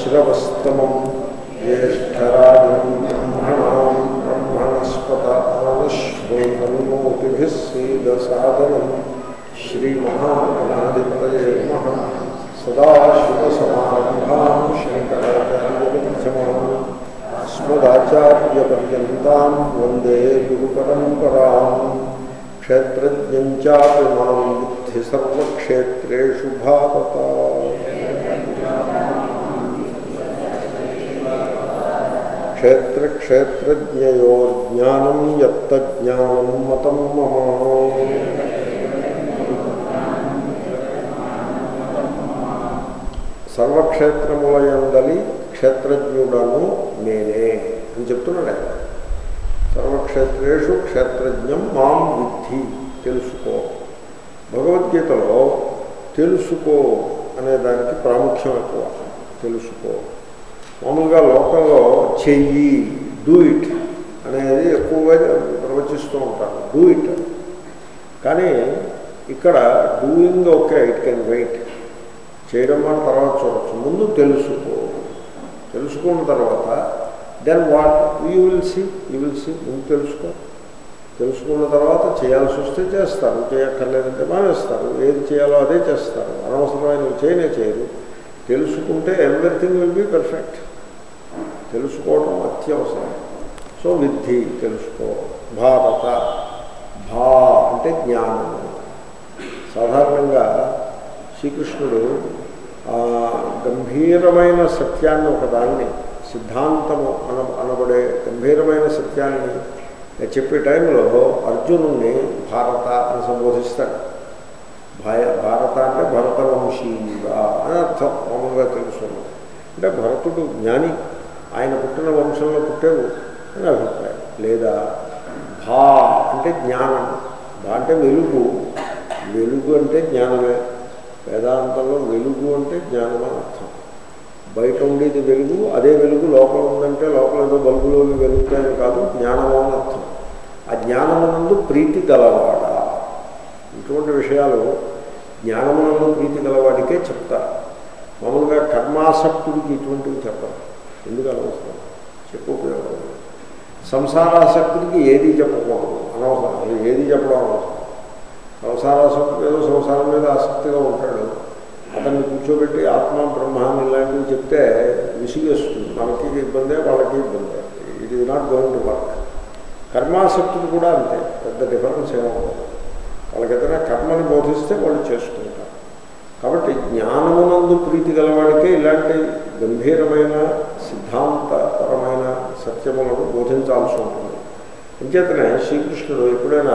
श्रवस्तमं ज्येष्ठराजं ब्रह्मणां ब्रह्मणस्पत आनश्रोधन्मोतिभिः सीदसादनं श्रीमहागणाधिपतये नमः सदाशिवसमारम्भां शङ्कराचार्यमध्यमाम् अस्मदाचार्यपर्यन्तां वन्दे गुरुपरम्पराम् क्षेत्रज्ञं चापि मां बुद्धि सर्वक्षेत्रेषु भारत क्षेत्रक्षेत्रज्ञयोर्ज्ञानं यत्तज्ञानं मतं मम సర్వక్షేత్రములయందలి క్షేత్రజ్ఞుడను నేనే అని చెప్తున్నాడు ఆయన సర్వక్షేత్రేషు క్షేత్రజ్ఞం మాం బుద్ధి తెలుసుకో భగవద్గీతలో తెలుసుకో అనే దానికి ప్రాముఖ్యం ఎక్కువ తెలుసుకో మామూలుగా లోకంలో చెయ్యి డూ ఇట్ అనేది ఎక్కువగా ప్రవచిస్తూ ఉంటారు డూ ఇట్ కానీ ఇక్కడ doing okay it can wait చేయడం మన తర్వాత చూడొచ్చు ముందు తెలుసుకో తెలుసుకున్న తర్వాత then what you will see you will see ముందు తెలుసుకో తెలుసుకున్న తర్వాత చేయాల్సి వస్తే చేస్తారు చేయక్కర్లేదంటే మానేస్తారు ఏది చేయాలో అదే చేస్తారు అనవసరమైన చేయనే చేయరు తెలుసుకుంటే ఎవ్రీథింగ్ విల్ బీ పర్ఫెక్ట్ తెలుసుకోవడం అత్యవసరం సో విద్ధి తెలుసుకో భారత భా అంటే జ్ఞానం సాధారణంగా శ్రీకృష్ణుడు గంభీరమైన సత్యాన్ని ఒకదాన్ని సిద్ధాంతము అన అనబడే గంభీరమైన సత్యాన్ని చెప్పే టైంలో అర్జునుణ్ణి భారత అని సంబోధిస్తాడు భాయ భారత అంటే భరతవంశీయుగా అని అర్థం మామూలుగా తెలుసుకున్నాం అంటే భరతుడు జ్ఞాని ఆయన పుట్టిన వంశంలో పుట్టావు అని అభిప్రాయం లేదా భా అంటే జ్ఞానం భా అంటే వెలుగు వెలుగు అంటే జ్ఞానమే వేదాంతంలో వెలుగు అంటే జ్ఞానం అని అర్థం బయట ఉండేది వెలుగు అదే వెలుగు లోపల ఉందంటే లోపల ఏదో బల్బులోకి వెలుగుతాయని కాదు జ్ఞానము అని అర్థం ఆ జ్ఞానమునందు ప్రీతి గలవాడా ఇటువంటి విషయాలు జ్ఞానమునందు ప్రీతి గలవాడికే చెప్తారు మామూలుగా కర్మాసక్తుడికి ఇటువంటివి చెప్పరు ఎందుకు అనవసరం చెప్పు ఉపయోగం సంసారాసక్తుడికి ఏది చెప్పకూడదు అనవసరం ఏది చెప్పడం అనవసరం సంసారాసక్తుడు ఏదో సంసారం మీద ఆసక్తిగా ఉంటాడు అతన్ని కూర్చోబెట్టి ఆత్మ బ్రహ్మాన్ని ఇలాంటివి చెప్తే విసిగేస్తుంది మనకి ఇబ్బందే వాళ్ళకి ఇబ్బందే it is not going to work కర్మాసక్తులు కూడా అంతే పెద్ద డిఫరెన్స్ ఏమవుతుంది వాళ్ళకి ఏదైనా కర్మని బోధిస్తే వాళ్ళు చేసుకుంటారు కాబట్టి జ్ఞానమునందు ప్రీతి గలవాడికే ఇలాంటి గంభీరమైన సిద్ధాంతపరమైన సత్యములను బోధించాల్సి ఉంటుంది అంచేతనే శ్రీకృష్ణుడు ఎప్పుడైనా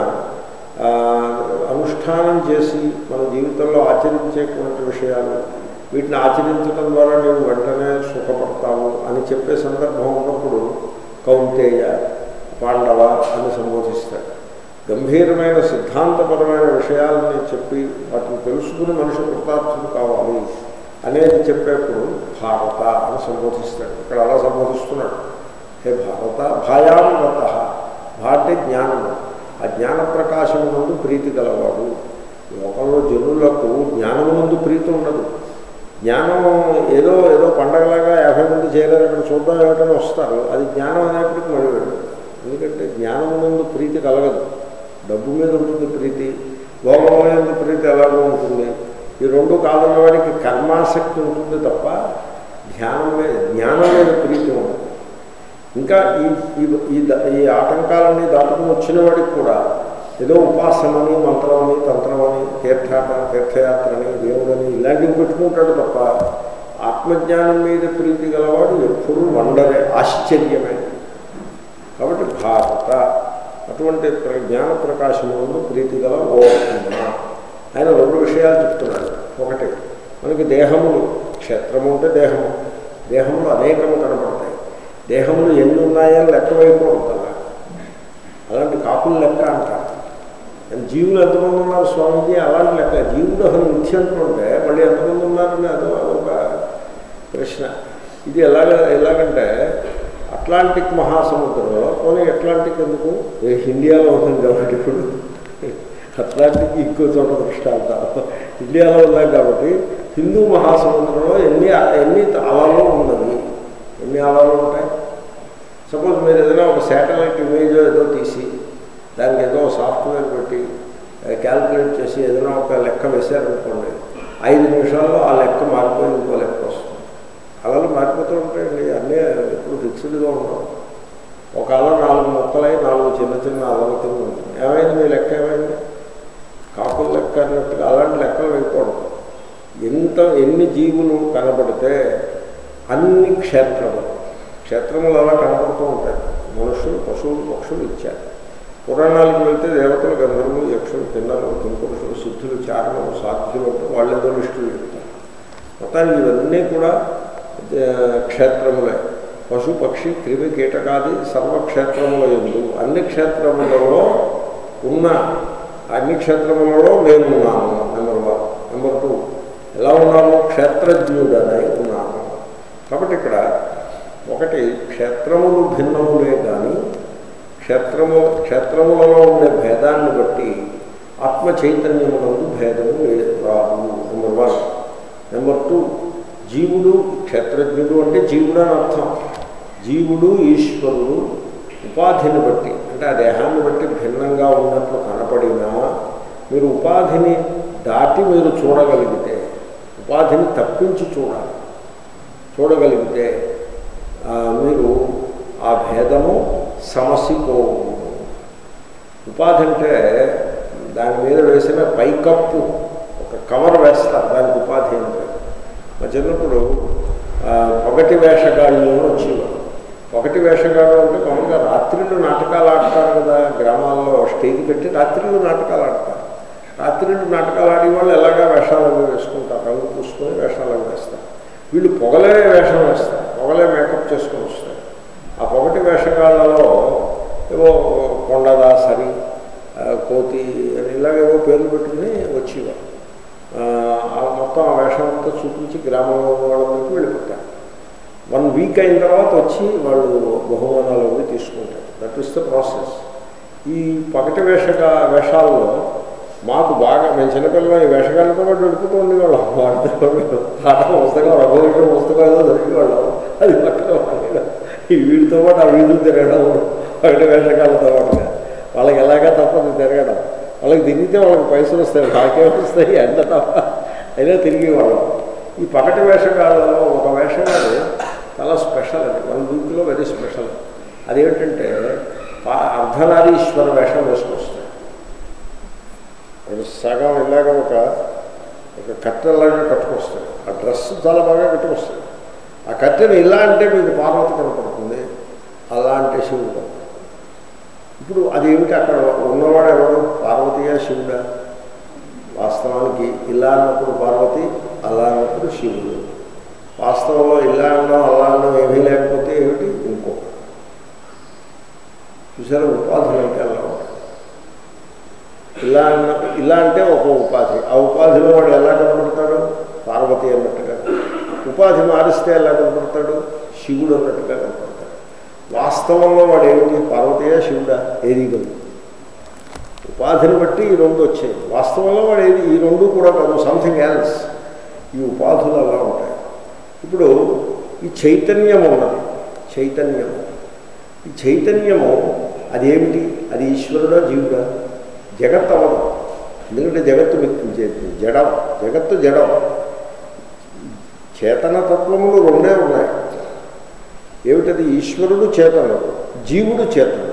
అనుష్ఠానం చేసి మన జీవితంలో ఆచరించేటువంటి విషయాలు వీటిని ఆచరించడం ద్వారా నీవు వెంటనే సుఖపడతావు అని చెప్పే సందర్భం ఉన్నప్పుడు కౌంతేయ పాండవ అని సంబోధిస్తాడు గంభీరమైన సిద్ధాంతపరమైన విషయాలని చెప్పి వాటిని తెలుసుకుని మనిషి కృతార్థుడు కావాలి అనేది చెప్పేప్పుడు భారత అని సంబోధిస్తాడు ఇక్కడ అలా సంబోధిస్తున్నాడు హే భారత భాయామత భా అంటే జ్ఞానము ఆ జ్ఞాన ప్రకాశము నుండి ప్రీతి గలవాడు లోకంలో జనులకు జ్ఞానము నుండి ప్రీతి ఉండదు జ్ఞానం ఏదో ఏదో పండగలాగా యాభై మంది చేయలేరు అక్కడ చూద్దాం ఏమిటని వస్తారు అది జ్ఞానం అనేప్పటికీ మళ్ళీ వెళ్ళదు ఎందుకంటే జ్ఞానము నుండి ప్రీతి కలగదు డబ్బు మీద ఉంటుంది ప్రీతి భోగం మీద ప్రీతి ఎలాగో ఉంటుంది ఈ రెండు కాదన్న వాడికి కర్మాసక్తి ఉంటుంది తప్ప ధ్యానం మీద జ్ఞానం మీద ప్రీతి ఉండదు ఇంకా ఈ ఈ ఈ ఆటంకాలన్నీ దాటుకుని వచ్చిన వాడికి కూడా ఏదో ఉపాసనని మంత్రమని తంత్రమని తీర్థాట తీర్థయాత్రని దేవుడని ఇలాంటివి పెట్టుకుంటాడు తప్ప ఆత్మజ్ఞానం మీద ప్రీతి గలవాడు ఎప్పుడూ వండరే ఆశ్చర్యమే కాబట్టి భారత అటువంటి జ్ఞాన ప్రకాశములను ప్రీతి గల ఓ ఆయన రెండు విషయాలు చెప్తున్నాడు ఒకటి మనకి దేహములు క్షేత్రము అంటే దేహము దేహములు అనేకము కనపడతాయి దేహములు ఎన్ని ఉన్నాయని లెక్క వైపుకోవడం కదా అలాంటి కాపులు లెక్క అంటారు జీవులు ఎంతమంది ఉన్నారు స్వామీజీ అలాంటి లెక్క జీవుడు అసలు మిథ్య అంటుంటే మళ్ళీ ఎంతమంది ఉన్నారని అదో అదొక ప్రశ్న ఇది ఎలాగ ఎలాగంటే అట్లాంటిక్ మహాసముద్రంలో పోనీ అట్లాంటిక్ ఎందుకు ఇండియాలో ఉంటుంది కాబట్టి ఇప్పుడు అట్లాంటికి ఇంకో చోట దృష్టాంతాలు ఇండియాలో ఉన్నాయి కాబట్టి హిందూ మహాసముద్రంలో ఎన్ని ఎన్ని అలలు ఉన్నవి ఎన్ని అలలు ఉంటాయి సపోజ్ మీరు ఏదైనా ఒక శాటిలైట్ ఇమేజ్ ఏదో తీసి దానికి ఏదో సాఫ్ట్వేర్ పెట్టి క్యాల్కులేట్ చేసి ఏదైనా ఒక లెక్క వేశారనుకోండి ఐదు నిమిషాల్లో ఆ లెక్క మారిపోయి ఇంకో లెక్క వస్తుంది అలలు మారిపోతూ ఉంటాయండి అన్నీ ఎప్పుడు ఫిక్స్డ్గా ఉండవు ఒక అల నాలుగు మొక్కలై నాలుగు చిన్న చిన్న అలల కింద ఉంటుంది ఏమైంది మీ లెక్క ఏమైంది కాకుల లెక్క అన్నట్టుగా అలాంటి లెక్కలు వేయకూడదు ఎంత ఎన్ని జీవులు కనబడితే అన్ని క్షేత్రములు క్షేత్రములు అలా కనపడుతూ ఉంటాయి మనుషులు పశువులు పక్షులు ఇచ్చారు పురాణాలకు వెళ్తే దేవతలు గంధర్వులు యక్షులు కిన్నలు కింపురుషులు సిద్ధులు చారణలు సాధ్యులు అంటే వాళ్ళేదో లిస్టులు చెప్తారు మొత్తానికి ఇవన్నీ కూడా ఆ, క్షేత్రములే పశు పక్షి క్రిమి కీటకాది సర్వక్షేత్రముల ఎందు అన్ని క్షేత్రములలో ఉన్న అన్ని క్షేత్రములలో నేను ఉన్నాను నెంబర్ వన్ నెంబర్ టూ ఎలా ఉన్నాను క్షేత్రజ్ఞుడనై ఉన్నాను కాబట్టి ఇక్కడ ఒకటి క్షేత్రములు భిన్నములే కానీ క్షేత్రము క్షేత్రములలో ఉండే భేదాన్ని బట్టి ఆత్మ చైతన్యమునందు భేదము లే- రాదు నెంబర్ వన్ నెంబర్ టూ జీవుడు క్షేత్రజ్ఞుడు అంటే జీవుడు అని అర్థం జీవుడు ఈశ్వరుడు ఉపాధిని బట్టి అంటే ఆ దేహాన్ని బట్టి భిన్నంగా ఉన్నట్లు కనపడినా మీరు ఉపాధిని దాటి మీరు చూడగలిగితే ఉపాధిని తప్పించి చూడాలి చూడగలిగితే ఆ, మీరు ఆ భేదము సమసిపోవు ఉపాధి అంటే దాని మీద వేసిన పైకప్పు ఒక కవర్ వేస్తారు దానికి ఉపాధి అంటే మా చిన్నప్పుడు ఆ, పొగటి వేషగాళ్ళు వచ్చేవారు పొగటి వేషగాళ్ళు అంటే మామూలుగా రాత్రిళ్ళు నాటకాలు ఆడతారు కదా గ్రామాల్లో స్టేజ్ పెట్టి రాత్రిళ్ళు నాటకాలు ఆడతారు రాత్రిళ్ళు నాటకాలు ఆడే వాళ్ళు ఎలాగా వేషాలు అవి వేసుకుంటారు రంగు పూసుకొని వేషాలు అవి వేస్తారు వీళ్ళు పొగలే వేషం వేస్తారు పొగలే మేకప్ చేసుకొని వస్తారు ఆ పొగటి వేషగాళ్ళలో ఏవో కొండదాసరి ఆ, కోతి అని ఇలాగేవో పేర్లు పెట్టుకుని వచ్చేవారు ఆ, ఆ మొత్తం ఆ వేషం అంతా చూపించి గ్రామంలో వాళ్ళకి వెళ్ళిపోతారు వన్ వీక్ అయిన తర్వాత వచ్చి వాళ్ళు బహుమానాలు అవి తీసుకుంటారు దట్ ఇస్ ద ప్రాసెస్ ఈ పగటి వేషగా వేషాల్లో మాకు బాగా మేము చిన్నపిల్లలు ఈ వేషగాళ్ళతో పాటు వెళ్ళిపోతూ ఉండేవాళ్ళం వాడితో పాట పుస్తకం రఘువీటి పుస్తకం ఏదో దొరికేవాళ్ళం అది పట్టుకోవాలి ఈ వీడితో పాటు ఆ వీధులు తిరగడం పగటి వేషగాళ్ళతో పాటుగా వాళ్ళకి ఎలాగా తప్పదు తిరగడం వాళ్ళకి తిరిగితే వాళ్ళకి పైసలు వస్తాయి నాకే వస్తాయి ఎండ తప్ప అయినా తిరిగి వాళ్ళం ఈ పగటి వేషగాళ్ళలో ఒక వేషగాడు చాలా స్పెషల్ అది వన్ వీక్లో వెరీ స్పెషల్ అదేమిటంటే పా- అర్ధనారీశ్వర వేషం వేసుకొస్తాడు వాడు సగం ఇలాగ ఒక ఒక కట్టెలాగా కట్టుకొస్తాడు ఆ డ్రెస్ చాలా బాగా కట్టుకొస్తాడు ఆ కట్టెను ఇలా అంటే మీకు పార్వతి కనపడుతుంది అలా అంటే శివుడు కనపడతాడు. ఇప్పుడు అదేమిటి అక్కడ ఉన్నవాడు ఎవరు పార్వతియా శివుడా వాస్తవానికి ఇలా అన్నప్పుడు పార్వతి అలా అన్నప్పుడు శివుడు వాస్తవంలో ఇలా అన్నాం అలా అన్నాం ఏమీ లేకపోతే ఏమిటి ఇంకొక చూసారా ఉపాధులు అంటే అలా ఉంటాయి ఇలా అన్న ఇలా అంటే ఒక ఉపాధి ఆ ఉపాధిలో వాడు ఎలా కనపడతాడు పార్వతి అన్నట్టుగా ఉపాధి మారిస్తే ఎలా కనపడతాడు శివుడు అన్నట్టుగా కనపడతాడు వాస్తవంలో వాడు ఏమిటి పార్వతీయ శివుడా ఏది కాదు ఉపాధిని బట్టి ఈ రెండు వచ్చాయి వాస్తవంలో వాడు ఏది ఈ రెండు కూడా కాదు సంథింగ్ ఎల్స్ ఈ ఉపాధులు అలా ఉంటాయి ఇప్పుడు ఈ చైతన్యం ఉన్నది చైతన్యము ఈ చైతన్యము అదేమిటి అది ఈశ్వరుడా జీవుడా జగత్ అవ్వదు ఎందుకంటే జగత్తు మీకు జడం జగత్తు జడం చేతన తత్వములు రెండే ఉన్నాయి ఏమిటది ఈశ్వరుడు చేతనుడు జీవుడు చేతనుడు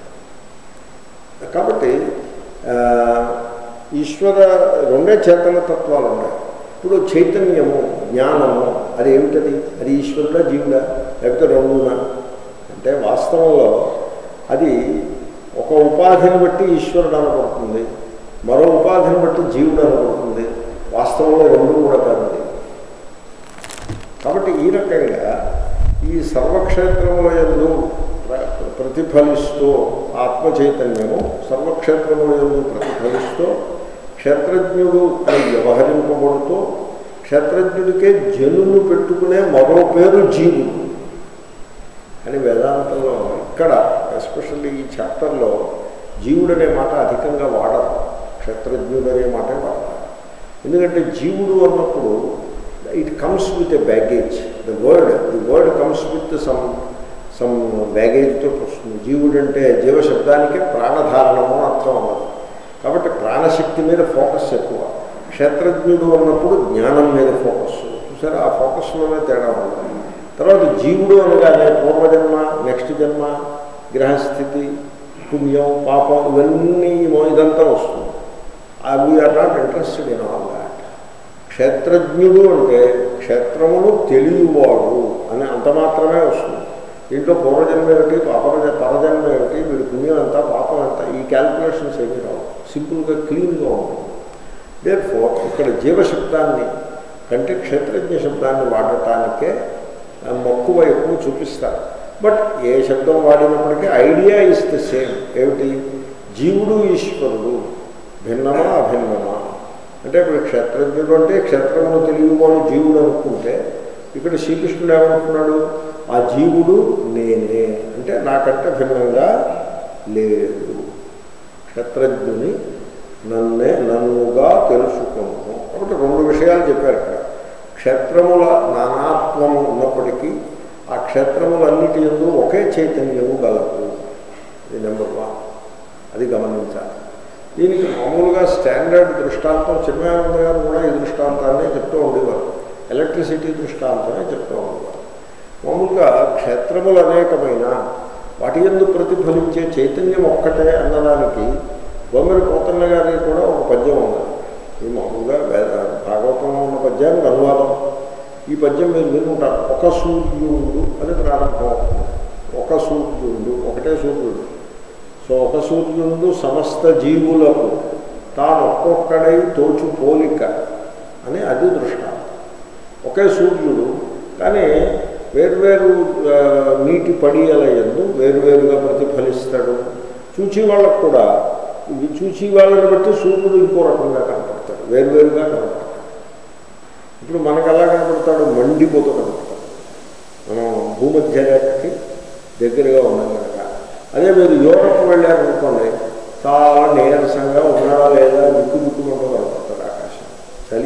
కాబట్టి ఆ, ఈశ్వర రెండే చేతన తత్వాలు ఉన్నాయి ఇప్పుడు చైతన్యము జ్ఞానము అది ఏమిటది అది ఈశ్వరుడా జీవుడా లేకపోతే రెండునా అంటే వాస్తవంలో అది ఒక ఉపాధిని బట్టి ఈశ్వరుడు అనబడుతుంది మరో ఉపాధిని బట్టి జీవుడు అనబడుతుంది వాస్తవంలో రెండు కూడా కాదు అది. కాబట్టి ఈ రకంగా ఈ సర్వక్షేత్రముల ఎందు ప్ర- ప్రతిఫలిస్తూ ఆత్మ చైతన్యము సర్వక్షేత్రముల ఎందు ప్రతిఫలిస్తూ క్షేత్రజ్ఞుడు అని వ్యవహరింపబడుతూ క్షేత్రజ్ఞుడికే జనులు పెట్టుకునే మరో పేరు జీవుడు అని వేదాంతంలో ఇక్కడ ఎస్పెషల్లీ ఈ చాప్టర్లో జీవుడు అనే మాట అధికంగా వాడరు క్షేత్రజ్ఞుడు అనే మాటే వాడతారు ఎందుకంటే జీవుడు అన్నప్పుడు it comes with a baggage the word the word comes with some some బ్యాగేజ్తో వస్తుంది జీవుడు అంటే జీవశబ్దానికే ప్రాణధారణము అని అర్థం అన్నది కాబట్టి ప్రాణశక్తి మీద ఫోకస్ ఎక్కువ క్షేత్రజ్ఞుడు అన్నప్పుడు జ్ఞానం మీద ఫోకస్ చూసారా ఆ ఫోకస్లోనే తేడా ఉంది తర్వాత జీవుడు అనగానే పూర్వజన్మ నెక్స్ట్ జన్మ గ్రహస్థితి పుణ్యం పాపం ఇవన్నీ ఇదంతా వస్తుంది we are not interested in all that క్షేత్రజ్ఞుడు అంటే క్షేత్రమును తెలియవాడు అని అంత మాత్రమే వస్తుంది దీంట్లో పూర్వజన్మ ఏమిటి పాపజ పరజన్మ ఏమిటి వీడి పుణ్యం ఎంత పాపం ఎంత ఈ క్యాల్కులేషన్స్ ఏమీ రావు సింపుల్గా క్లీన్గా ఉంటుంది దేర్ ఫోర్ ఇక్కడ జీవశబ్దాన్ని కంటే క్షేత్రజ్ఞ శబ్దాన్ని వాడటానికే మక్కువ ఎక్కువ చూపిస్తారు బట్ ఏ శబ్దం వాడినప్పటికీ ఐడియా ఇస్ ద సేమ్ ఏమిటి జీవుడు ఈశ్వరుడు భిన్నమా అభిన్నమా అంటే ఇప్పుడు క్షేత్రజ్ఞుడు అంటే క్షేత్రమును తెలియవాడు జీవుడు అనుకుంటే ఇక్కడ శ్రీకృష్ణుడు ఏమనుకున్నాడు ఆ జీవుడు నేనే అంటే నాకంటే భిన్నంగా లేదు క్షేత్రజ్ఞుని నన్నే నన్నుగా తెలుసుకున్నాను కాబట్టి రెండు విషయాలు చెప్పారు ఇక్కడ క్షేత్రముల నానాత్వము ఉన్నప్పటికీ ఆ క్షేత్రములన్నిటి ఎందు ఒకే చైతన్యము గలదు ఇది నెంబర్ వన్ అది గమనించాలి దీనికి మామూలుగా స్టాండర్డ్ దృష్టాంతం చిన్మయానంద గారు కూడా ఈ దృష్టాంతాన్ని చెప్తూ ఉండేవారు ఎలక్ట్రిసిటీ దృష్టాంతమే చెప్తూ ఉండేవారు మామూలుగా క్షేత్రములు అనేకమైన వాటి ఎందు ప్రతిఫలించే చైతన్యం ఒక్కటే అన్నదానికి బొమ్మరి పోతన్న గారి కూడా ఒక పద్యం ఉంది ఇది మామూలుగా భాగవతంలో ఉన్న పద్యానికి అనువాదం ఈ పద్యం మీరు వినుకుంటారు ఒక సూర్యుడు అని ప్రారంభం అవుతుంది ఒక సూర్యుడు ఒకటే సూర్యుడు సో ఒక సూర్యుడు సమస్త జీవులకు తాను ఒక్కొక్కడై తోచు పోలిక అని అది దృష్టాంతం ఒకే సూర్యుడు కానీ వేర్వేరు నీటి పడియల ఎందు వేరువేరుగా ప్రతిఫలిస్తాడు చూచి వాళ్ళకు కూడా ఇవి చూచి వాళ్ళని బట్టి సూర్యుడు ఇంకో రకంగా కనపడతాడు వేరువేరుగా కనపడతాడు ఇప్పుడు మనకు ఎలా కనపడతాడు మండిపోతూ కనపడతాడు మనం భూమధ్య రేఖకి దగ్గరగా ఉన్నాం కనుక అదే మీరు యూరప్ వెళ్ళారనుకోండి చాలా నీరసంగా ఉన్నాడా లేదా దిక్కు దిక్కుమంటూ కనపడతాడు ఆకాశం చలి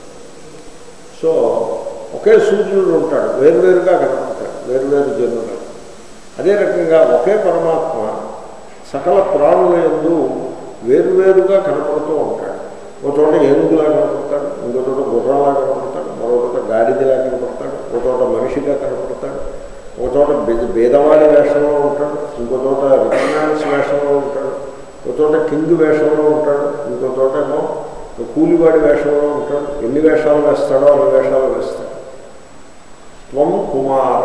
సో ఒకే సూర్యుడు ఉంటాడు వేరువేరుగా కనపడతాడు వేరువేరు జనులు అదే రకంగా ఒకే పరమాత్మ సకల ప్రాణుల ఎందు వేరువేరుగా కనపడుతూ ఉంటాడు ఒక చోట ఏనుగులా కనపడతాడు ఇంకో చోట గుర్రంలా కనపడతాడు మరో చోట గాడిదిలా కనపడతాడు ఒక చోట మనిషిగా కనపడతాడు ఒక చోట భేదవాడి వేషంలో ఉంటాడు ఇంకో చోట రికగ్నాన్స్ వేషంలో ఉంటాడు ఒక చోట కింగ్ వేషంలో ఉంటాడు ఇంకో చోట ఏమో కూలివాడి వేషంలో ఉంటాడు ఎన్ని వేషాలు వేస్తాడో అన్ని వేషాలు వేస్తాడు త్వం కుమార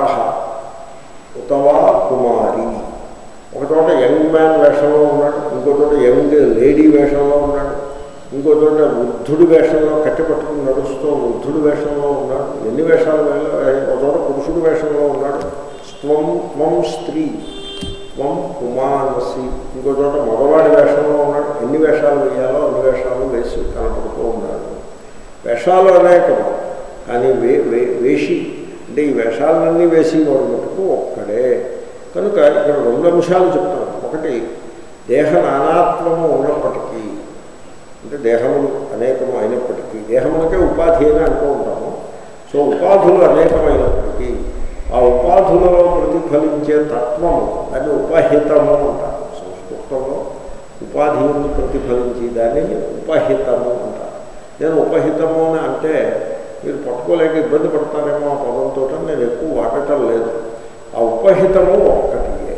ఉతవా కుమారి ఒక చోట యంగ్ మ్యాన్ వేషంలో ఉన్నాడు ఇంకో చోట యంగ్ లేడీ వేషంలో ఉన్నాడు ఇంకో చోట వృద్ధుడి వేషంలో కట్టి పట్టుకుని నడుస్తూ వృద్ధుడి వేషంలో ఉన్నాడు ఎన్ని వేషాలు ఒక చోట పురుషుడి వేషంలో ఉన్నాడు స్వం త్వం స్త్రీ త్వం కుమారసి ఇంకో చోట మగవాడి వేషంలో ఉన్నాడు ఎన్ని వేషాలు వేయాలో అన్ని వేషాలు వేసి కనపడుతూ ఉన్నాడు వేషాలు అనేకము కానీ వే వే వేషి అంటే ఈ వేషాలన్నీ వేసి వాడు మటుకు ఒక్కడే కనుక ఇక్కడ రెండు అంశాలు చెప్తాను ఒకటి దేహ నానాత్వము ఉన్నప్పటికీ అంటే దేహములు అనేకము అయినప్పటికీ దేహములకే ఉపాధి అని అంటూ ఉంటాము సో ఉపాధులు అనేకమైనప్పటికీ ఆ ఉపాధులలో ప్రతిఫలించే తత్వము దాన్ని ఉపహితము అంటారు సంస్కృతంలో ఉపాధి ఉంది ప్రతిఫలించి దానిని ఉపహితము అంటారు నేను ఉపహితము అని అంటే మీరు పట్టుకోలేక ఇబ్బంది పడతారేమో ఆ పదంతో నేను ఎక్కువ వాడటం లేదు ఆ ఉపహితము ఒక్కటియే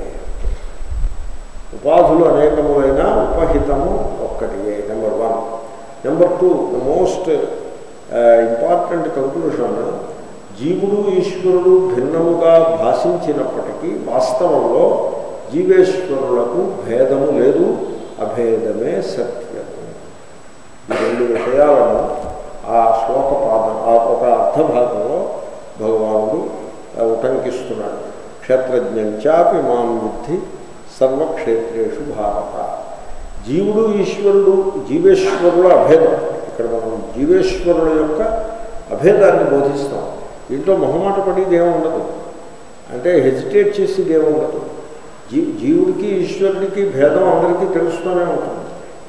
ఉపాధులు అనేకములైన ఉపహితము ఒక్కటియే number one number two the most important conclusion జీవుడు ఈశ్వరుడు భిన్నముగా భాషించినప్పటికీ వాస్తవంలో జీవేశ్వరులకు భేదము లేదు అభేదమే సత్యము ఈ రెండు విషయాలను ఆ శ్లోక పాదం ఆ ఒక అర్థభాగంలో భగవానుడు ఉటంకిస్తున్నాడు క్షేత్రజ్ఞంచాపి మాం బుద్ధి సర్వక్షేత్రేషు భారత జీవుడు ఈశ్వరుడు జీవేశ్వరుల అభేదం ఇక్కడ మనం జీవేశ్వరుల యొక్క అభేదాన్ని బోధిస్తాం దీంట్లో మొహమాట పడేది ఏముండదు అంటే హెజిటేట్ చేసేది ఏముండదు జీ జీవుడికి ఈశ్వరుడికి భేదం అందరికీ తెలుస్తూనే ఉంటుంది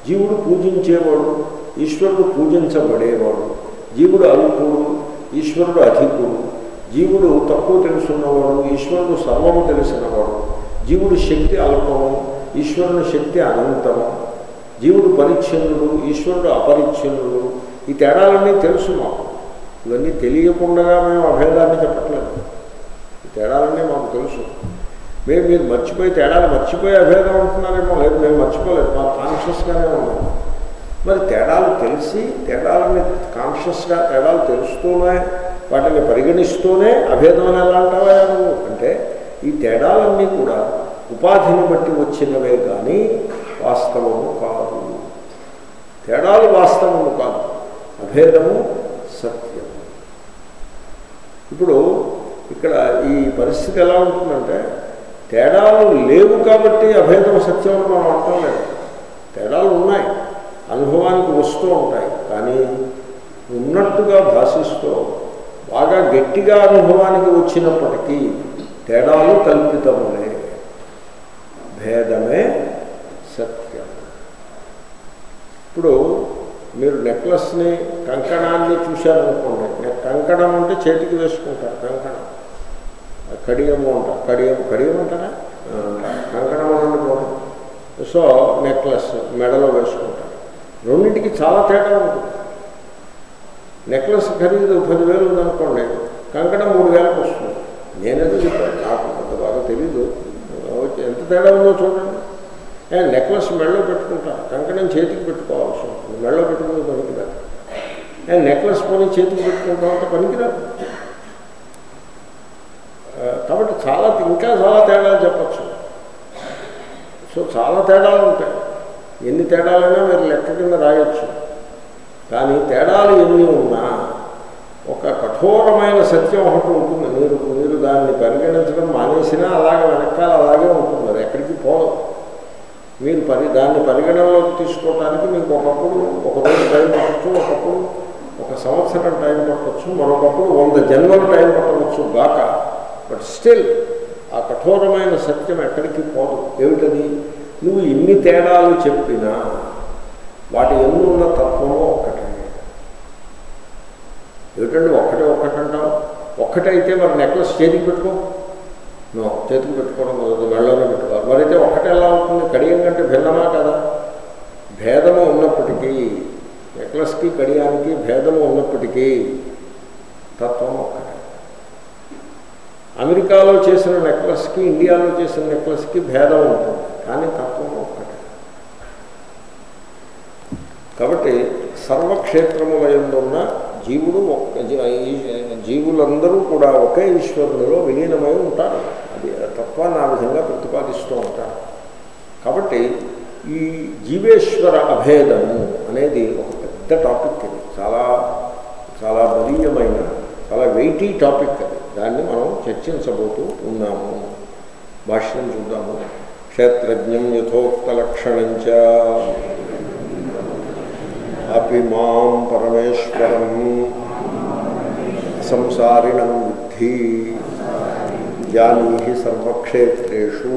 జీవుడు పూజించేవాడు ఈశ్వరుడు పూజించబడేవాడు జీవుడు అల్పుడు ఈశ్వరుడు అధికుడు జీవుడు తక్కువ తెలుసున్నవాడు ఈశ్వరుడు సర్వము తెలిసినవాడు జీవుడు శక్తి అల్పము ఈశ్వరుని శక్తి అనంతము జీవుడు పరిచ్ఛిన్నుడు ఈశ్వరుడు అపరిచ్ఛిన్నుడు ఈ తేడాలన్నీ తెలుసు మాకు ఇవన్నీ తెలియకుండా మేము అభేదాన్ని చెప్పట్లేదు ఈ తేడాలన్నీ మాకు తెలుసు మేము మీరు మర్చిపోయి తేడాలు మర్చిపోయి అభేదం ఉంటున్నారేమో లేదు మేము మర్చిపోలేదు మాకు కాన్షియస్గానే ఉన్నాం మరి తేడాలు తెలిసి తేడాలని కాన్షియస్గా తేడాలు తెలుస్తూనే వాటిని పరిగణిస్తూనే అభేదం అని ఎలా అంటావా నువ్వు అంటే ఈ తేడాలన్నీ కూడా ఉపాధిని బట్టి వచ్చినవే కానీ వాస్తవము కాదు తేడాలు వాస్తవము కాదు అభేదము సత్యం ఇప్పుడు ఇక్కడ ఈ పరిస్థితి ఎలా ఉంటుందంటే తేడాలు లేవు కాబట్టి అభేదం సత్యం అని మనం అంటాం లేదు తేడాలు ఉన్నాయి అనుభవానికి వస్తూ ఉంటాయి కానీ ఉన్నట్టుగా భాషిస్తూ బాగా గట్టిగా అనుభవానికి వచ్చినప్పటికీ తేడాలు కల్పితములే భేదమే సత్యం ఇప్పుడు మీరు నెక్లెస్ని కంకణాన్ని చూశారనుకోండి నె- కంకణం అంటే చేతికి వేసుకుంటారు కంకణం కడియము అంటారు కడియం కడియం అంటారా ఆ, కంకణం అనండి పోవడం సో నెక్లెస్ మెడలో వేసుకుంటారు రెండింటికి చాలా తేడా ఉంటుంది నెక్లెస్ ఖరీదు పదివేలు ఉందనుకోండి కంకణం మూడు వేలకు వస్తుంది నేనేదో చెప్పాను నాకు అంత బాగా తెలీదు ఓకే, ఎంత తేడా ఉందో చూడండి ఏ, నెక్లెస్ మెడలో పెట్టుకుంటా కంకణం చేతికి పెట్టుకోవాల్సి ఉంటుంది మెడలో పెట్టుకుని పనికిరాదు ఏ, నెక్లెస్ పోనీ చేతికి పెట్టుకుంటాం అంటే పనికిరాదు ఆ, కాబట్టి చాలా ఇంకా చాలా తేడాలు చెప్పచ్చు సో చాలా తేడాలు ఉంటాయి ఎన్ని తేడాలైనా మీరు లెక్క కింద రాయొచ్చు కానీ తేడాలు ఎన్ని ఉన్నా ఒక కఠోరమైన సత్యం ఒకటి ఉంటుంది మీరు మీరు దాన్ని పరిగణించడం మానేసినా అలాగే వెనకాల అలాగే ఉంటుంది అది ఎక్కడికి పోదు మీరు పరి దాన్ని పరిగణనలోకి తీసుకోవడానికి మీకు ఒకప్పుడు ఒక రోజు టైం పట్టచ్చు ఒకప్పుడు ఒక సంవత్సరం టైం పట్టవచ్చు మరొకప్పుడు వంద జన్మల టైం పట్టవచ్చు గాక బట్ స్టిల్ ఆ కఠోరమైన సత్యం ఎక్కడికి పోదు ఏమిటది నువ్వు ఇన్ని తేడాలు చెప్పినా వాటి ఎందు ఉన్న తత్వము ఒక్కటే ఏమిటండి ఒక్కటే ఒక్కటంటావు ఒక్కటైతే మరి నెక్లెస్ చేతికి పెట్టుకో నో చేతికి పెట్టుకోవడం కుదరదు మెళ్ళలో పెట్టుకోవాలి మరైతే ఒక్కటే ఎలా ఉంటుంది కడియం కంటే భిన్నమా కదా భేదము ఉన్నప్పటికీ నెక్లెస్కి కడియానికి భేదము ఉన్నప్పటికీ తత్వం ఒక్కటే అమెరికాలో చేసిన నెక్లెస్కి ఇండియాలో చేసిన నెక్లెస్కి భేదం ఉంటుంది కానీ తత్వం ఒక్కటే కాబట్టి సర్వక్షేత్రములందున్న జీవుడు ఒక్క జీ- ఈ జీవులందరూ కూడా ఒకే ఈశ్వరునిలో విలీనమై ఉంటారు అది ఆ తత్వాన్ని ఆ విధంగా ప్రతిపాదిస్తూ ఉంటారు కాబట్టి ఈ జీవేశ్వర అభేదము అనేది ఒక పెద్ద టాపిక్ ఇది చాలా చాలా బలీయమైన చాలా వెయిటీ టాపిక్ అది దాన్ని మనం చర్చించబోతూ ఉన్నాము భాష్యం చూద్దాము క్షేత్రజ్ఞం యథోక్త లక్షణంచ అపి మాం పరమేశ్వరం సంసారిణం విద్ధి జానీహి సర్వక్షేత్రేషు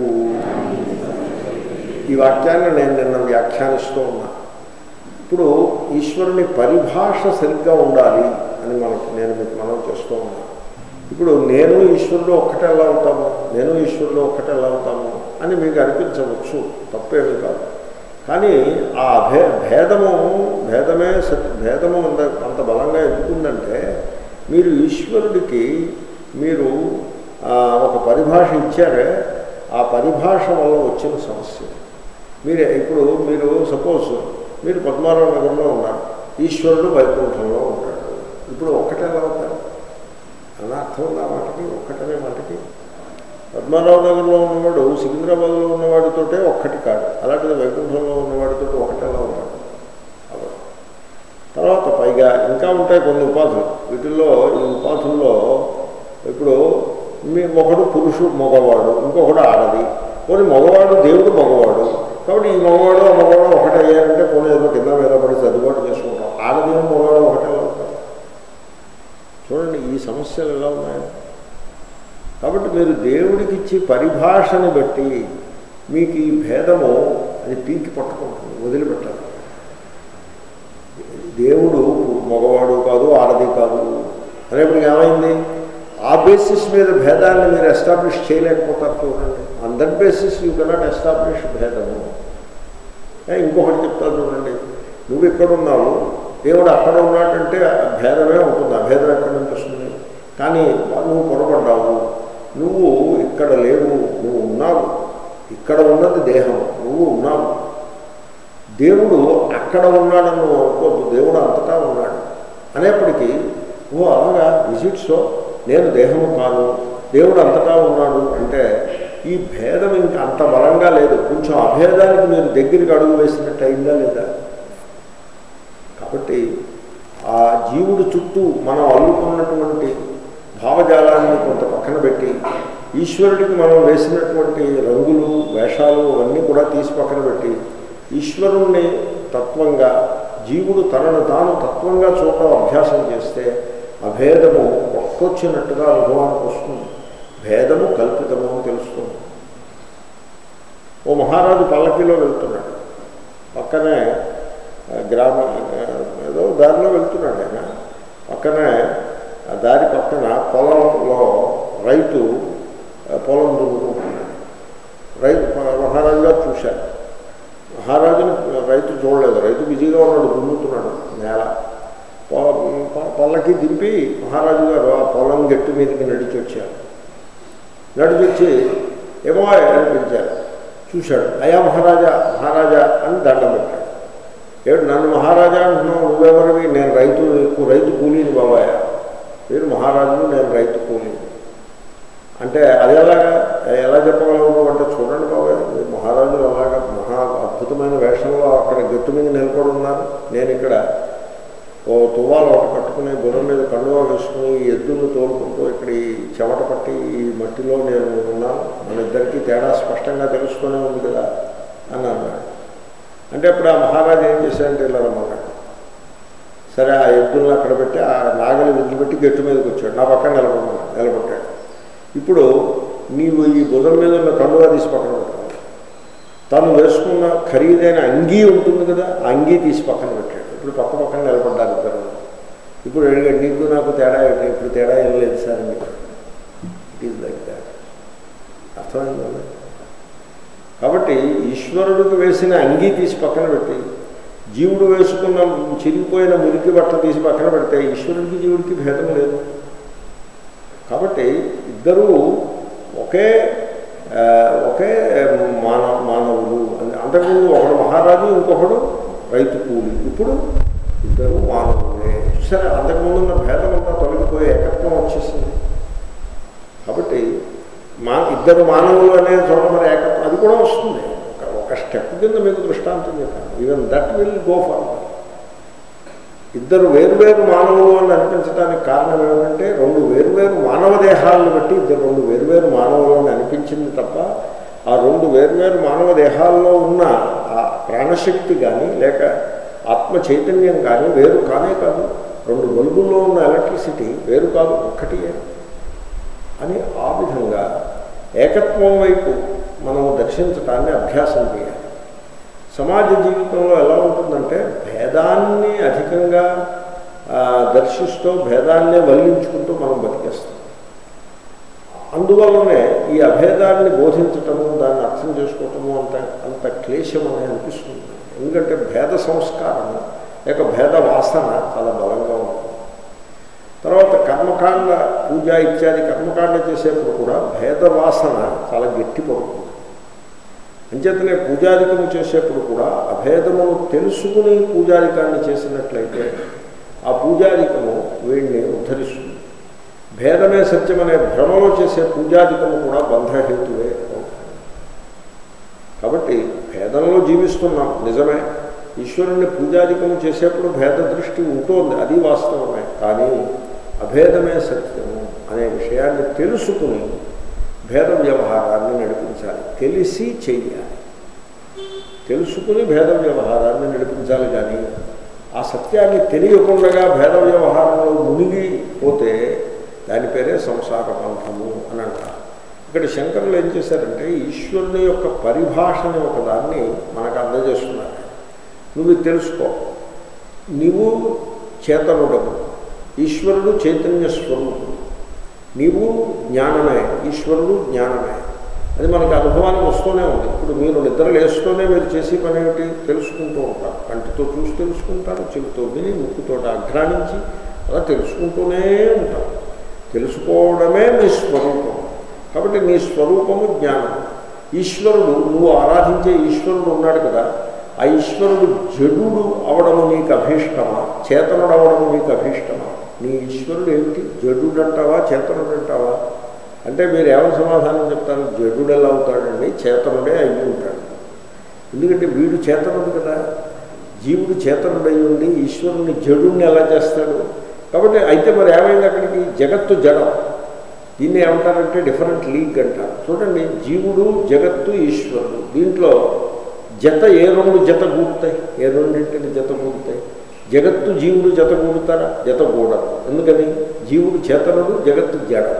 ఈ వాక్యాన్ని నేను నిన్న వ్యాఖ్యానిస్తూ ఉన్నా ఇప్పుడు ఈశ్వరుని పరిభాష సరిగ్గా ఉండాలి అని మనకి నేను మీకు మనం చేస్తూ ఉన్నా ఇప్పుడు నేను ఈశ్వరుడు ఒక్కటే ఎలా అవుతాము నేను ఈశ్వరుడు ఒక్కటే ఎలా అవుతాము అని మీకు అనిపించవచ్చు తప్పేమీ కాదు కానీ ఆ భే భేదము భేదమే సత్ భేదము అంత అంత బలంగా ఎందుకుందంటే మీరు ఈశ్వరుడికి మీరు ఆ, ఒక పరిభాష ఇచ్చారే ఆ పరిభాష వల్ల వచ్చిన సమస్య మీరు ఇప్పుడు మీరు సపోజ్ మీరు పద్మారావు నగరంలో ఉన్నారు ఈశ్వరుడు వైకుంఠంలో ఉంటాడు ఇప్పుడు ఒక్కటే ఎలా అవుతారు అలా అర్థం ఉంది ఆ మాటకి ఒక్కటనే మాటకి పద్మారావు నగర్లో ఉన్నవాడు సికింద్రాబాద్లో ఉన్నవాడితోటే ఒక్కటి కాదు అలాంటిది వైకుంఠంలో ఉన్నవాడితో ఒకటేలా ఉంటాడు అలా. తర్వాత పైగా ఇంకా ఉంటాయి కొన్ని ఉపాధులు వీటిల్లో ఈ ఉపాధుల్లో ఇప్పుడు మీ ఒకడు పురుషుడు మగవాడు ఇంకొకడు ఆడది పోనీ మగవాడు దేవుడు మగవాడు కాబట్టి ఈ మగవాడు ఆ మగవాడు ఒకటే అయ్యారంటే పోనీ ఏదో కింద మీద పడి సర్దుబాటు చేసుకుంటాం ఆడది మగవాడు ఒకటే అవుతారు చూడండి ఈ సమస్యలు ఎలా ఉన్నాయి కాబట్టి మీరు దేవుడికి ఇచ్చి పరిభాషని బట్టి మీకు ఈ భేదము అది పీకి పట్టుకుంటుంది వదిలిపెట్టాలి అనేప్పటికి ఏమైంది ఆ బేసిస్ మీద భేదాన్ని మీరు ఎస్టాబ్లిష్ చేయలేకపోతారు చూడండి on that basis you cannot establish భేదము ఏ, ఇంకొకటి చెప్తా చూడండి నువ్వు ఇక్కడ ఉన్నావు దేవుడు అక్కడ ఉన్నాడంటే భేదమే ఉంటుంది అభేదం ఎక్కడి నుంచి వస్తుంది కానీ నువ్వు పొరపడ్డావు నువ్వు ఇక్కడ లేవు నువ్వు ఉన్నావు ఇక్కడ ఉన్నది దేహం నువ్వు ఉన్నావు దేవుడు అక్కడ ఉన్నాడని నువ్వు అనుకోవద్దు దేవుడు అంతటా ఉన్నాడు అనేప్పటికీ ఓ అలాగా విజిట్ సో నేను దేహము కాను దేవుడు అంతటా ఉన్నాడు అంటే ఈ భేదం ఇంకా అంత బలంగా లేదు కొంచెం అభేదానికి మీరు దగ్గరికి అడుగు వేసినట్టు అయిందా లేదా కాబట్టి ఆ జీవుడు చుట్టూ మనం అల్లుకున్నటువంటి భావజాలాన్ని కొంత పక్కన పెట్టి ఈశ్వరుడికి మనం వేసినటువంటి రంగులు వేషాలు అవన్నీ కూడా తీసి పక్కన పెట్టి ఈశ్వరుణ్ణి తత్వంగా జీవుడు తనను తాను తత్వంగా చూడడం అభ్యాసం చేస్తే అభేదము ఒక్కొచ్చినట్టుగా అనుభవానికి వస్తుంది భేదము కల్పితము అని తెలుస్తుంది ఓ మహారాజు పల్లకిలో వెళ్తున్నాడు పక్కనే ఆ, గ్రామ ఆ, ఏదో దారిలో వెళ్తున్నాడు ఆయన పక్కనే ఆ దారి పక్కన పొలంలో రైతు ఆ, పొలం దున్నుకుంటున్నాడు రైతు మహారాజు గారు చూశారు మహారాజుని రైతు చూడలేదు రైతు బిజీగా ఉన్నాడు దున్నుతున్నాడు నేల పొ- పొ- పల్లకి దింపి మహారాజు గారు ఆ పొలం గట్టి మీదకి నడిచి వచ్చారు నడిచి వచ్చి ఏమో అని పిలిచారు చూశాడు అయా మహారాజా మహారాజా అని దండం పెట్టాడు ఏడు నన్ను మహారాజా అంటున్నావు నువ్వెవరివి నేను రైతు ఎక్కువ రైతు కూలీని బాబాయ్ మీరు మహారాజు నేను రైతు కూలీని అంటే అది ఎలాగా ఎలా చెప్పగలవు అంటే చూడండి బాబాయ్ మీరు మహారాజులు అలాగా మహా అద్భుతమైన వేషంలో అక్కడ గట్టు మీద నిలబడి ఉన్నారు నేను ఇక్కడ ఓ తువ్వాలు ఒకటి కట్టుకుని గుర్రం మీద కండువా వేసుకుని ఈ ఎద్దులు తోలుకుంటూ ఇక్కడ ఈ చెమట పట్టి ఈ మట్టిలో నేను ఉన్నాను మన ఇద్దరికీ తేడా స్పష్టంగా తెలుస్తూనే ఉంది కదా అని అన్నాడు అంటే ఇప్పుడు ఆ మహారాజు ఏం చేశాడంటే ఇలా రమ్మన్నాడు సరే ఆ ఎద్దులను అక్కడ పెట్టి ఆ నాగలి వదిలిపెట్టి గట్టు మీదకి వచ్చాడు నా పక్కన నిలబడ్డాడు నిలబడ్డాడు ఇప్పుడు నీవు ఈ బుధం మీద ఉన్న కండువా తీసి పక్కన పెట్టుకోవాలి తను వేసుకున్న ఖరీదైన అంగీ ఉంటుంది కదా ఆ అంగీ తీసి పక్కన పెట్టాడు ఇప్పుడు పక్క పక్కన నిలబడ్డారు ఇద్దరు ఇప్పుడు అడిగాడు నీకు నాకు తేడా ఏంటి ఇప్పుడు తేడా ఏం లేదు సార్ మీకు ఇట్ ఈజ్ లైక్ దాట్ అర్థమైందండి కాబట్టి ఈశ్వరుడికి వేసిన అంగీ తీసి పక్కన పెట్టి జీవుడు వేసుకున్న చిరిగిపోయిన మురికి బట్ట తీసి పక్కన పెడితే ఈశ్వరుడికి జీవుడికి భేదం లేదు కాబట్టి ఇద్దరూ ఒకే ఆ, ఒకే మానవ మానవులు అని అంతకుముందు ఒకడు మహారాజు ఇంకొకడు రైతు కూలి ఇప్పుడు ఇద్దరు మానవులే సరే అంతకుముందు ఉన్న భేదం అంతా తొలగిపోయి ఏకత్వం వచ్చేసింది కాబట్టి మా ఇద్దరు మానవులు అనే చోట మరి ఏకత్వం అది కూడా వస్తుంది ఒక- ఒక స్టెప్ కింద మీకు దృష్టాంతం చెప్పాను even that will go forward ఇద్దరు వేరువేరు మానవులు అని అనిపించడానికి కారణం ఏమిటంటే రెండు వేరువేరు మానవ దేహాలను బట్టి ఇద్దరు రెండు వేరువేరు మానవులు అని అనిపించింది తప్ప ఆ రెండు వేరువేరు మానవ దేహాల్లో ఉన్న ఆ ప్రాణశక్తి కానీ లేక ఆత్మ చైతన్యం కానీ వేరు కానే కాదు రెండు బల్బుల్లో ఉన్న ఎలక్ట్రిసిటీ వేరు కాదు ఒక్కటియే అని ఆ విధంగా ఏకత్వం వైపు మనం దర్శించటాన్ని అభ్యాసం చేయాలి సమాజ జీవితంలో ఎలా ఉంటుందంటే భేదాన్ని అధికంగా ఆ, దర్శిస్తూ భేదాన్నే వల్లించుకుంటూ మనం బతికేస్తాం అందువల్లనే ఈ అభేదాన్ని బోధించటము దాన్ని అర్థం చేసుకోవటము అంత అంత క్లేశం అని అనిపిస్తుంది ఎందుకంటే భేద సంస్కారం లేక భేద వాసన చాలా బలంగా ఉంటుంది తర్వాత కర్మకాండ పూజ ఇత్యాది కర్మకాండ చేసేప్పుడు కూడా భేద వాసన చాలా గట్టి పడుతుంది అంచేతనే పూజాధికము చేసేప్పుడు కూడా అభేదమును తెలుసుకుని పూజాధికాన్ని చేసినట్లయితే ఆ పూజాధికము వీడిని ఉద్ధరిస్తుంది భేదమే సత్యమనే భ్రమలో చేసే పూజాధికము కూడా బంధహేతువే అవుతుంది కాబట్టి భేదంలో జీవిస్తున్నాం నిజమే ఈశ్వరుణ్ణి పూజాధికము చేసేప్పుడు భేద దృష్టి ఉంటుంది అది వాస్తవమే కానీ అభేదమే సత్యము అనే విషయాన్ని తెలుసుకుని భేద వ్యవహారాన్ని నడిపించాలి తెలిసి చెయ్యాలి తెలుసుకుని భేద వ్యవహారాన్ని నడిపించాలి కానీ ఆ సత్యాన్ని తెలియకుండా భేద వ్యవహారంలో మునిగిపోతే దాని పేరే సంసార పంథము అని అంటారు ఇక్కడ శంకరులు ఏం చేశారంటే ఈశ్వరుని యొక్క పరిభాషని ఒకదాన్ని మనకు అందజేస్తున్నారు నువ్వు ఇది తెలుసుకో నీవు చేతనుడము ఈశ్వరుడు చైతన్య స్వరూపుడు నీవు జ్ఞానమే ఈశ్వరుడు జ్ఞానమే అది మనకు అనుభవానికి వస్తూనే ఉంది ఇప్పుడు మీరు నిద్రలు వేస్తూనే మీరు చేసే పని ఏమిటి తెలుసుకుంటూ ఉంటారు కంటితో చూసి తెలుసుకుంటారు చెవితో విని ముక్కుతో అఘ్రానించి అలా తెలుసుకుంటూనే ఉంటారు తెలుసుకోవడమే మీ స్వరూపం కాబట్టి నీ స్వరూపము జ్ఞానం ఈశ్వరుడు నువ్వు ఆరాధించే ఈశ్వరుడు ఉన్నాడు కదా ఆ ఈశ్వరుడు జడుడు అవడము నీకు అభీష్టమా చేతనుడు అవడము నీకు అభీష్టమా నీ ఈశ్వరుడు ఏమిటి జడుడంటావా చేతనుడంటావా అంటే మీరు ఏమని సమాధానం చెప్తారు జడుడు ఎలా అవుతాడండి చేతనుడే అయ్యి ఉంటాడు ఎందుకంటే వీడు చేతనుడు కదా జీవుడు చేతనుడై ఉండి ఈశ్వరుని జడుని ఎలా చేస్తాడు కాబట్టి అయితే మరి ఏమైంది అక్కడికి జగత్తు జడం దీన్ని ఏమంటారంటే డిఫరెంట్ లీగ్ అంటారు చూడండి జీవుడు జగత్తు ఈశ్వరుడు దీంట్లో జత ఏ రెండు జత కూడుతాయి ఏ రెండింటిని జత కూడుతాయి జగత్తు జీవుడు జత కూడుతారా జత కూడదు ఎందుకని జీవుడు చేతనుడు జగత్తు జడం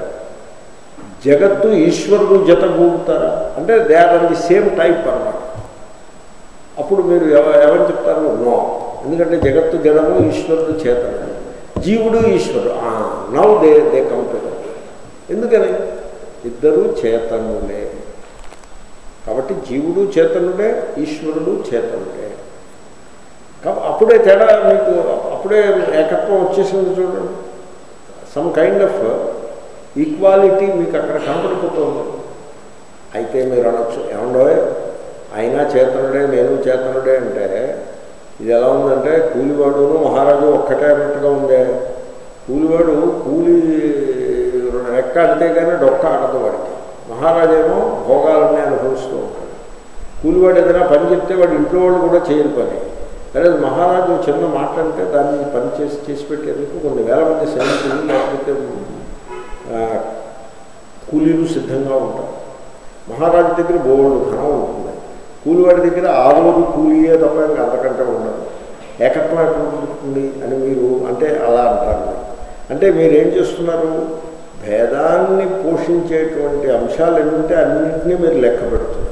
జగత్తు ఈశ్వరుడు జత కూడుతారా అంటే they are the same type అన్నమాట అప్పుడు మీరు ఎవ- ఎవరు చెప్తారు నో ఎందుకంటే జగత్తు జడము ఈశ్వరుడు చేతనుడు జీవుడు ఈశ్వరుడు నవ్ దే దే కంపేర్ ఎందుకని ఇద్దరు చేతనులే కాబట్టి జీవుడు చేతనుడే ఈశ్వరుడు చేతనుడే కాబట్టి అప్పుడే తేడా మీకు అప్పుడే ఏకత్వం వచ్చేసింది చూడండి సమ్ కైండ్ ఆఫ్ ఈక్వాలిటీ మీకు అక్కడ కనపడిపోతుంది అయితే మీరు అనొచ్చు ఏమండో అయినా చేతనుడే నేను చేతనుడే అంటే ఇది ఎలా ఉందంటే కూలివాడును మహారాజు ఒక్కటే అన్నట్టుగా ఉందే కూలివాడు కూలి రెక్క ఆడితే కానీ డొక్క ఆడదు వాడికి మహారాజేమో భోగాలన్నీ అనుభవిస్తూ ఉంటాడు కూలివాడు ఏదైనా పని చెప్తే వాడు ఇంట్లో వాళ్ళు కూడా చేయని పని అదే మహారాజు చిన్న మాట అంటే దాన్ని పని చేసి చేసి పెట్టేందుకు కొన్ని వేల మంది సైనికులు లేకపోతే ఆ, కూలీలు సిద్ధంగా ఉంటారు మహారాజు దగ్గర బోర్డు ధనం ఉంటుంది కూలివాడి దగ్గర ఆరుగురు కూలీయే తప్ప ఇంకా అంతకంటే ఉండదు ఏకత్వం ఎక్కడ ఉంటుంది అని మీరు అంటే అలా అంటారు మీరు. అంటే మీరు ఏం చేస్తున్నారు భేదాన్ని పోషించేటువంటి అంశాలు ఏమిటంటే అన్నింటినీ మీరు లెక్క పెడుతున్నారు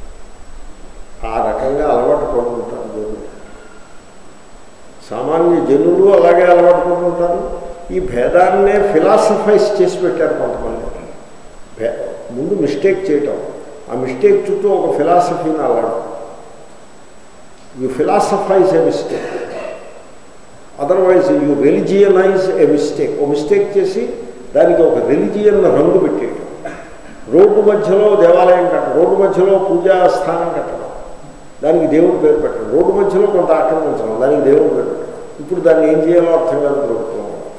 ఆ రకంగా అలవాటు పడుతుంటారు దేవుడు సామాన్య జనులు అలాగే అలవాటు పడుతుంటారు ఈ భేదాన్నే ఫిలాసఫైజ్ చేసి పెట్టారు కొంతమంది భే- ముందు మిస్టేక్ చేయటం ఆ మిస్టేక్ చుట్టూ ఒక ఫిలాసఫీని అల్లడం you philosophize a mistake otherwise you religionize a mistake ఓ మిస్టేక్ చేసి దానికి ఒక రిలిజియన్ రంగు పెట్టేయడం రోడ్డు మధ్యలో దేవాలయం కట్టడం రోడ్డు మధ్యలో పూజా స్థానం కట్టడం దానికి దేవుడు పేరు పెట్టడం రోడ్డు మధ్యలో కొంత ఆక్రమించడం దానికి దేవుడు పేరు పెట్టడం ఇప్పుడు దాన్ని ఏం చేయాలో అర్థం కాదు ప్రభుత్వం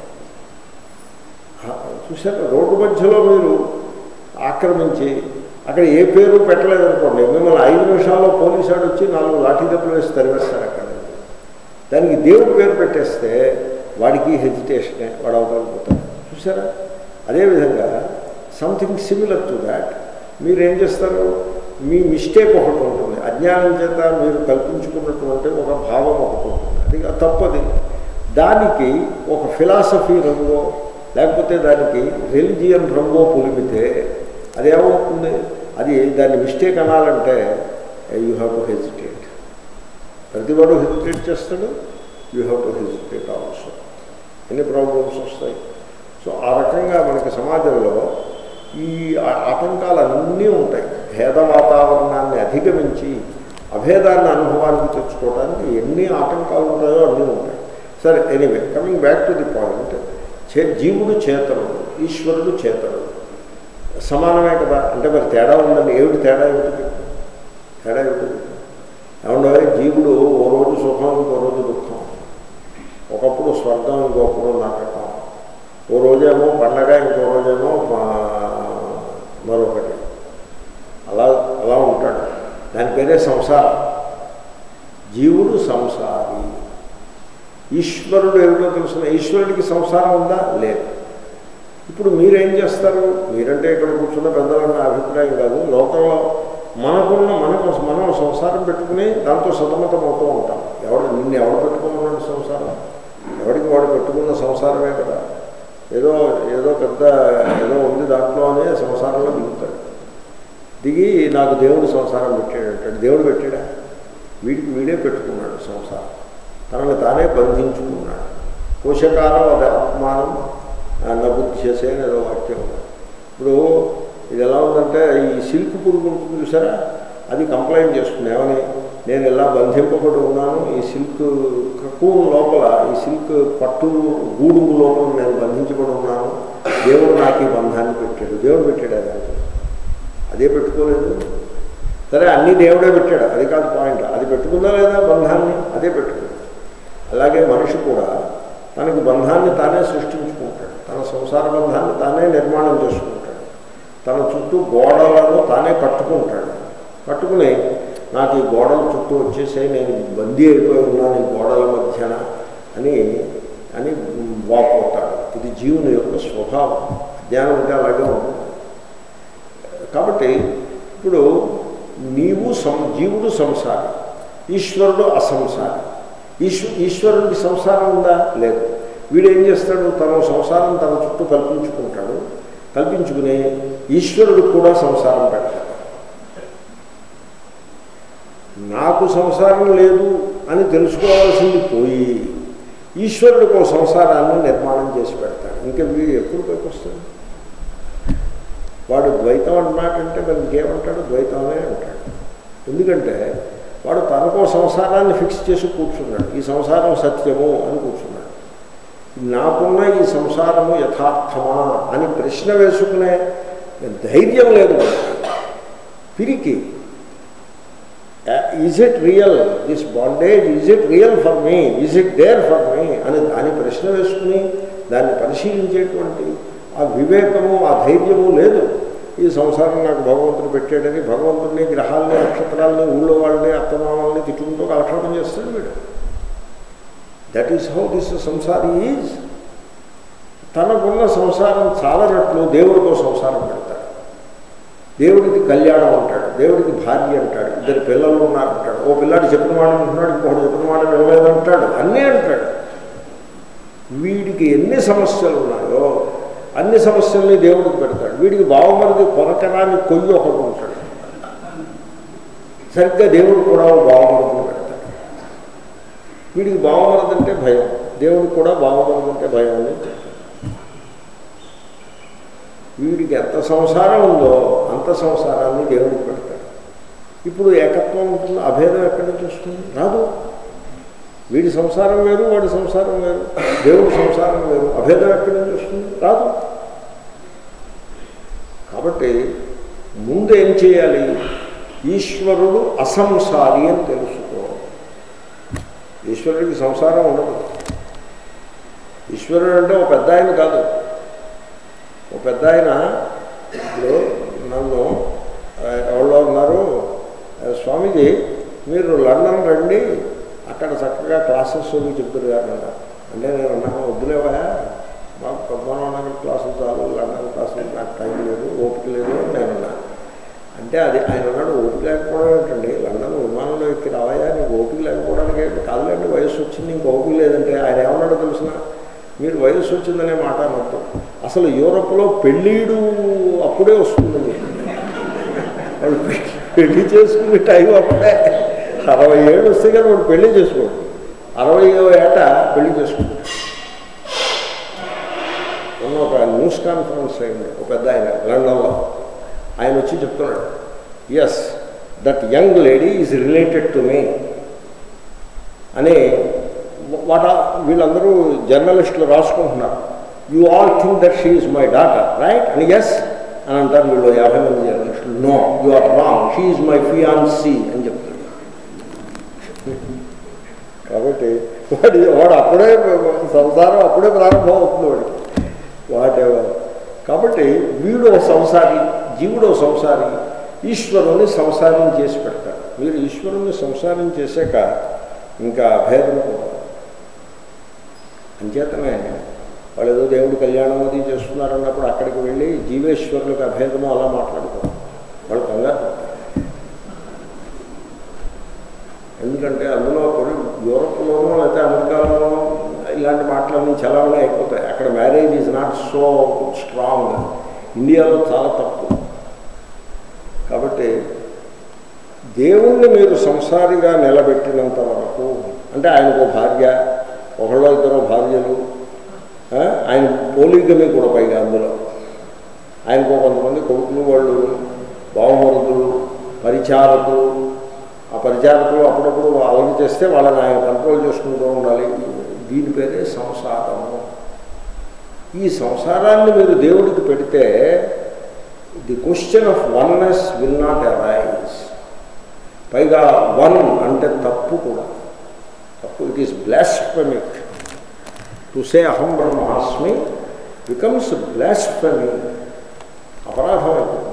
ఆ, చూశారు రోడ్డు మధ్యలో మీరు ఆక్రమించి అక్కడ ఏ పేరు పెట్టలేదనుకోండి మిమ్మల్ని ఐదు నిమిషాల్లో పోలీసు వాడు వచ్చి నాలుగు లాఠీ దెబ్బలు వేసి తరివేస్తారు అక్కడ దానికి దేవుడు పేరు పెట్టేస్తే వాడికి హెజిటేషనే వాడు అవగలిపోతాడు చూసారా అదేవిధంగా సంథింగ్ సిమిలర్ టు దాట్ మీరు ఏం చేస్తారు మీ మిస్టేక్ ఒకటి ఉంటుంది అజ్ఞానం చేత మీరు కల్పించుకున్నటువంటి ఒక భావం ఒకటి ఉంటుంది అది తప్పది దానికి ఒక ఫిలాసఫీ రంగో లేకపోతే దానికి రిలిజియన్ రంగో పులిమితే అదేమవుతుంది అది దాన్ని మిస్టేక్ అనాలంటే యూ హ్యావ్ టు హెజిటేట్ ప్రతివాడు హెజిటేట్ చేస్తాడు you have to hesitate also ఎన్ని ప్రాబ్లమ్స్ వస్తాయి సో ఆ రకంగా మనకి సమాజంలో ఈ ఆ- ఆటంకాలన్నీ ఉంటాయి భేద వాతావరణాన్ని అధిగమించి అభేదాన్ని అనుభవానికి తెచ్చుకోవడానికి ఎన్ని ఆటంకాలు ఉంటాయో అన్నీ ఉంటాయి సరే anyway coming back to the point చే జీవుడు చేతనుడు ఈశ్వరుడు చేతనుడు సమానమే కదా అంటే మరి తేడా ఉందండి ఏమిటి తేడా ఏమిటి చెప్పు. తేడా ఏమిటి చెప్పు. ఏమన్నా జీవుడు ఓ రోజు సుఖం ఇంకో రోజు దుఃఖం ఒకప్పుడు స్వర్గం ఇంకొకప్పుడు నరకం ఓ రోజేమో పండగ ఇంకో రోజేమో మా- మరొకటి అలా అలా ఉంటాడు దాని పేరే సంసారం జీవుడు సంసారి ఈశ్వరుడు ఏమిటో తెలుసిన ఈశ్వరుడికి సంసారం ఉందా లేదు ఇప్పుడు మీరేం చేస్తారు మీరంటే ఇక్కడ కూర్చున్న పెద్దలన్న అభిప్రాయం కాదు లోకంలో మనకున్న మనకు మనం సంసారం పెట్టుకుని దాంతో సతమతం అవుతూ ఉంటాం ఎవడు నిన్ను ఎవడు పెట్టుకున్నాడు సంసారం ఎవడికి వాడు పెట్టుకున్న సంసారమే కదా ఏదో ఏదో పెద్ద ఏదో ఉంది దాంట్లో అనే సంసారంలో దిగుతాడు దిగి నాకు దేవుడు సంసారం పెట్టాడు అంటాడు దేవుడు పెట్టాడా వీడికి వీడే పెట్టుకున్నాడు సంసారం తనని తానే బంధించుకున్నాడు పోషకారం అది ఆత్మానం నబుద్ధ్యసే అని ఏదో వాక్యం ఉంది. ఇప్పుడు ఇది ఎలా ఉందంటే ఈ సిల్క్ పురుగు ఉంటుంది చూసారా అది కంప్లైంట్ చేస్తుంది ఏమని నేను ఇలా బంధింపబడి ఉన్నాను ఈ సిల్క్ కక్కువ లోపల ఈ సిల్క్ పట్టు గూడు లోపల నేను బంధించబడి ఉన్నాను దేవుడు నాకు ఈ బంధాన్ని పెట్టాడు దేవుడు పెట్టాడు అది అదే పెట్టుకోలేదు సరే అన్నీ దేవుడే పెట్టాడు అది కాదు పాయింట్ అది పెట్టుకుందా లేదా బంధాన్ని అదే పెట్టుకుంది అలాగే మనిషి కూడా తనకి బంధాన్ని తానే సృష్టించుకుంటాడు తన సంసార బంధాన్ని తానే నిర్మాణం చేసుకుంటాడు తన చుట్టూ గోడలను తానే కట్టుకుంటాడు కట్టుకుని నాకు ఈ గోడల చుట్టూ వచ్చేసే నేను బందీ అయిపోయి ఉన్నాను ఈ గోడల మధ్యన అని అని వాపోతాడు ఇది జీవుని యొక్క స్వభావం జ్ఞానం అంటే అలాగే ఉంటుంది కాబట్టి ఇప్పుడు నీవు సం జీవుడు సంసారి ఈశ్వరుడు అసంసారి ఈశ్వ ఈశ్వరుడికి సంసారం ఉందా లేదు వీడు ఏం చేస్తాడు తన సంసారం తన చుట్టూ కల్పించుకుంటాడు కల్పించుకుని ఈశ్వరుడికి కూడా సంసారం పెడతాడు నాకు సంసారం లేదు అని తెలుసుకోవాల్సింది పోయి ఈశ్వరుడికి ఒక సంసారాన్ని నిర్మాణం చేసి పెడతాడు ఇంకా వీడు ఎప్పుడు పైకి వస్తాడు వాడు ద్వైతం అంటున్నాడంటే మరి ఇంకేమంటాడు ద్వైతమే అంటాడు ఎందుకంటే వాడు తనకో సంసారాన్ని ఫిక్స్ చేసి కూర్చున్నాడు ఈ సంసారం సత్యము అని కూర్చున్నాడు నాకున్న ఈ సంసారము యథార్థమా అని ప్రశ్న వేసుకునే ధైర్యం లేదు పిరికి is it real this bondage is it real for me is it there for me అని దాని ప్రశ్న వేసుకుని దాన్ని పరిశీలించేటువంటి ఆ వివేకము ఆ ధైర్యము లేదు ఈ సంసారం నాకు భగవంతుడు పెట్టాడని భగవంతుడిని గ్రహాలని నక్షత్రాలని ఊళ్ళో వాళ్ళని అత్తమామల్ని తిట్టుకుంటూ కాలక్షేపం చేస్తాడు వీడు దట్ ఈస్ హౌ దిస్ సంసారి ఈజ్ తనకున్న సంసారం చాలనట్లు దేవుడికో సంసారం పెడతాడు దేవుడికి కళ్యాణం అంటాడు దేవుడికి భార్య అంటాడు ఇద్దరు పిల్లలు ఉన్నారంటాడు ఓ పిల్లాడు చెప్పిన మాట అంటున్నాడు ఇంకొకటి చెప్పిన మాట వినలేదంటాడు అన్నీ అంటాడు వీడికి ఎన్ని సమస్యలు ఉన్నాయో అన్ని సమస్యల్ని దేవుడికి పెడతాడు వీడికి బావమరిది కొరకరాని కొయ్యి ఒకటి ఉంటాడు సరిగ్గా దేవుడు కూడా బావమరిదిని పెడతాడు వీడికి బావమరది అంటే భయం దేవుడికి కూడా బావమరది అంటే భయం అని చెప్తాడు వీడికి ఎంత సంసారం ఉందో అంత సంసారాన్ని దేవుడికి పెడతాడు ఇప్పుడు ఏకత్వం ఉంటుంది అభేదం ఎక్కడి నుంచి వస్తుంది రాదు వీడి సంసారం వేరు వాడి సంసారం వేరు దేవుడి సంసారం వేరు అభేదం ఎక్కడి నుంచి వస్తుంది రాదు కాబట్టి ముందు ఏం చేయాలి ఈశ్వరుడు అసంసారి అని తెలుసుకో ఈశ్వరుడికి సంసారం ఉండదు ఈశ్వరుడు అంటే ఒక పెద్ద ఆయన కాదు ఒక పెద్ద ఆయన ఇప్పుడు నన్ను ఎవరో ఉన్నారు స్వామీజీ మీరు లండన్ రండి అక్కడ చక్కగా క్లాసెస్ చెప్తారు గారు అంటే నేను అన్నాను వద్దులేవా మాకు పద్మనాభనగర్ క్లాసులు చాలు లండన్ క్లాసులు నాకు టైం లేదు ఓపిక లేదు అని నేను అన్నాను అంటే అది ఆయన అన్నాడు ఓపిక లేకపోవడం ఏంటండి లండన్ విమానంలో ఎక్కి రావాయా నీకు ఓపిక లేకపోవడానికి ఏంటి కాదులేండి వయసు వచ్చింది ఇంక ఓపిక లేదంటే ఆయన ఏమన్నాడో తెలిసిన మీరు వయసు వచ్చిందనే మాట అనొద్దు అసలు యూరప్లో పెళ్ళీడు అప్పుడే వస్తుంది వాళ్ళు పెళ్లి చేసుకునే టైం అప్పుడే అరవై ఏళ్ళు వస్తే కానీ వాడు పెళ్లి చేసుకోడు అరవై ఏట పెళ్లి చేసుకుంటాడు మొన్న ఒక న్యూస్ కాన్ఫరెన్స్ అయింది ఒక పెద్ద ఆయన లండన్లో ఆయన వచ్చి చెప్తున్నాడు yes that young lady is related to me అని వాట వీళ్ళందరూ జర్నలిస్టులు రాసుకుంటున్నారు you all think that she is my daughter right అని ఎస్ అని అంటారు వీళ్ళు యాభై మంది జర్నలిస్టులు no you are wrong she is my fiancee అని చెప్తారు కాబట్టి వాడి వాడు అప్పుడే సంసారం అప్పుడే ప్రారంభం అవుతుంది వాడికి వాటెవర్ కాబట్టి వీడు సంసారి జీవుడు సంసారి ఈశ్వరుని సంసారం చేసి పెడతాడు మీరు ఈశ్వరుని సంసారం చేశాక ఇంకా భేదం కూడా అంచేతనే వాళ్ళు ఏదో దేవుడు కళ్యాణం అది చేస్తున్నారన్నప్పుడు అక్కడికి వెళ్ళి జీవేశ్వరులకు అభేదము అలా మాట్లాడుకోరు వాళ్ళు కంగారు పడతారు ఎందుకంటే అందులో కొన్ని యూరప్లోనూ లేకపోతే అమెరికాలోనూ ఇలాంటి మాటలన్నీ చలావణి అయిపోతాయి అక్కడ marriage is not so strong ఇండియాలో చాలా తక్కువ కాబట్టి దేవుణ్ణి మీరు సంసారిగా నిలబెట్టినంత వరకు అంటే ఆయనకు భార్య ఒకళ్ళో ఇద్దరు భార్యలు ఆ, ఆయన పోలికని కూడా పైగా అందులో ఆయనకు కొంతమంది కొడుకులు వాళ్ళు బావమరుదులు పరిచారకులు ఆ పరిచారకులు అప్పుడప్పుడు అలవి చేస్తే వాళ్ళని ఆయన కంట్రోల్ చేసుకుంటూ ఉండాలి దీని పేరే సంసారము ఈ సంసారాన్ని మీరు దేవుడికి పెడితే the question of oneness will not arise పైగా వన్ అంటే తప్పు కూడా తప్పు it is blasphemic to say అహం బ్రహ్మాస్మి బికమ్స్ బ్లాస్ఫెమి అపరాధం అయిపోతుంది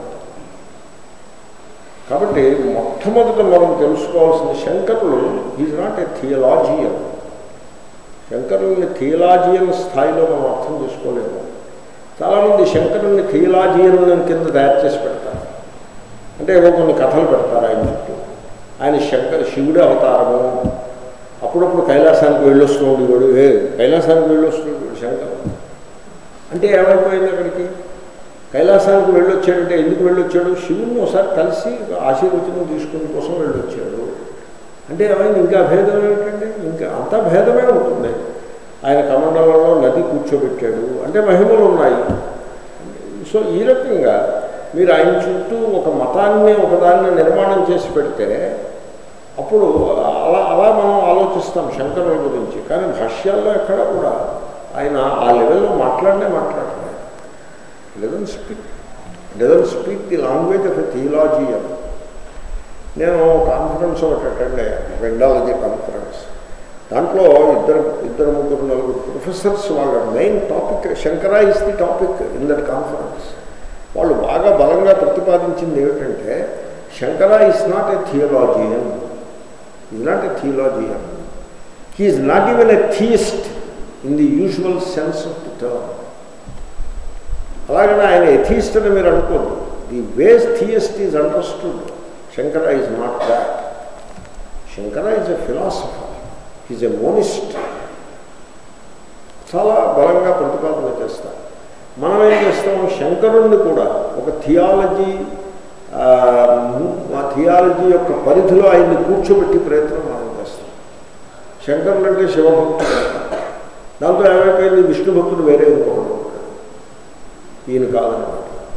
కాబట్టి మొట్టమొదట మనం తెలుసుకోవాల్సిన శంకరులు ఈజ్ నాట్ ఏ థియలాజియన్ శంకరుల్ని థియలాజియన్ స్థాయిలో మనం అర్థం చేసుకోలేము చాలామంది శంకరుల్ని థియలాజియన్ కింద తయారు చేసి పెడతారు అంటే ఏవో కొన్ని కథలు పెడతారు ఆయన చుట్టూ ఆయన శంకర శివుడి అవతారము అప్పుడప్పుడు కైలాసానికి వెళ్ళొస్తూ ఉండేవాడు ఏ కైలాసానికి వెళ్ళొస్తున్నాడు శంకర్ అంటే ఏమైపోయింది అక్కడికి కైలాసానికి వెళ్ళొచ్చాడంటే ఎందుకు వెళ్ళొచ్చాడు శివుని ఒకసారి కలిసి ఆశీర్వచనం తీసుకునే కోసం వెళ్ళొచ్చాడు అంటే ఏమైంది ఇంకా భేదం ఏమిటండి ఇంకా అంతా భేదమే ఉంటుంది ఆయన కమండలంలో నది కూర్చోబెట్టాడు అంటే మహిమలు ఉన్నాయి సో ఈ రకంగా మీరు ఆయన చుట్టూ ఒక మతాన్ని ఒకదాన్ని నిర్మాణం చేసి పెడితే అప్పుడు అలా అలా మనం ఆలోచిస్తాం శంకరుల గురించి కానీ భాష్యాల్లో ఎక్కడ కూడా ఆయన ఆ లెవెల్లో మాట్లాడనే మాట్లాడలేదు doesn't speak doesn't speak the language of a theologian నేను కాన్ఫరెన్స్ ఒకటి అటెండ్ అయ్యాను వెండాలజీ కాన్ఫరెన్స్ దాంట్లో ఇద్దరు ఇద్దరు ముగ్గురు నలుగురు ప్రొఫెసర్స్ వాళ్ళ main topic Shankara is the topic in that conference వాళ్ళు బాగా బలంగా ప్రతిపాదించింది ఏమిటంటే Shankara is not a theologian is not a theologian he is not even a theist in the usual sense of the term అలాగనే ఆయన ఎథీస్ట్ అని మీరు అనుకోండి the ways theist is understood Shankara is not that Shankara is a philosopher is a monist చాలా బలంగా ప్రతిపాదన చేస్తారు మనం ఏం చేస్తాం శంకరుణ్ణి కూడా ఒక థియాలజీ ఆ థియాలజీ యొక్క పరిధిలో ఆయన్ని కూర్చోబెట్టి ప్రయత్నం మనం చేస్తాం శంకరులు అంటే శివభక్తుడు దాంతో ఏమైపోయింది విష్ణు భక్తుడు వేరే ఇంకొకడు ఉంటాడు ఈయన కాదనమాట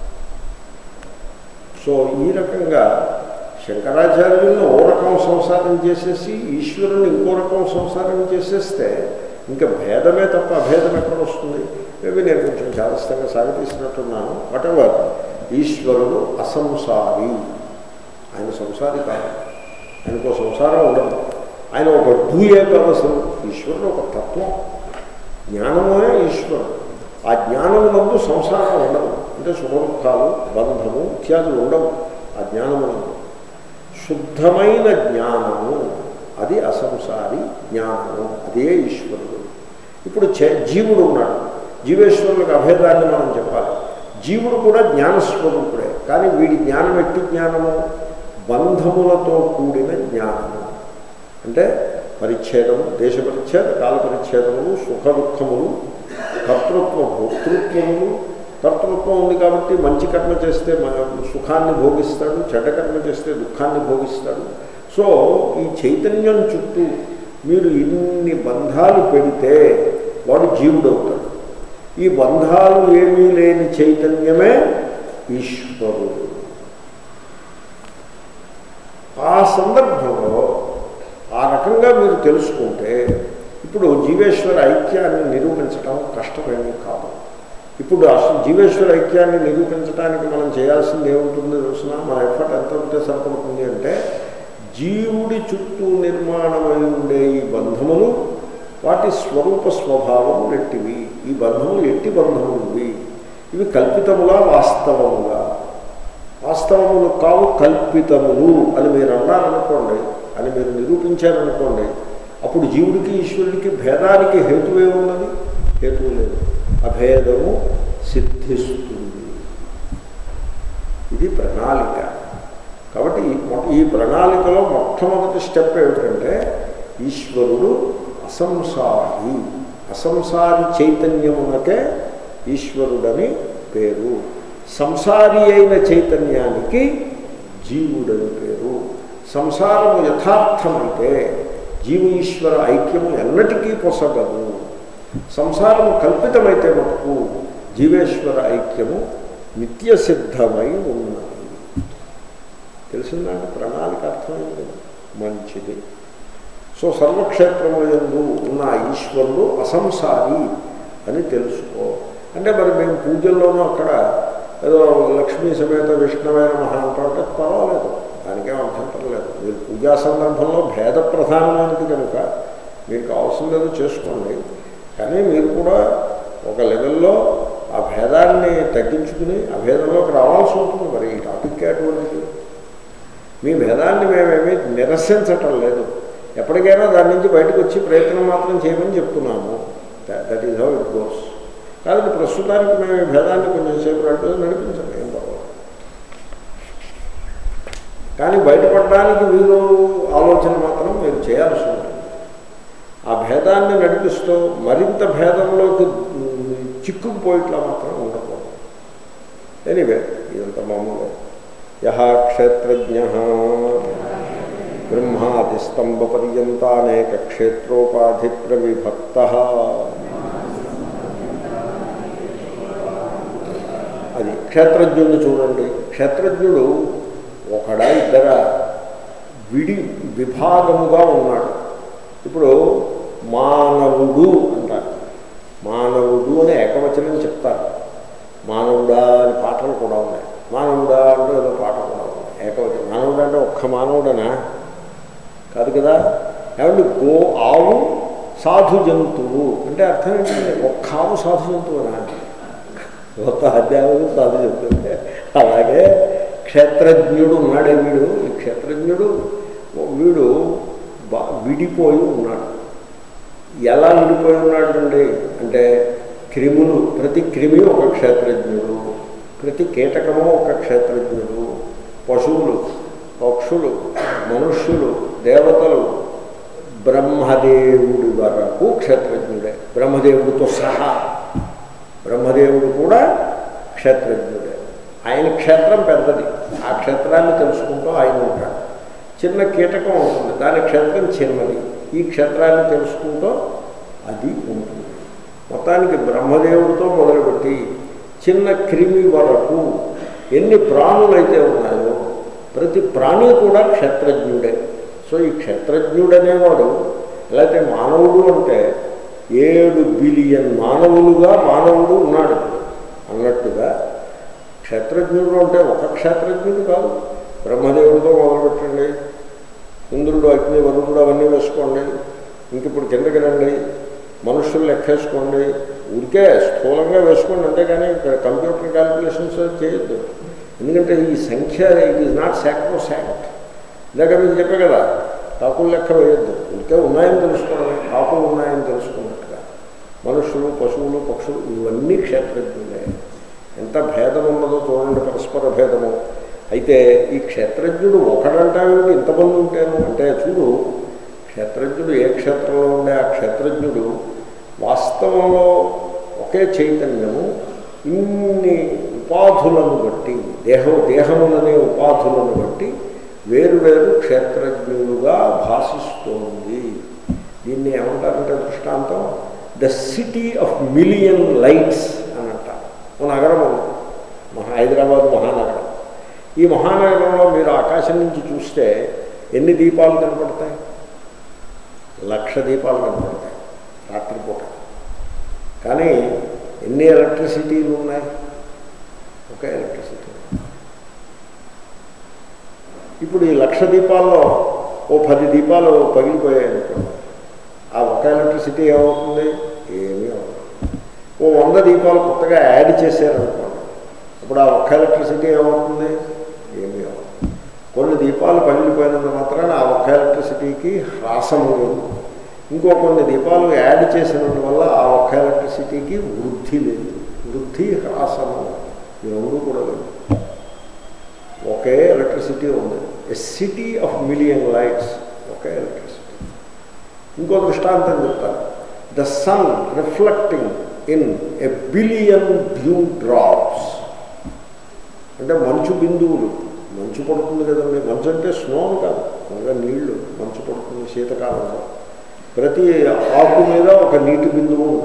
సో ఈ రకంగా శంకరాచార్యులను ఓ రకం సంసారం చేసేసి ఈశ్వరుని ఇంకో రకం సంసారం చేసేస్తే ఇంకా భేదమే తప్ప అభేదం ఎక్కడ వస్తుంది మేబీ నేను కొంచెం జాగ్రత్తగా సాగతీసినట్టున్నాను వాటెవర్ ఈశ్వరుడు అసంసారి ఆయన సంసారి కాదు ఆయనకు సంసారం ఉండదు ఆయన ఒక డూయే కాదు అసలు ఈశ్వరుడు ఒక తత్వం జ్ఞానమే ఈశ్వరుడు ఆ జ్ఞానమునందు సంసారం ఉండదు అంటే సుఖదుఖాలు బంధము ఇత్యాదులు ఉండవు ఆ జ్ఞానమునందు శుద్ధమైన జ్ఞానము అది అసంసారి జ్ఞానము అదే ఈశ్వరుడు ఇప్పుడు చే- జీవుడు ఉన్నాడు జీవేశ్వరులకు అభేదాన్ని మనం చెప్పాలి జీవుడు కూడా జ్ఞానస్వరూపుడే కానీ వీడి జ్ఞానం ఎట్టి జ్ఞానము బంధములతో కూడిన జ్ఞానము అంటే పరిచ్ఛేదము దేశ పరిచ్ఛేద కాల పరిచ్ఛేదములు సుఖ దుఃఖములు కర్తృత్వ భోక్తృత్వములు కర్తృత్వం ఉంది కాబట్టి మంచి కర్మ చేస్తే మ- సుఖాన్ని భోగిస్తాడు చెడ్డ కర్మ చేస్తే దుఃఖాన్ని భోగిస్తాడు సో ఈ చైతన్యం చుట్టూ మీరు ఇన్ని బంధాలు పెడితే వాడు జీవుడవుతాడు ఈ బంధాలు ఏమీ లేని చైతన్యమే ఈశ్వరుడు ఆ సందర్భంలో ఆ రకంగా మీరు తెలుసుకుంటే ఇప్పుడు జీవేశ్వర ఐక్యాన్ని నిరూపించడం కష్టమేమీ కాదు ఇప్పుడు అసలు జీవేశ్వర ఐక్యాన్ని నిరూపించడానికి మనం చేయాల్సింది ఏముంటుందో తెలుసిన మన ఎఫర్ట్ ఎంత ఉంటే సరిపడుతుంది అంటే జీవుడి చుట్టూ నిర్మాణమై ఉండే ఈ బంధములు వాటి స్వరూప స్వభావం ఎట్టివి ఈ బంధములు ఎట్టి బంధములు ఇవి ఇవి కల్పితములా వాస్తవముగా వాస్తవములు కావు కల్పితములు అని మీరు అన్నారనుకోండి అని మీరు నిరూపించారనుకోండి అప్పుడు జీవుడికి ఈశ్వరుడికి భేదానికి హేతువే ఉన్నది హేతువు లేదు అభేదము సిద్ధిస్తుంది ఇది ప్రణాళిక కాబట్టి ఈ మొ- ఈ ప్రణాళికలో మొట్టమొదటి స్టెప్ ఏమిటంటే ఈశ్వరుడు అసంసారి అసంసారి చైతన్యమునకే ఈశ్వరుడని పేరు సంసారి అయిన చైతన్యానికి జీవుడని పేరు సంసారము యథార్థమైతే జీవ ఈశ్వర ఐక్యము ఎన్నటికీ పొసగదు సంసారము కల్పితమైతే మటుకు జీవేశ్వర ఐక్యము నిత్యసిద్ధమై ఉన్నది తెలిసిందంటే ప్రణాళిక అర్థమైంది కదా మంచిది సో సర్వక్షేత్రములందు ఉన్న ఈశ్వరుడు అసంసారి అని తెలుసుకో అంటే మరి మేము పూజల్లోనూ అక్కడ ఏదో లక్ష్మీ సమేత విష్ణువైన మహా అంటే పర్వాలేదు దానికేం అభ్యంతరం లేదు మీరు పూజా సందర్భంలో భేద ప్రధానమైనది కనుక మీకు అవసరం లేదు చేసుకోండి కానీ మీరు కూడా ఒక లెవెల్లో ఆ భేదాన్ని తగ్గించుకుని ఆ భేదంలోకి రావాల్సి ఉంటుంది మరి ఈ టాపిక్ అటువంటిది మీ భేదాన్ని మేమేమీ నిరసించటం లేదు ఎప్పటికైనా దాని నుంచి బయటకు వచ్చి ప్రయత్నం మాత్రం చేయమని చెప్తున్నాము that is how it goes కాబట్టి ప్రస్తుతానికి మేము ఈ భేదాన్ని కొంచెం సేపు నడిపి నడిపించండి ఏం పర్వాలేదు కానీ బయటపడడానికి మీరు ఆలోచన మాత్రం మీరు చేయాల్సి ఉంటుంది ఆ భేదాన్ని నడిపిస్తూ మరింత భేదంలోకి చిక్కుకుపోయిట్లా మాత్రం ఉండకూడదు ఎనీవే ఇదంతా మామూలు యహ క్షేత్రజ్ఞ బ్రహ్మాదిస్తంభపర్యంతానేక క్షేత్రోపాధి ప్రవిభక్త అది క్షేత్రజ్ఞుడిని చూడండి క్షేత్రజ్ఞుడు ఒకడా ఇద్దర విడి విభాగముగా ఉన్నాడు ఇప్పుడు మానవుడు అంటారు మానవుడు అని ఏకవచనం చెప్తారు మానవుడా అని పాటలు కూడా ఉన్నాయి మానవుడా అంటే ఏదో పాట కూడా ఉంది ఏకవచనం మానవుడు అంటే ఒక్క మానవుడనా కాదు కదా ఏమంటే గో ఆవు సాధు జంతువు అంటే అర్థం ఏంటంటే ఒక్క ఆవు సాధు జంతువునా ఒక అధ్యాయుడు సాధు జంతువు అలాగే క్షేత్రజ్ఞుడు ఉన్నాడే వీడు ఈ క్షేత్రజ్ఞుడు వీడు బా విడిపోయి ఉన్నాడు ఎలా విడిపోయి ఉన్నాడండి అంటే క్రిములు ప్రతి క్రిమి ఒక క్షేత్రజ్ఞుడు ప్రతి కీటకము ఒక క్షేత్రజ్ఞుడు పశువులు పక్షులు మనుష్యులు దేవతలు బ్రహ్మదేవుడి వరకు క్షేత్రజ్ఞుడే బ్రహ్మదేవుడితో సహా బ్రహ్మదేవుడు కూడా క్షేత్రజ్ఞుడే ఆయన క్షేత్రం పెద్దది ఆ క్షేత్రాన్ని తెలుసుకుంటూ ఆయన ఉంటాడు చిన్న కీటకం ఉంటుంది దాని క్షేత్రం చిన్నది ఈ క్షేత్రాన్ని తెలుసుకుంటూ అది ఉంటుంది మొత్తానికి బ్రహ్మదేవుడితో మొదలుపెట్టి చిన్న క్రిమి వరకు ఎన్ని ప్రాణులైతే ఉన్నాయో ప్రతి ప్రాణి కూడా క్షేత్రజ్ఞుడే సో ఈ క్షేత్రజ్ఞుడనేవాడు లేకపోతే మానవుడు అంటే ఏడు బిలియన్ మానవులుగా మానవుడు ఉన్నాడు అన్నట్టుగా క్షేత్రజ్ఞుడు అంటే ఒక క్షేత్రజ్ఞుడు కాదు బ్రహ్మదేవుడితో మొదలుపెట్టండి ఇంద్రుడు అగ్ని వరుణుడు అవన్నీ వేసుకోండి ఇంక ఇప్పుడు కిందకి రండి మనుషులు లెక్కేసుకోండి ఊరికే స్థూలంగా వేసుకోండి అంతేగాని ఇక్కడ కంప్యూటర్ క్యాలిక్యులేషన్స్ చేయొద్దు ఎందుకంటే ఈ సంఖ్య it is not sacrosanct ఇందాక మీకు చెప్పే కదా కాకులు లెక్క వేయొద్దు ఊరికే ఉన్నాయని తెలుసుకోవడమే కాకులు ఉన్నాయని తెలుసుకున్నట్టుగా మనుషులు పశువులు పక్షులు ఇవన్నీ క్షేత్రజ్ఞులే ఎంత భేదం ఉన్నదో చూడండి పరస్పర భేదము అయితే ఈ క్షేత్రజ్ఞుడు ఒకడంటావేమిటి ఇంతమంది ఉంటాను అంటే చూడు క్షేత్రజ్ఞుడు ఏ క్షేత్రంలో ఉండే ఆ క్షేత్రజ్ఞుడు వాస్తవంలో ఒకే చైతన్యము ఇన్ని ఉపాధులను బట్టి దేహ దేహములనే ఉపాధులను బట్టి వేరువేరు క్షేత్రజ్ఞులుగా భాషిస్తోంది దీన్ని ఏమంటారంటే దృష్టాంతం the city of million lights అని అంటారు ఓ నగరం ఉంది మహా హైదరాబాద్ మహానగరం ఈ మహానగరంలో మీరు ఆకాశం నుంచి చూస్తే ఎన్ని దీపాలు కనపడతాయి లక్ష దీపాలు కనపడతాయి రాత్రిపూట కానీ ఎన్ని ఎలక్ట్రిసిటీలు ఉన్నాయి ఒకే ఎలక్ట్రిసిటీ ఇప్పుడు ఈ లక్ష దీపాల్లో ఓ పది దీపాలు పగిలిపోయాయి అనుకోండి ఆ ఒక ఎలక్ట్రిసిటీ ఏమవుతుంది ఏమీ అవుతుంది ఓ వంద దీపాలు కొత్తగా యాడ్ చేశారనుకోండి ఇప్పుడు ఆ ఒక్క ఎలక్ట్రిసిటీ ఏమవుతుంది ఏమీ అవుతుంది కొన్ని దీపాలు పగిలిపోయినంత మాత్రాన ఆ ఒక్క ఎలక్ట్రిసిటీకి హ్రాసము లేదు ఇంకో కొన్ని దీపాలు యాడ్ చేసినందువల్ల ఆ ఒక్క ఎలక్ట్రిసిటీకి వృద్ధి లేదు వృద్ధి హ్రాసము ఈ రెండు కూడా లేదు ఒకే ఎలక్ట్రిసిటీ ఉంది a city of million lights ఒకే ఎలక్ట్రిసిటీ ఇంకో దృష్టాంతం చెప్తాను the sun reflecting in a billion dew drops అంటే మంచు బిందువులు మంచు పడుతుంది కదండి మంచు అంటే స్నో కాదు అనగా నీళ్లు మంచు పడుతుంది శీతకాలంలో ప్రతి ఆకు మీద ఒక నీటి బిందువు ఉంటుంది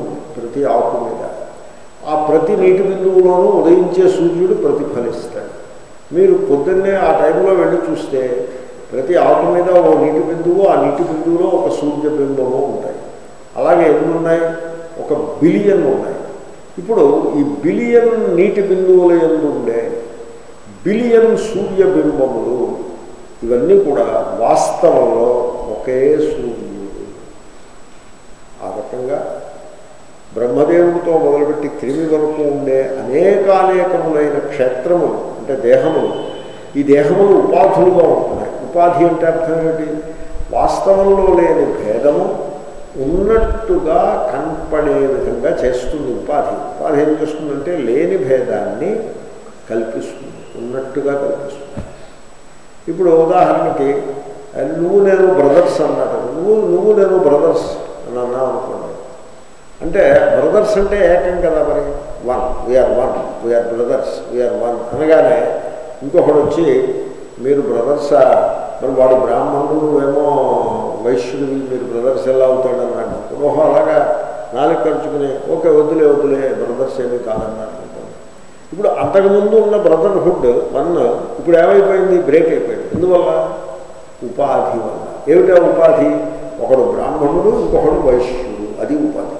ప్రతి ఆకు మీద ఆ ప్రతి నీటి బిందువులోనూ ఉదయించే సూర్యుడు ప్రతిఫలిస్తాడు మీరు పొద్దున్నే ఆ టైంలో వెళ్ళి చూస్తే ప్రతి ఆకు మీద ఓ నీటి బిందువు ఆ నీటి బిందువులో ఒక సూర్య బింబము ఉంటాయి అలాగే ఎన్ని ఉన్నాయి ఒక బిలియన్ ఉన్నాయి ఇప్పుడు ఈ బిలియన్ నీటి బిందువుల ఎందు ఉండే బిలియన్ సూర్య బింబములు ఇవన్నీ కూడా వాస్తవంలో ఒకే సూర్యుడు ఆ రకంగా బ్రహ్మదేవుడితో మొదలుపెట్టి క్రిమి వరకు ఉండే అనేకానేకములైన క్షేత్రములు అంటే దేహములు ఈ దేహములు ఉపాధులుగా ఉంటున్నాయి ఉపాధి అంటే అర్థం ఏమిటి వాస్తవంలో లేని భేదము ఉన్నట్టుగా కనపడే విధంగా చేస్తుంది ఉపాధి ఉపాధి ఏం చేస్తుందంటే లేని భేదాన్ని కల్పిస్తుంది ఉన్నట్టుగా కల్పిస్తుంది ఇప్పుడు ఉదాహరణకి నువ్వు నేను బ్రదర్స్ అన్నాడు నువ్వు నువ్వు నేను బ్రదర్స్ అని అన్నావు అనుకోండి అంటే బ్రదర్స్ అంటే ఏకం కదా మరి one we are one we are brothers we are one అనగానే ఇంకొకడు వచ్చి మీరు బ్రదర్సా మరి వాడు బ్రాహ్మణుడు నువ్వేమో వైశ్యుడివి మీరు బ్రదర్స్ ఎలా అవుతాడు అన్నాడు ఓహో అలాగా నాలుగు ఖర్చుకుని ఓకే వద్దులే వద్దులే బ్రదర్స్ ఏమీ కాదన్నాడు అనుకోండి ఇప్పుడు అంతకుముందు ఉన్న బ్రదర్హుడ్ వన్ ఇప్పుడు ఏమైపోయింది బ్రేక్ అయిపోయింది ఎందువల్ల ఉపాధి వల్ల ఏమిటా ఉపాధి ఒకడు బ్రాహ్మణుడు ఇంకొకడు వైశ్యుడు అది ఉపాధి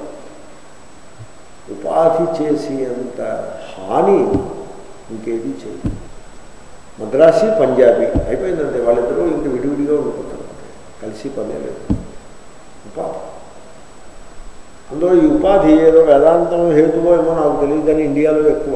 ఉపాధి చేసి అంత హాని ఇంకేది చేయదు మద్రాసి పంజాబీ అయిపోయిందండి వాళ్ళిద్దరూ ఇంక విడివిడిగా ఉండిపోతారు కలిసి పనే లేదు ఉపాధి అందులో ఈ ఉపాధి ఏదో వేదాంతం హేతువో ఏమో నాకు తెలియదు కానీ ఇండియాలో ఎక్కువ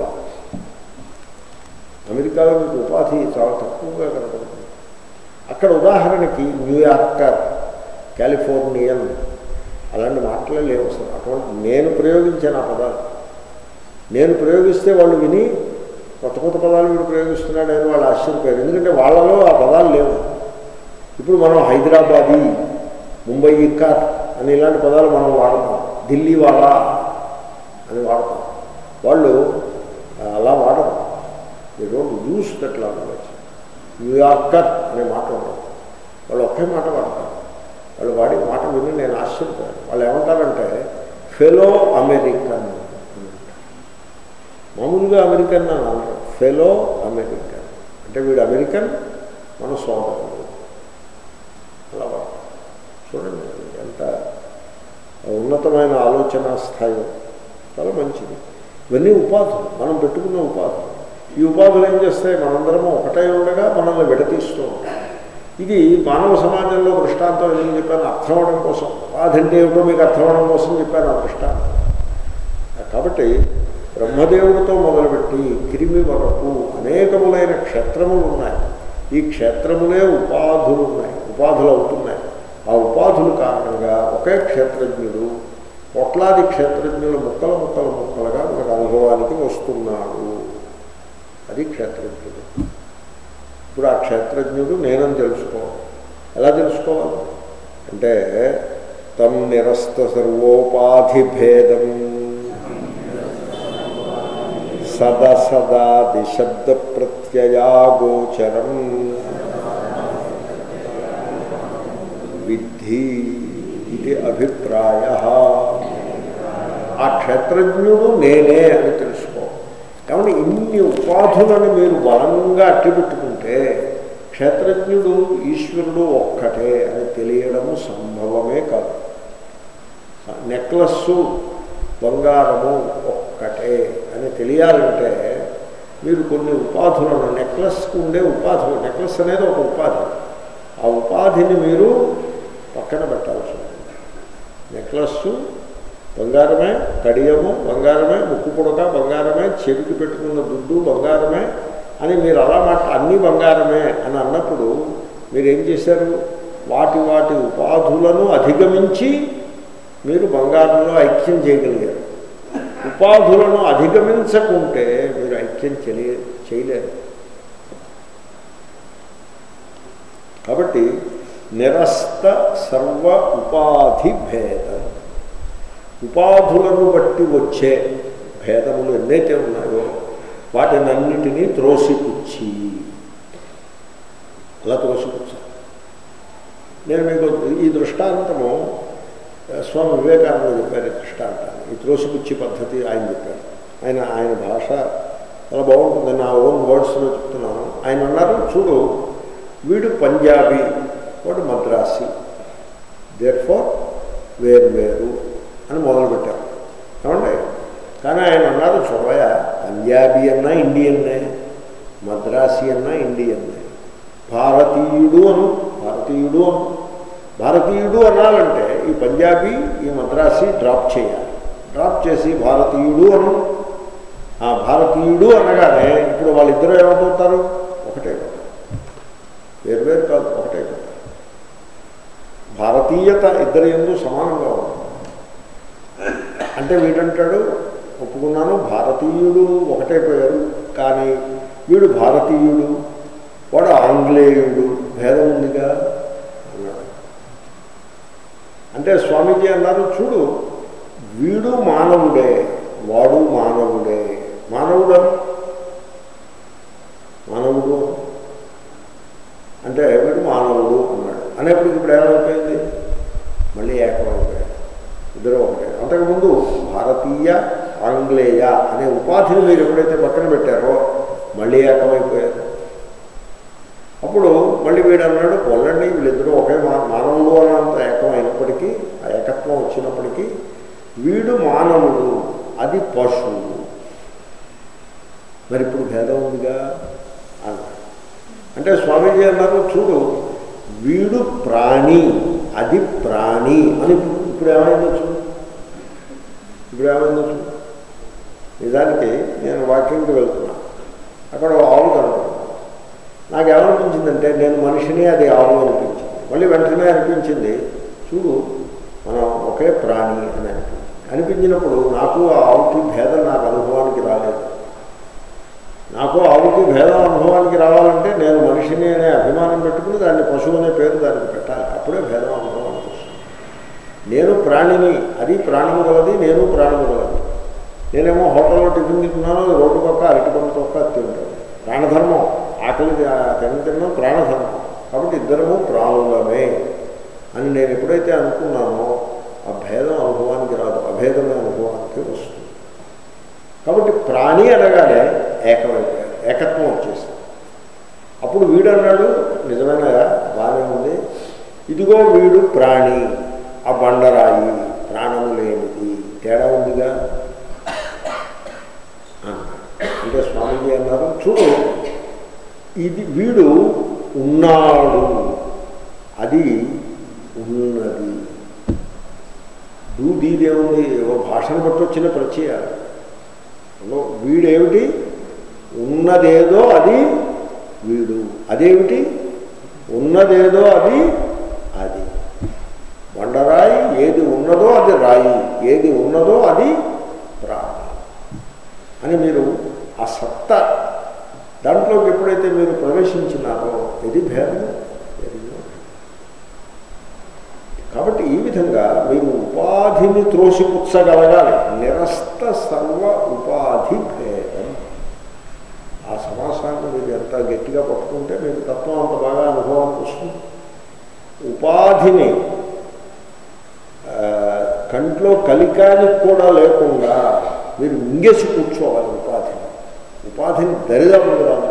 అమెరికాలో మీకు ఉపాధి చాలా తక్కువగా కనపడుతుంది అక్కడ ఉదాహరణకి న్యూయార్కర్ కాలిఫోర్నియన్ అలాంటి మాటలే లేవు అసలు అటువంటి నేను ప్రయోగించాను ఆ పదాలు నేను ప్రయోగిస్తే వాళ్ళు విని కొత్త కొత్త పదాలు వీడు ప్రయోగిస్తున్నాడని వాళ్ళు ఆశ్చర్యపోయారు ఎందుకంటే వాళ్ళలో ఆ పదాలు లేవు ఇప్పుడు మనం హైదరాబాదీ ముంబై ఇక్కర్ అని ఇలాంటి పదాలు మనం వాడతాం ఢిల్లీ వాళ్ళ అని వాడతాం వాళ్ళు అలా వాడరు they don't use that language New Yorker అనే మాట ఉండదు వాళ్ళు ఒకే మాట వాడతారు వాళ్ళు వాడి మాట విని నేను ఆశ్చర్యపోయాను వాళ్ళు ఏమంటారంటే ఫెలో అమెరికన్ మామూలుగా అమెరికన్ అని అన్నారు ఫెలో అమెరికన్ అంటే వీడు అమెరికన్ మన సోదరుడు అలా వాడతారు చూడండి ఎంత ఉన్నతమైన ఆలోచన స్థాయి చాలా మంచిది ఇవన్నీ ఉపాధులు మనం పెట్టుకున్న ఉపాధులు ఈ ఉపాధులు ఏం చేస్తాయి మనందరము ఒకటే ఉండగా మనల్ని విడతీస్తూ ఉంటాం ఇది మానవ సమాజంలో దృష్టాంతం ఎందుకు చెప్పాను అర్థం అవడం కోసం ఉపాధి అంటే ఏమిటో మీకు అర్థం అవడం కోసం చెప్పాను ఆ దృష్టాంతం కాబట్టి బ్రహ్మదేవుడితో మొదలుపెట్టి క్రిమి వరకు అనేకములైన క్షేత్రములు ఉన్నాయి ఈ క్షేత్రములే ఉపాధులు ఉన్నాయి ఉపాధులు అవుతున్నాయి ఆ ఉపాధుల కారణంగా ఒకే క్షేత్రజ్ఞుడు కోట్లాది క్షేత్రజ్ఞులు ముక్కల ముక్కల ముక్కలుగా మనకు అనుభవానికి వస్తున్నాడు అది క్షేత్రజ్ఞుడు ఇప్పుడు ఆ క్షేత్రజ్ఞుడు నేనని తెలుసుకోవాలి ఎలా తెలుసుకోవాలి అంటే తం నిరస్త సర్వోపాధి భేదం సద సదాది శబ్ద ప్రత్యయాగోచరం విద్ధి ఇది అభిప్రాయ ఆ క్షేత్రజ్ఞుడు నేనే అని తెలుసుకో కాబట్టి ఇన్ని ఉపాధులను మీరు బలంగా అట్టిపెట్టుకుంటే క్షేత్రజ్ఞుడు ఈశ్వరుడు ఒక్కటే అని తెలియడము సంభవమే కాదు నెక్లెస్సు బంగారము ఒక్కటే అని తెలియాలంటే మీరు కొన్ని ఉపాధులను నెక్లెస్కు ఉండే ఉపాధులు నెక్లెస్ అనేది ఒక ఉపాధి ఆ ఉపాధిని మీరు పక్కన పెట్టాల్సి ఉంటుంది నెక్లెస్సు బంగారమే కడియము బంగారమే ముక్కు పుడక బంగారమే చెవికి పెట్టుకున్న దుడ్డు బంగారమే అని మీరు అలా మాట అన్నీ బంగారమే అని అన్నప్పుడు మీరు ఏం చేశారు వాటి వాటి ఉపాధులను అధిగమించి మీరు బంగారంలో ఐక్యం చేయగలిగారు ఉపాధులను అధిగమించకుంటే మీరు ఐక్యం తెలియ చేయలేరు కాబట్టి నిరస్త సర్వ ఉపాధి భేదం ఉపాధులను బట్టి వచ్చే భేదములు ఎన్నైతే ఉన్నాయో వాటినన్నిటినీ త్రోసిపుచ్చి అలా త్రోసిపుచ్చారు నేను మీకు ఈ దృష్టాంతము స్వామి వివేకానంద చెప్పారు ఈ దృష్టాంతాన్ని ఈ త్రోసిపుచ్చి పద్ధతి ఆయన చెప్పారు ఆయన ఆయన భాష చాలా బాగుంటుంది నా ఓన్ వర్డ్స్లో చెప్తున్నాను ఆయన అన్నారు చూడు వీడు పంజాబీ వాడు మద్రాసి దేర్ ఫోర్ వేరు వేరు అని మొదలుపెట్టారు ఏమండి కానీ ఆయన అన్నారు చూడవయ పంజాబీ అన్నా ఇండియన్నే మద్రాసి అన్నా ఇండియన్నే భారతీయుడు అను భారతీయుడు అను భారతీయుడు అనాలంటే ఈ పంజాబీ ఈ మద్రాసి డ్రాప్ చేయాలి డ్రాప్ చేసి భారతీయుడు అను ఆ భారతీయుడు అనగానే ఇప్పుడు వాళ్ళిద్దరూ ఏమవుతారు ఒకటే కదా వేరు వేరు కాదు ఒకటే కదా భారతీయత ఇద్దరు ఎందు సమానంగా ఉంటుంది అంటే వీడంటాడు ఒప్పుకున్నాను భారతీయుడు ఒకటైపోయారు కానీ వీడు భారతీయుడు వాడు ఆంగ్లేయుడు భేదం ఉందిగా అన్నాడు అంటే స్వామీజీ అన్నారు చూడు వీడు మానవుడే వాడు మానవుడే మానవుడు మానవుడు అంటే వీడు మానవుడు అన్నాడు అనేప్పటికి ఇప్పుడు ఏమైపోయింది మళ్ళీ ఏకమైపోయాడు ఇద్దరు ఒకటే అంతకుముందు భారతీయ ఆంగ్లేయ అనే ఉపాధిని మీరు ఎప్పుడైతే పక్కన పెట్టారో మళ్ళీ ఏకమైపోయారు అప్పుడు మళ్ళీ వీడు అన్నాడు పొల్లండి వీళ్ళిద్దరూ ఒకే మా మానవుడు అన్నంత ఏకమైనప్పటికీ ఆ ఏకత్వం వచ్చినప్పటికీ వీడు మానవుడు అది పశువు మరి ఇప్పుడు భేదం ఉందిగా అన్నాడు అంటే స్వామీజీ అన్నారు చూడు వీడు ప్రాణి అది ప్రాణి అని ఇప్పుడు ఏమైందో చూడు ఇప్పుడు ఏమైందో చూడు నిజానికి నేను వాకింగ్కి వెళ్తున్నా అక్కడ ఆవు కనపడుతుంది నాకు ఏమనిపించిందంటే నేను మనిషిని అది ఆవు అనిపించింది మళ్ళీ వెంటనే అనిపించింది చూడు మనం ఒకే ప్రాణి అని అనిపించింది అనిపించినప్పుడు నాకు ఆ ఆవుకి భేదం నాకు అనుభవానికి రాలేదు నాకు ఆవుకి భేదం అనుభవానికి రావాలంటే నేను మనిషిని అనే అభిమానం పెట్టుకుని దాన్ని పశువు అనే పేరు దానికి పెట్టాలి అప్పుడే భేదం అనుభవానికి వస్తుంది నేను ప్రాణిని అది ప్రాణము గలది నేను ప్రాణము గలది నేనేమో హోటల్లో టిఫిన్ తింటున్నాను రోడ్డు పక్క అరటి పండు తొక్క తింటాను ప్రాణధర్మం ఆకలి తిన తిన్నాం ప్రాణధర్మం కాబట్టి ఇద్దరము ప్రాణులమే అని నేను ఎప్పుడైతే అనుకున్నానో ఆ భేదం అనుభవానికి రాదు అభేదమే అనుభవానికి వస్తుంది కాబట్టి ప్రాణి అనగానే ఏకమైపోయాడు ఏకత్వం వచ్చేసింది అప్పుడు వీడు అన్నాడు నిజమైన బాగానే ఉంది ఇదిగో వీడు ప్రాణి ఆ బండరాయి ప్రాణము లేనిది తేడా ఉందిగా అంటే స్వామీజీ అన్నారు చూడు ఇది వీడు ఉన్నాడు అది ఉన్నది దూదీదేవుంది ఏవో భాషను బట్టి వచ్చిన ప్రత్యయాలు వీడేమిటి ఉన్నదేదో అది వీడు అదేమిటి ఉన్నదేదో అది అది బండరాయి ఏది ఉన్నదో అది రాయి ఏది ఉన్నదో అది ప్రాణి అని మీరు ఆ సత్త దాంట్లోకి ఎప్పుడైతే మీరు ప్రవేశించినారో ఇది భేదము కాబట్టి ఈ విధంగా మీరు ఉపాధిని త్రోసిపుచ్చగలగాలి నిరస్త సర్వ ఉపాధి భేదం ఆ సమాసాన్ని మీరు ఎంత గట్టిగా పట్టుకుంటే మీకు తత్వం అంత బాగా అనుభవానికి వస్తుంది ఉపాధిని కంట్లో కలికానికి కూడా లేకుండా మీరు మింగేసి కూర్చోవాలి ఉపాధిని ఉపాధిని దరిదాపులకు రాదు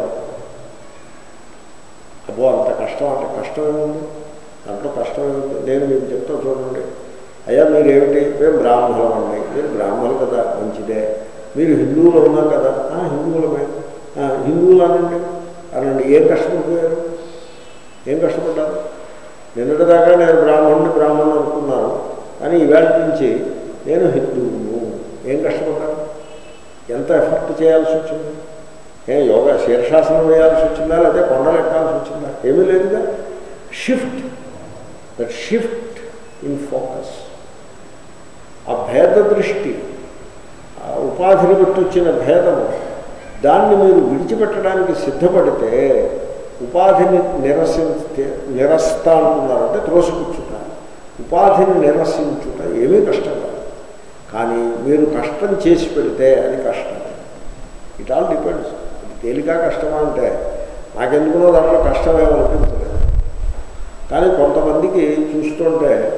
అబ్బో అంత కష్టం అంటే కష్టం ఏముంది దాంట్లో కష్టం ఏముంది నేను మీకు చెప్తా చూడండి అయ్యా మీరు ఏమిటి మేము బ్రాహ్మణులు అండి మీరు బ్రాహ్మణులు కదా మంచిదే మీరు హిందువులు ఉన్నారు కదా హిందువులమే హిందువులు అనండి అనండి ఏం కష్టపడిపోయారు ఏం కష్టపడ్డారు నిన్నటిదాకా నేను బ్రాహ్మణుని బ్రాహ్మణుని అనుకున్నాను కానీ ఈవేళ నుంచి నేను హిందువును ఏం కష్టపడ్డాను ఎంత ఎఫర్ట్ చేయాల్సి వచ్చింది ఏ యోగా శీర్షాసనం వేయాల్సి వచ్చిందా లేకపోతే కొండలు ఎక్కాల్సి వచ్చిందా ఏమీ లేదుగా shift that shift in focus ఆ భేద దృష్టి ఆ ఉపాధిని బట్టి వచ్చిన భేదము దాన్ని మీరు విడిచిపెట్టడానికి సిద్ధపడితే ఉపాధిని నిరసించే నిరస్త అంటున్నారంటే త్రోసిపుచ్చుట ఉపాధిని నిరసించుట ఏమీ కష్టం కాదు కానీ మీరు కష్టం చేసి పెడితే అది కష్టం ఇట్ ఆల్ డిపెండ్స్ అది తేలిక కష్టమా అంటే నాకెందుకునో దాంట్లో కష్టమేమనిపించలేదు కానీ కొంతమందికి చూస్తుంటే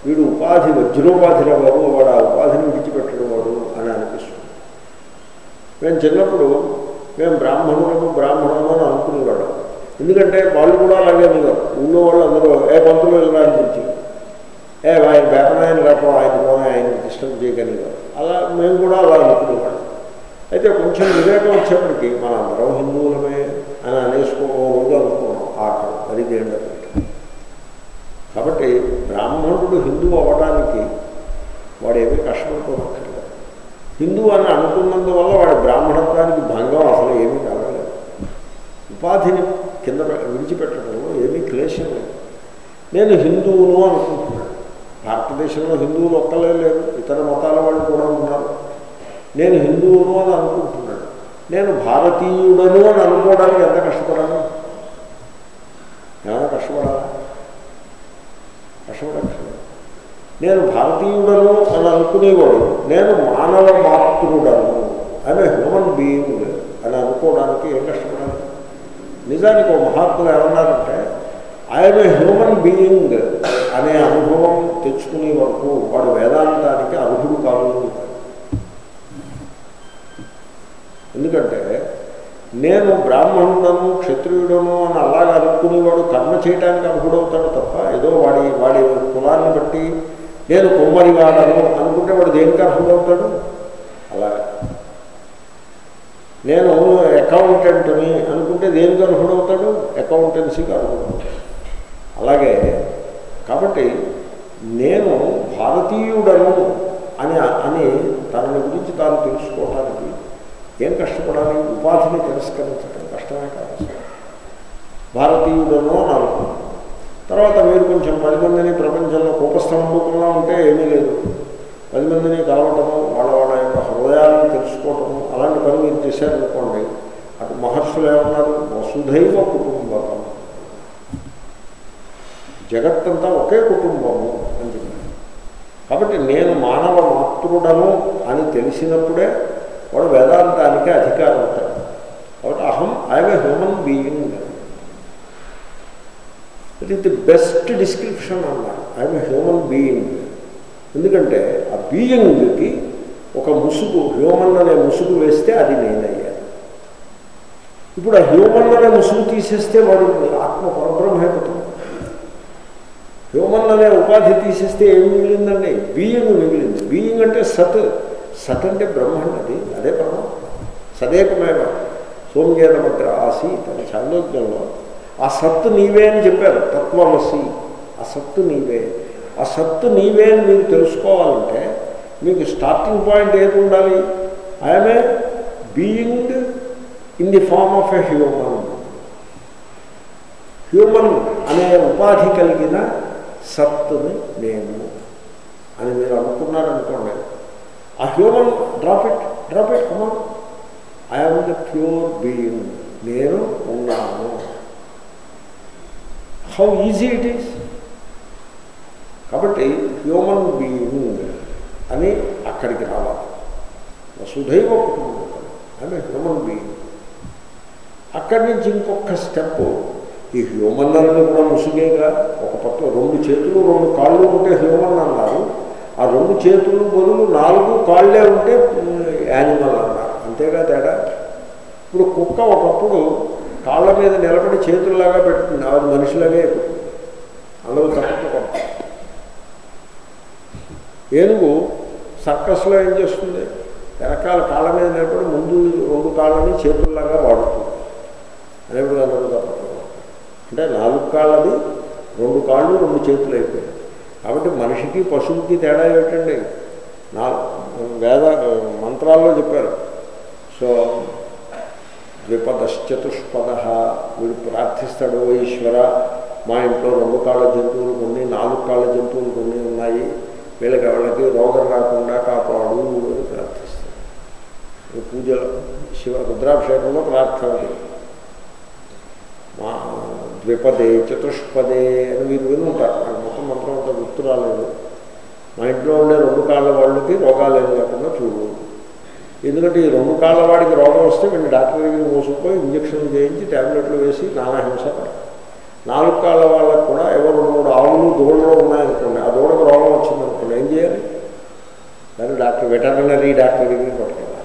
వీడు ఉపాధి వజ్రోపాధిలో బాబు వాడు ఆ ఉపాధిని విడిచిపెట్టడం వాడు అని అనిపిస్తుంది మేము చిన్నప్పుడు మేము బ్రాహ్మణులకు బ్రాహ్మణులు అని అనుకునేవాడు ఎందుకంటే వాళ్ళు కూడా అలాగే ఉన్నారు ఊళ్ళో వాళ్ళు అందరూ ఏ పంతులు ఇలా అనిపించి ఏ ఆయన వేపనాయన లేక ఆయన పోనీ ఆయన డిస్టర్బ్ చేయగలిగారు అలా మేము కూడా అలా అనుకునేవాళ్ళం అయితే కొంచెం వివేకం వచ్చేప్పటికి మన అందరం హిందువులమే అని అనేసుకోకూడదు అనుకున్నాం ఆటలు అది దేండ కాబట్టి బ్రాహ్మణుడు హిందువు అవ్వడానికి వాడు ఏమీ కష్టపడుకోనక్కర్లేదు హిందువు అని అనుకున్నందువల్ల వాడి బ్రాహ్మణత్వానికి భంగం అసలు ఏమీ కలగలేదు ఉపాధిని కింద పె- విడిచిపెట్టడంలో ఏమీ క్లేశం లేదు నేను హిందువును అనుకుంటున్నాను భారతదేశంలో హిందువులు ఒక్కలే లేరు ఇతర మతాల వాళ్ళు కూడా ఉన్నారు నేను హిందువును అని అనుకుంటున్నాడు నేను భారతీయుడను అని అనుకోవడానికి ఎంత కష్టపడాలి ఏమైనా కష్టపడాలా కష్టపడక్కర్లేదు నేను భారతీయుడను అని అనుకునేవాడు నేను మానవ మాతృడను అనే హ్యూమన్ బీయింగ్ అని అనుకోవడానికి ఏం కష్టపడాలి నిజానికి ఒక మహాత్ములు ఏమన్నారంటే ఆయన హ్యూమన్ బీయింగ్ అనే అనుభవం తెచ్చుకునే వరకు వాడు వేదాంతానికి అర్హుడు కాదు అని చెప్పారు. ఎందుకంటే నేను బ్రాహ్మణుడను క్షత్రియుడను అని అలాగే అనుకునేవాడు కర్మ చేయడానికి అర్హుడవుతాడు తప్ప ఏదో వాడి వాడి కులాన్ని బట్టి నేను కుమ్మరివాడను అనుకుంటే వాడు దేనికి అర్హుడవుతాడు అలాగే నేను అకౌంటెంట్ని అనుకుంటే దేనికి అర్హుడవుతాడు అకౌంటెన్సీకి అర్హుడవుతాడు అలాగే కాబట్టి నేను భారతీయుడను అని అని తనని గురించి తాను తెలుసుకోవడానికి ఏం కష్టపడాలి ఉపాధిని తిరస్కరించడం కష్టమే కాదు అసలు. భారతీయుడను అని అనుకున్నాను తర్వాత మీరు కొంచెం పది మందిని ప్రపంచంలో కోపస్థంభకుండా ఉంటే ఏమీ లేదు పది మందిని కలవటము వాళ్ళ వాళ్ళ యొక్క హృదయాలను తెలుసుకోవటము అలాంటి పని మీరు చేశారనుకోండి అటు మహర్షులు ఏమన్నారు వసుధైవ కుటుంబకం జగత్తంతా ఒకే కుటుంబము అని చెప్పారు కాబట్టి నేను మానవ మాతృడను అని తెలిసినప్పుడే వాడు వేదాంతానికి అధికారం అవుతాడు కాబట్టి అహం I'm a human being it is the best description అన్నారు ఐఎమ్ ఏ హ్యూమన్ బీయింగ్ ఎందుకంటే ఆ బీయింగ్కి ఒక ముసుగు హ్యూమన్ అనే ముసుగు వేస్తే అది నేనయ్యాను ఇప్పుడు ఆ హ్యూమన్ అనే ముసుగు తీసేస్తే వాడు ఆత్మ పరబ్రహ్మైపోతుంది హ్యూమన్ అనే ఉపాధి తీసేస్తే ఏం మిగిలిందండి బీయింగ్ మిగిలింది బీయింగ్ అంటే సత్ సత్ అంటే బ్రహ్మం అది అదే పరమాత్మ సదేకమేవ సోమ్యేత మంత్ర ఆసి తన చాందోగ్యంలో ఆ సత్తు నీవే అని చెప్పారు తత్వమసి ఆ సత్తు నీవే ఆ సత్తు నీవే అని మీరు తెలుసుకోవాలంటే మీకు స్టార్టింగ్ పాయింట్ ఏది ఉండాలి I'm a being in the form of a human human అనే ఉపాధి కలిగిన సత్తుని నేను అని మీరు అనుకున్నారనుకోండి ఆ human drop it drop it comma I'm the pure being నేను ఉన్నాను హౌ ఈజీ ఇట్ ఈస్ కాబట్టి హ్యూమన్ బీయింగ్ అని అక్కడికి రావాలి వసుధైవ కుటుంబం ఆమె హ్యూమన్ బీయింగ్ అక్కడి నుంచి ఇంకొక స్టెప్ ఈ హ్యూమన్ అన్నది కూడా ముసుగేగా ఒక పక్క రెండు చేతులు రెండు కాళ్ళు ఉంటే హ్యూమన్ అన్నారు ఆ రెండు చేతులు బదులు నాలుగు కాళ్ళే ఉంటే యానిమల్ అన్నారు అంతేగా తేడా ఇప్పుడు కుక్క ఒకప్పుడు కాళ్ళ మీద నిలబడి చేతుల్లాగా పెడుతుంది అది మనిషిలాగే ఎక్కుతుంది అందరూ తప్పకుండా ఏనుగు సర్కస్లో ఏం చేస్తుంది వెనకాల కాళ్ళ మీద నిలబడి ముందు రెండు కాళ్ళని చేతుల్లాగా వాడుతుంది అనేప్పుడు అందరూ తప్పకుండా అంటే నాలుగు కాళ్ళది రెండు కాళ్ళు రెండు చేతులు అయిపోయాయి కాబట్టి మనిషికి పశువుకి తేడా ఏమిటండి నా వేద మంత్రాల్లో చెప్పారు సో ద్విపదశ్చతుష్పద వీడు ప్రార్థిస్తాడు "ఓ ఈశ్వర మా ఇంట్లో రెండు కాళ్ళ జంతువులు కొన్ని నాలుగు కాళ్ళ జంతువులు కొన్ని ఉన్నాయి వీళ్ళకి వాళ్ళకి రోగం రాకుండా కాపాడు అని ప్రార్థిస్తాడు ఈ పూజలో శివ రుద్రాభిషేకంలో ప్రార్థన అది. మా ద్విపదే చతుష్పదే అని మీరు వినుంటారు నాకు మొత్తం మంత్రం అంతా గుర్తు రాలేదు మా ఇంట్లో ఉండే రెండు కాళ్ళ వాళ్ళకి రోగాలు ఏం లేకుండా చూడు ఎందుకంటే ఈ రెండు కాళ్ళ వాడికి రోగం వస్తే వీళ్ళు డాక్టర్ దగ్గరికి మోసుకుపోయి ఇంజక్షన్లు చేయించి ట్యాబ్లెట్లు వేసి నానా హింస పడతారు నాలుగు కాళ్ళ వాళ్ళకు కూడా ఎవరు రెండు మూడు ఆవులు దూడలు ఉన్నాయనుకోండి ఆ దూడకు రోగం వచ్చిందనుకోండి ఏం చేయాలి దాన్ని డాక్టర్ వెటర్నరీ డాక్టర్ దగ్గరికి పట్టుకెళ్ళాలి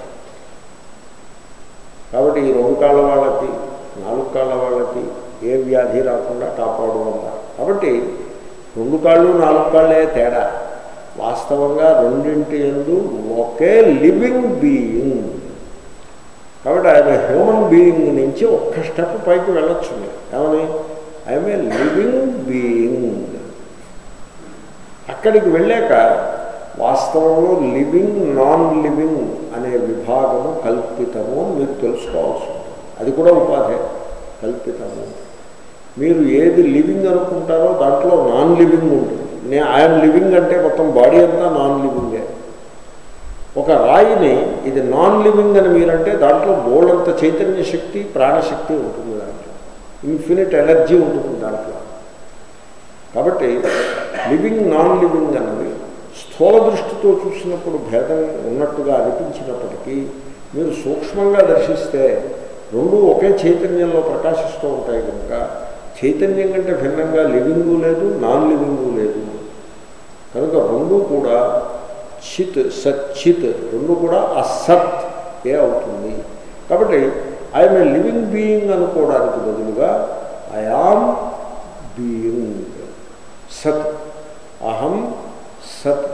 కాబట్టి ఈ రెండు కాళ్ళ వాళ్ళకి నాలుగు కాళ్ళ వాళ్ళకి ఏ వ్యాధి రాకుండా కాపాడుకుంటారు కాబట్టి రెండు కాళ్ళు నాలుగు కాళ్ళే తేడా వాస్తవంగా రెండింటి ఎందు ఒకే లివింగ్ బీయింగ్ కాబట్టి ఆయన హ్యూమన్ బీయింగ్ నుంచి ఒక్క స్టెప్ పైకి వెళ్ళొచ్చు మీరు ఏమని ఐఎమ్ ఏ లివింగ్ బీయింగ్ అక్కడికి వెళ్ళాక వాస్తవంలో లివింగ్ నాన్ లివింగ్ అనే విభాగము కల్పితము అని మీరు తెలుసుకోవాల్సి ఉంటుంది అది కూడా ఉపాధి కల్పితము మీరు ఏది లివింగ్ అనుకుంటారో దాంట్లో నాన్ లివింగ్ ఉంటుంది నే ఐఎమ్ లివింగ్ అంటే మొత్తం బాడీ అంతా నాన్ లివింగే ఒక రాయిని ఇది నాన్ లివింగ్ అని మీరంటే దాంట్లో బోల్డంత చైతన్య శక్తి ప్రాణశక్తి ఉంటుంది దాంట్లో ఇన్ఫినిట్ ఎనర్జీ ఉంటుంది దాంట్లో కాబట్టి లివింగ్ నాన్ లివింగ్ అన్నది స్థూల దృష్టితో చూసినప్పుడు భేదం ఉన్నట్టుగా అనిపించినప్పటికీ మీరు సూక్ష్మంగా దర్శిస్తే రెండు ఒకే చైతన్యంలో ప్రకాశిస్తూ ఉంటాయి కనుక చైతన్యం కంటే భిన్నంగా లివింగు లేదు నాన్ లివింగు లేదు కనుక రెండు కూడా చిత్ సచ్చిత్ రెండు కూడా అసత్ ఏ అవుతుంది కాబట్టి ఐఎమ్ ఏ లివింగ్ బీయింగ్ అనుకోవడానికి బదులుగా ఐ ఆమ్ బీయింగ్ సత్ అహం సత్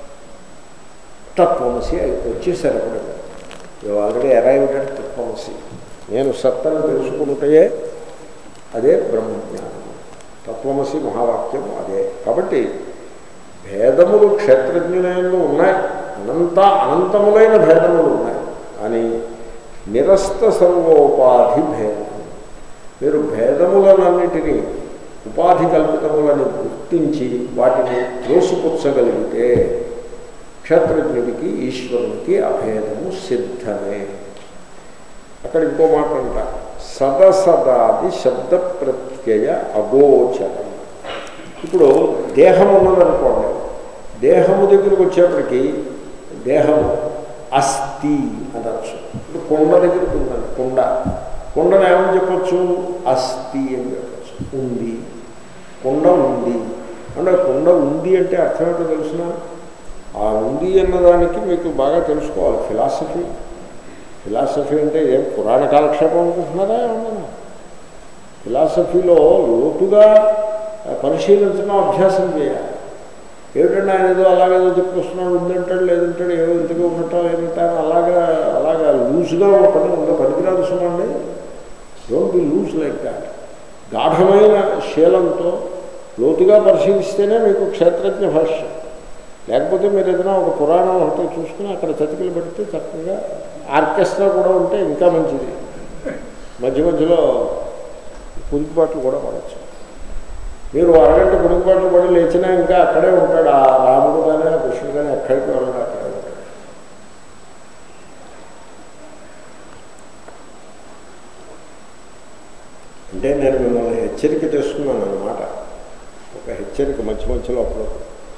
తత్వమసి వచ్చేసారు అప్పుడు ఆల్రెడీ అరైవ్డ్ అట్ తత్వమసి నేను సత్తను తెలుసుకుంటే అదే బ్రహ్మజ్ఞానం తత్వమసి మహావాక్యం అదే కాబట్టి భేదములు క్షేత్రజ్ఞులంలో ఉన్నాయి అనంత అనంతములైన భేదములు ఉన్నాయి కానీ నిరస్త సర్వోపాధి భేదం మీరు భేదములనన్నిటినీ ఉపాధి కల్పితములని గుర్తించి వాటిని త్రోసిపుచ్చగలిగితే క్షేత్రజ్ఞుడికి ఈశ్వరునికి అభేదము సిద్ధమే అక్కడ ఇంకో మాట అంట సదసదాది శబ్ద ప్రత్యయ అగోచరం ఇప్పుడు దేహం ఉన్నదనుకోండి దేహము దగ్గరికి వచ్చేప్పటికి దేహము అస్థి అనొచ్చు ఇప్పుడు కొండ దగ్గరికి ఉందండి కొండ కొండను ఏమని చెప్పచ్చు అస్థి అని చెప్పచ్చు ఉంది కొండ ఉంది అంటే కొండ ఉంది అంటే అర్థం ఏంటో తెలిసిన ఆ ఉంది అన్నదానికి మీకు బాగా తెలుసుకోవాలి ఫిలాసఫీ ఫిలాసఫీ అంటే ఏం పురాణ కాలక్షేపం అనుకుంటున్నారా ఏమన్నా ఫిలాసఫీలో లోతుగా పరిశీలించడం అభ్యాసం చేయాలి ఏమిటంటే ఆయన ఏదో అలాగేదో చెప్పొస్తున్నాడు ఉందంటాడు లేదంటాడు ఏదో ఇంతగా ఉన్నట్టా ఏమిటా అలాగా అలాగా లూజ్గా ఒక పని ఉందో పనికిరాదు సుమండి don't be loose like that గాఢమైన శీలంతో లోతుగా పరిశీలిస్తేనే మీకు క్షేత్రజ్ఞ భాష్యం లేకపోతే మీరు ఏదైనా ఒక పురాణం ఒకటి చూసుకుని అక్కడ చతికిలు పెడితే చక్కగా ఆర్కెస్ట్రా కూడా ఉంటే ఇంకా మంచిది మధ్య మధ్యలో పులిపాట్లు కూడా పడవచ్చు మీరు అరగంట పులిపాట్లు పడి లేచినా ఇంకా అక్కడే ఉంటాడు ఆ రాముడు కానీ ఆ కృష్ణుడు కానీ ఎక్కడికి వెళ్ళడు అక్కడే ఉంటాడు అంటే నేను మిమ్మల్ని హెచ్చరిక చేస్తున్నాను అన్నమాట ఒక హెచ్చరిక మధ్య మధ్యలో అప్పుడు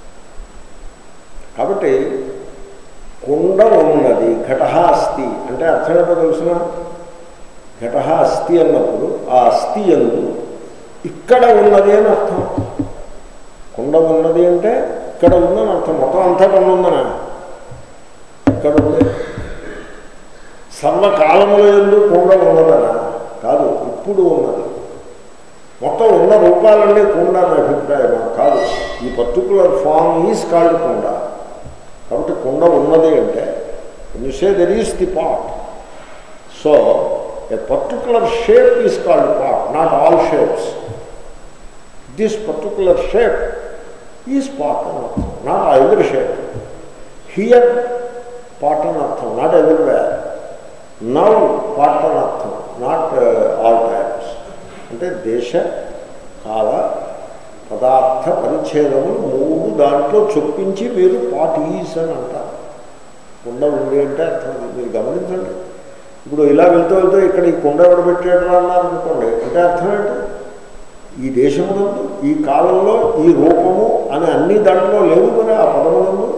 కాబట్టి కుండ ఉన్నది ఘట అస్థి అంటే అర్థం ఏంటో తెలుసిన ఘట అస్థి అన్నప్పుడు ఆ అస్థి ఎందు ఇక్కడ ఉన్నది అని అర్థం కుండ ఉన్నది అంటే ఇక్కడ ఉందని అర్థం మొత్తం అంతా కుండ ఉందనా ఇక్కడ ఉంది సర్వకాలముల ఎందు కుండ ఉన్నదనా కాదు ఇప్పుడు ఉన్నది మొత్తం ఉన్న రూపాలన్నీ కుండ అని అభిప్రాయం కాదు ఈ పర్టికులర్ ఫామ్ ఈజ్ కాల్డ్ కుండ కాబట్టి కుండ ఉన్నది అంటే you say there is the pot so a particular shape is called pot not all shapes this particular shape is pot అని అర్థం నాట్ ఎవరి షేప్ హియర్ పాట్ అని అర్థం నాట్ ఎవ్రీవేర్ నవ్ పాట్ అని అర్థం నాట్ ఆల్ టైమ్స్ అంటే దేశ కాల పదార్థ పరిచ్ఛేదములు మూడు దాంట్లో చొప్పించి మీరు పాట్ ఈజ్ అని అంటారు కుండ ఉంది అంటే అర్థం అది మీరు గమనించండి ఇప్పుడు ఇలా వెళ్తూ వెళ్తూ ఇక్కడ ఈ కుండ ఎవడబెట్టాడు అన్నారనుకోండి అంటే అర్థం ఏంటి ఈ దేశమునందు ఈ కాలంలో ఈ రూపము అని అన్ని దాంట్లో లేవు మరి ఆ పదములందు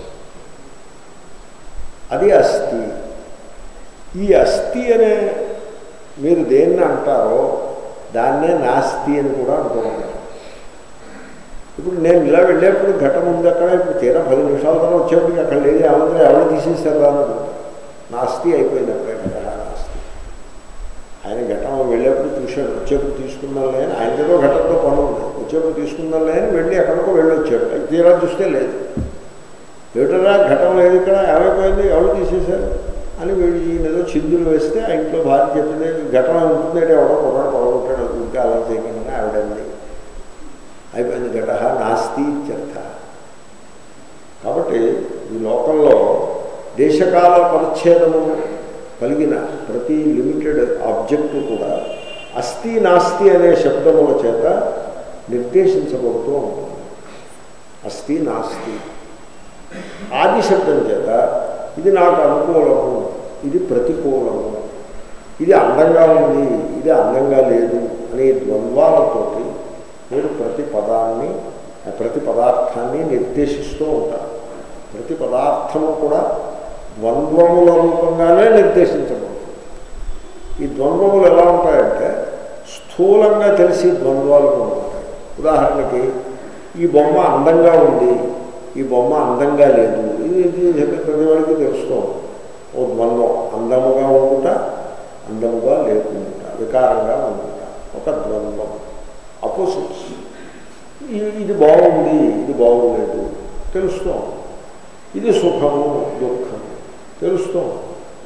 అది అస్థి ఈ అస్థి అనే మీరు దేన్ని అంటారో దాన్నే నాస్తి అని కూడా అంటూ ఉంటారు ఇప్పుడు నేను ఇలా వెళ్ళేప్పుడు ఘటం ఉంది అక్కడ ఇప్పుడు తీరా పది నిమిషాల తర్వాత వచ్చేప్పటికి అక్కడ లేదు ఎవరు ఎవరు తీసేస్తారు అన్నది నాస్తి అయిపోయింది అప్పుడే ఘట నాస్తి ఆయన ఘటం వెళ్ళేప్పుడు చూశాడు వచ్చేప్పుడు తీసుకుందాంలే అని ఆయనతో ఘటంతో పని ఉంది వచ్చేప్పుడు తీసుకుందాంలే అని వెళ్ళి ఎక్కడికో వెళ్ళి వచ్చాడు అది తీరా చూస్తే లేదు ఏమిటరా ఘటం లేదు ఇక్కడ ఏమైపోయింది ఎవరు తీసేశారు అని వీడు ఈయన ఏదో చిందులు వేస్తే ఆ ఇంట్లో భార్య చెప్పింది ఘటన ఉంటుందంటే ఎవడో కుర్రాడు పొడగొట్టాడు ఇంకా అలా చేయకుండా ఆవిడంది అయిపోయింది ఘట నాస్తి ఇత్యర్థ కాబట్టి ఈ లోకంలో దేశకాల పరిచ్ఛేదము కలిగిన ప్రతి లిమిటెడ్ ఆబ్జెక్టు కూడా అస్థి నాస్తి అనే శబ్దముల చేత నిర్దేశించబడుతూ ఉంటుంది అస్థి నాస్తి ఆది శబ్దం చేత ఇది నాకు అనుకూలము ఇది ప్రతికూలము ఇది అందంగా ఉంది ఇది అందంగా లేదు అనే ద్వంద్వాలతోటి మీరు ప్రతి పదాన్ని ప్రతి పదార్థాన్ని నిర్దేశిస్తూ ఉంటారు ప్రతి పదార్థము కూడా ద్వంద్వముల రూపంగానే నిర్దేశించబడుతుంది ఈ ద్వంద్వములు ఎలా ఉంటాయంటే స్థూలంగా తెలిసి ద్వంద్వాలు కూడా ఉంటాయి ఉదాహరణకి ఈ బొమ్మ అందంగా ఉంది ఈ బొమ్మ అందంగా లేదు ఇది ఇది ప్రతి వాడికి తెలుస్తూ ఉంటుంది ఓ ద్వంద్వం అందముగా ఉండుట అందముగా లేకుండా వికారంగా ఉండుట ఒక ద్వంద్వం అపోజిట్స్ ఇది బాగుంది ఇది బాగులేదు తెలుస్తూ ఉంటుంది. ఇది సుఖము దుఃఖము తెలుస్తూ ఉంటుంది.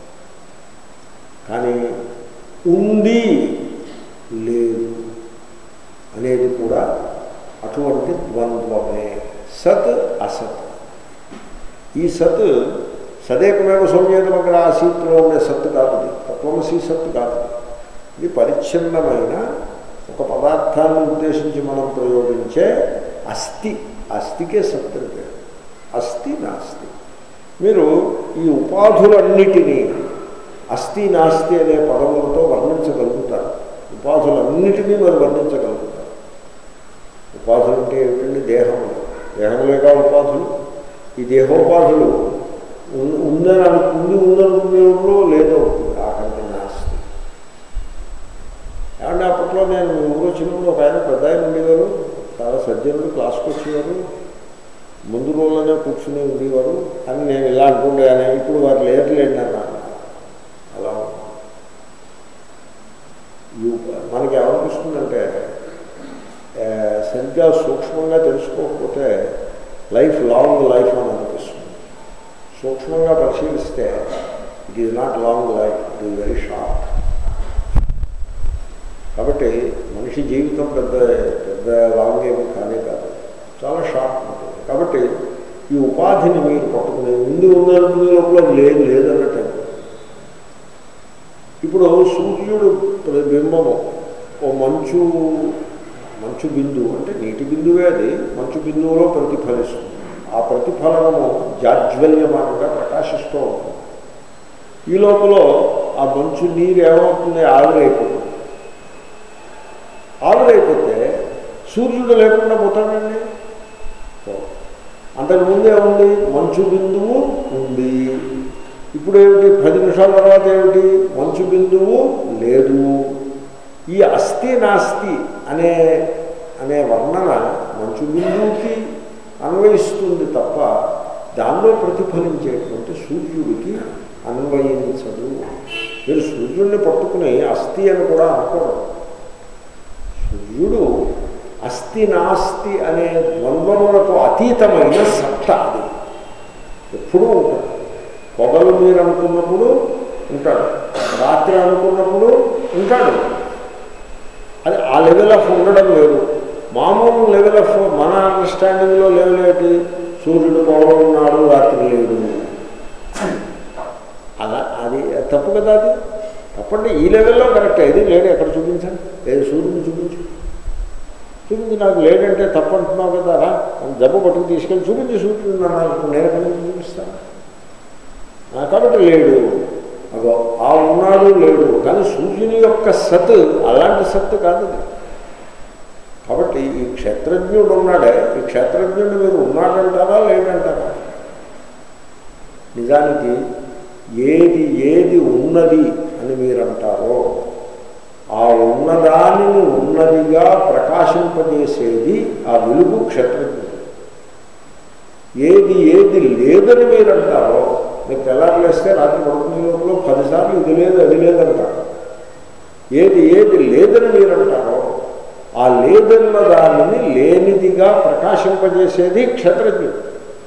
కానీ ఉంది లేదు అనేది కూడా అటువంటి ద్వంద్వమే సత్ అసత్ ఈ సత్ సదేకమేవ సౌమ్యేత దగ్గర ఆసీత్లో ఉండే సత్ కాదు ఇది తత్వమసీ సత్ కాదు ఇది పరిచ్ఛిన్నమైన ఒక పదార్థాన్ని ఉద్దేశించి మనం ప్రయోగించే అస్థి అస్థికే సత్ అని పేరు అస్థి నాస్తి మీరు ఈ ఉపాధులన్నిటినీ అస్థి నాస్తి అనే పదములతో వర్ణించగలుగుతారు ఉపాధులన్నిటినీ మీరు వర్ణించగలుగుతారు ఉపాధులు అంటే ఏమిటండి దేహములు దేహములేగా ఉపాధులు ఈ దేహోపాధులు ఉన్- ఉందని అనుకుంది ఉందనుకునేలో లేదో ఆఖరికి నాస్తి ఏమంటే అప్పట్లో నేను ఊరు వచ్చినప్పుడు ఒక ఆయన పెద్ద ఆయన ఉండేవారు చాలా సజ్జనుడు క్లాస్కి వచ్చేవారు ముందు రోజులోనే కూర్చుని ఉండేవారు అని నేను ఇలా అనుకుంటాను ఇప్పుడు వారు లేరులేండి అన్నాను అలా ఉంది. ఈ ఉప- మనకి ఏమనిపిస్తుందంటే ఆ, సరిగ్గా సూక్ష్మంగా తెలుసుకోకపోతే లైఫ్ లాంగ్ లైఫ్ అని అనిపిస్తుంది సూక్ష్మంగా పరిశీలిస్తే it is not long life it is very short కాబట్టి మనిషి జీవితం పెద్ద పెద్ద లాంగ్ ఏమి కానే కాదు చాలా షార్ట్ ఉంటుంది కాబట్టి ఈ ఉపాధిని మీరు పట్టుకునే ముందు ఉందనుకునే లోపల అది లేదు లేదన్నట్టు ఇప్పుడు సూర్యుడు బింబము ఓ మంచు మంచు బిందువు అంటే నీటి బిందువే అది మంచు బిందువులో ప్రతిఫలిస్తుంది ఆ ప్రతిఫలనము జాజ్వల్యమానంగా ప్రకాశిస్తూ ఉంటుంది ఈ లోపల ఆ మంచు నీరు ఏమవుతుంది ఆవిరైపోతుంది ఆవిరైపోతే సూర్యుడు లేకుండా పోతాడండి పోడు. అంతకుముందు ఏముంది మంచు బిందువు ఉంది ఇప్పుడు ఏమిటి పది నిమిషాల తర్వాత ఏమిటి మంచు బిందువు లేదు ఈ అస్థి నాస్తి అనే అనే వర్ణన మంచు బిందువుకి అన్వయిస్తుంది తప్ప దానిలో ప్రతిఫలించేటువంటి సూర్యుడికి అన్వయించదు మీరు సూర్యుడిని పట్టుకుని అస్థి అని కూడా అనుకోవడం సూర్యుడు అస్థి నాస్తి అనే ద్వంద్వములకు అతీతమైన సత్త అది ఎప్పుడూ ఉంటాడు పొగలు మీరు అనుకున్నప్పుడు ఉంటాడు రాత్రి అనుకున్నప్పుడు ఉంటాడు అది ఆ లెవెల్ ఆఫ్ ఉండడం లేదు మామూలు లెవెల్ ఆఫ్ మన అండర్స్టాండింగ్లో లెవెల్ ఏంటి సూర్యుడు పొగలు ఉన్నాడు రాత్రి లేడు అలా అది తప్పు కదా అది తప్పంటే ఈ లెవెల్లో కరెక్ట్ ఇది లేడు ఎక్కడ చూపించండి లేదు సూర్యుడిని చూపించు చూపించి నాకు లేడంటే తప్పు అంటున్నావు కదా రా అని జబ్బు పట్టుకు తీసుకెళ్ళి చూపించి సూర్యుడు నాకు నేను ఎక్కడి నుంచి చూపిస్తాను ఆ, కాబట్టి లేడు అగో ఆ ఉన్నాడు లేడు కానీ సూర్యుని యొక్క సత్ అలాంటి సత్ కాదు అది కాబట్టి ఈ క్షేత్రజ్ఞుడు ఉన్నాడే ఈ క్షేత్రజ్ఞుడు మీరు ఉన్నాడంటారా లేడంటారా నిజానికి ఏది ఏది ఉన్నది అని మీరు అంటారో ఆ ఉన్నదానిని ఉన్నదిగా ప్రకాశింపజేసేది ఆ వెలుగు క్షేత్రజ్ఞ ఏది ఏది లేదని మీరు అంటారో మీరు తెల్లారులేస్తే రాత్రి పడుకునే లోపల పదిసార్లు ఇది లేదు అది లేదంటారు ఏది ఏది లేదని మీరు అంటారో ఆ లేదన్న దానిని లేనిదిగా ప్రకాశింపజేసేది క్షత్రజ్ఞుడు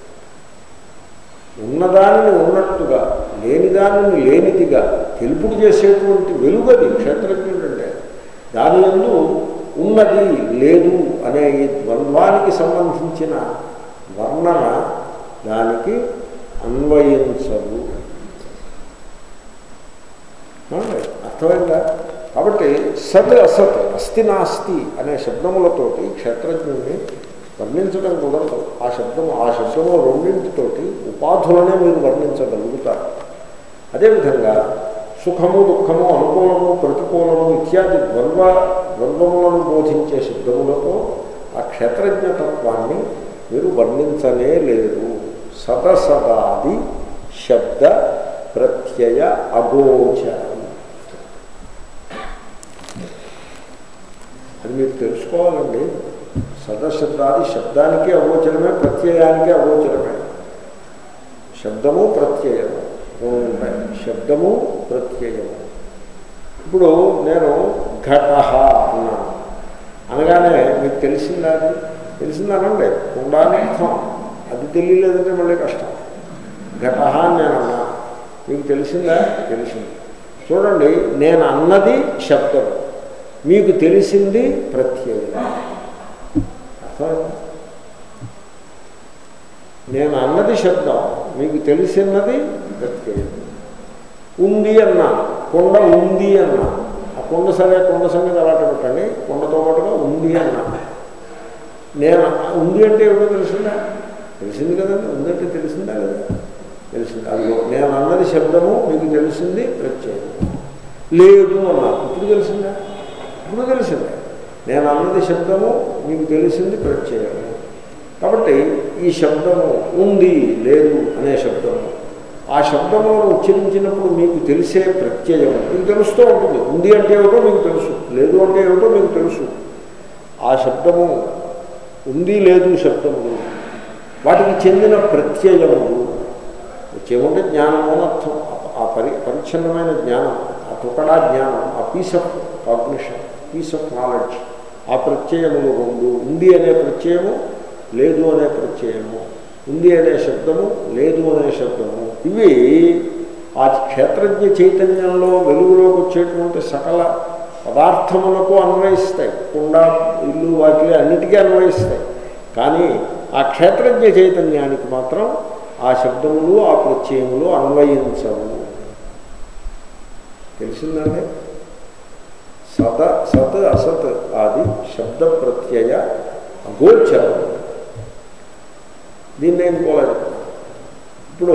ఉన్నదానిని ఉన్నట్టుగా లేని దానిని లేనిదిగా తెలుపుడు చేసేటువంటి వెలుగది క్షేత్రజ్ఞుడు అంటే దాని ఎందు ఉన్నది లేదు అనే ఈ ద్వంద్వానికి సంబంధించిన వర్ణన దానికి అన్వయించదు అర్థమైందా కాబట్టి సత్ అసత్ అస్తి నాస్తి అనే శబ్దములతోటి క్షేత్రజ్ఞుడిని వర్ణించడం కుదరదు ఆ శబ్దము ఆ శబ్దము రెండింటితోటి ఉపాధులనే మీరు వర్ణించగలుగుతారు అదేవిధంగా సుఖము దుఃఖము అనుకూలము ప్రతికూలము ఇత్యాది ద్వంద్వ ద్వంద్వములను బోధించే శబ్దములతో ఆ క్షేత్రజ్ఞతత్వాన్ని మీరు వర్ణించనే లేదు సదసదాది శబ్ద ప్రత్యయ అగోచరం అది మీరు తెలుసుకోవాలండి సదశబ్దాది శబ్దానికి అగోచరమే ప్రత్యయానికి అగోచరమే శబ్దము ప్రత్యయము రెండు ఉంటాయి శబ్దము ప్రత్యయము ఇప్పుడు నేను ఘట అన్నాను అనగానే మీకు తెలిసిందా అది తెలిసిందానండి ఉండాలని అర్థం అది తెలియలేదంటే మళ్ళీ కష్టం ఘట అని నేను అన్నా మీకు తెలిసిందా తెలిసింది చూడండి నేను అన్నది శబ్దం మీకు తెలిసింది ప్రత్యయం అర్థమైందా? నేను అన్నది శబ్దం మీకు తెలిసినది ప్రత్యయం ఉంది అన్నాను కొండ ఉంది అన్నాను ఆ కొండ సరే కొండ సంగతి అలాంటి పెట్టండి కొండతో పాటుగా ఉంది అన్నాను నేను ఉంది అంటే ఏమిటో తెలిసిందా తెలిసింది కదండి ఉందంటే తెలిసిందా లేదా తెలిసింది అదిగో నేను అన్నది శబ్దము మీకు తెలిసింది ప్రత్యయం లేదు అన్నా ఇప్పుడు తెలిసిందా ఇప్పుడు తెలిసిందే నేను అన్నది శబ్దము మీకు తెలిసింది ప్రత్యయము కాబట్టి ఈ శబ్దము ఉంది లేదు అనే శబ్దము ఆ శబ్దములను ఉచ్చరించినప్పుడు మీకు తెలిసే ప్రత్యయం మీకు తెలుస్తూ ఉంటుంది ఉంది అంటే ఏమిటో మీకు తెలుసు లేదు అంటే ఏమిటో మీకు తెలుసు ఆ శబ్దము ఉంది లేదు శబ్దములు వాటికి చెందిన ప్రత్యయములు వచ్చేమంటే జ్ఞానము అని అర్థం ఆ పరి పరిచ్ఛిన్నమైన జ్ఞానం ఆ టుకడా జ్ఞానం ఆ piece of cognition piece of knowledge ఆ ప్రత్యయములు రెండు ఉంది అనే ప్రత్యయము లేదు అనే ప్రత్యయము ఉంది అనే శబ్దము లేదు అనే శబ్దము ఇవి ఆ క్షేత్రజ్ఞ చైతన్యంలో వెలుగులోకి వచ్చేటువంటి సకల పదార్థములకు అన్వయిస్తాయి కుండ ఇల్లు వాకిలి అన్నిటికీ అన్వయిస్తాయి కానీ ఆ క్షేత్రజ్ఞ చైతన్యానికి మాత్రం ఆ శబ్దములు ఆ ప్రత్యయములు అన్వయించవు తెలిసిందండి సత సత్ అసత్ ఆది శబ్ద ప్రత్యయ అగోచరం దీన్ని నేను పోలా ఇప్పుడు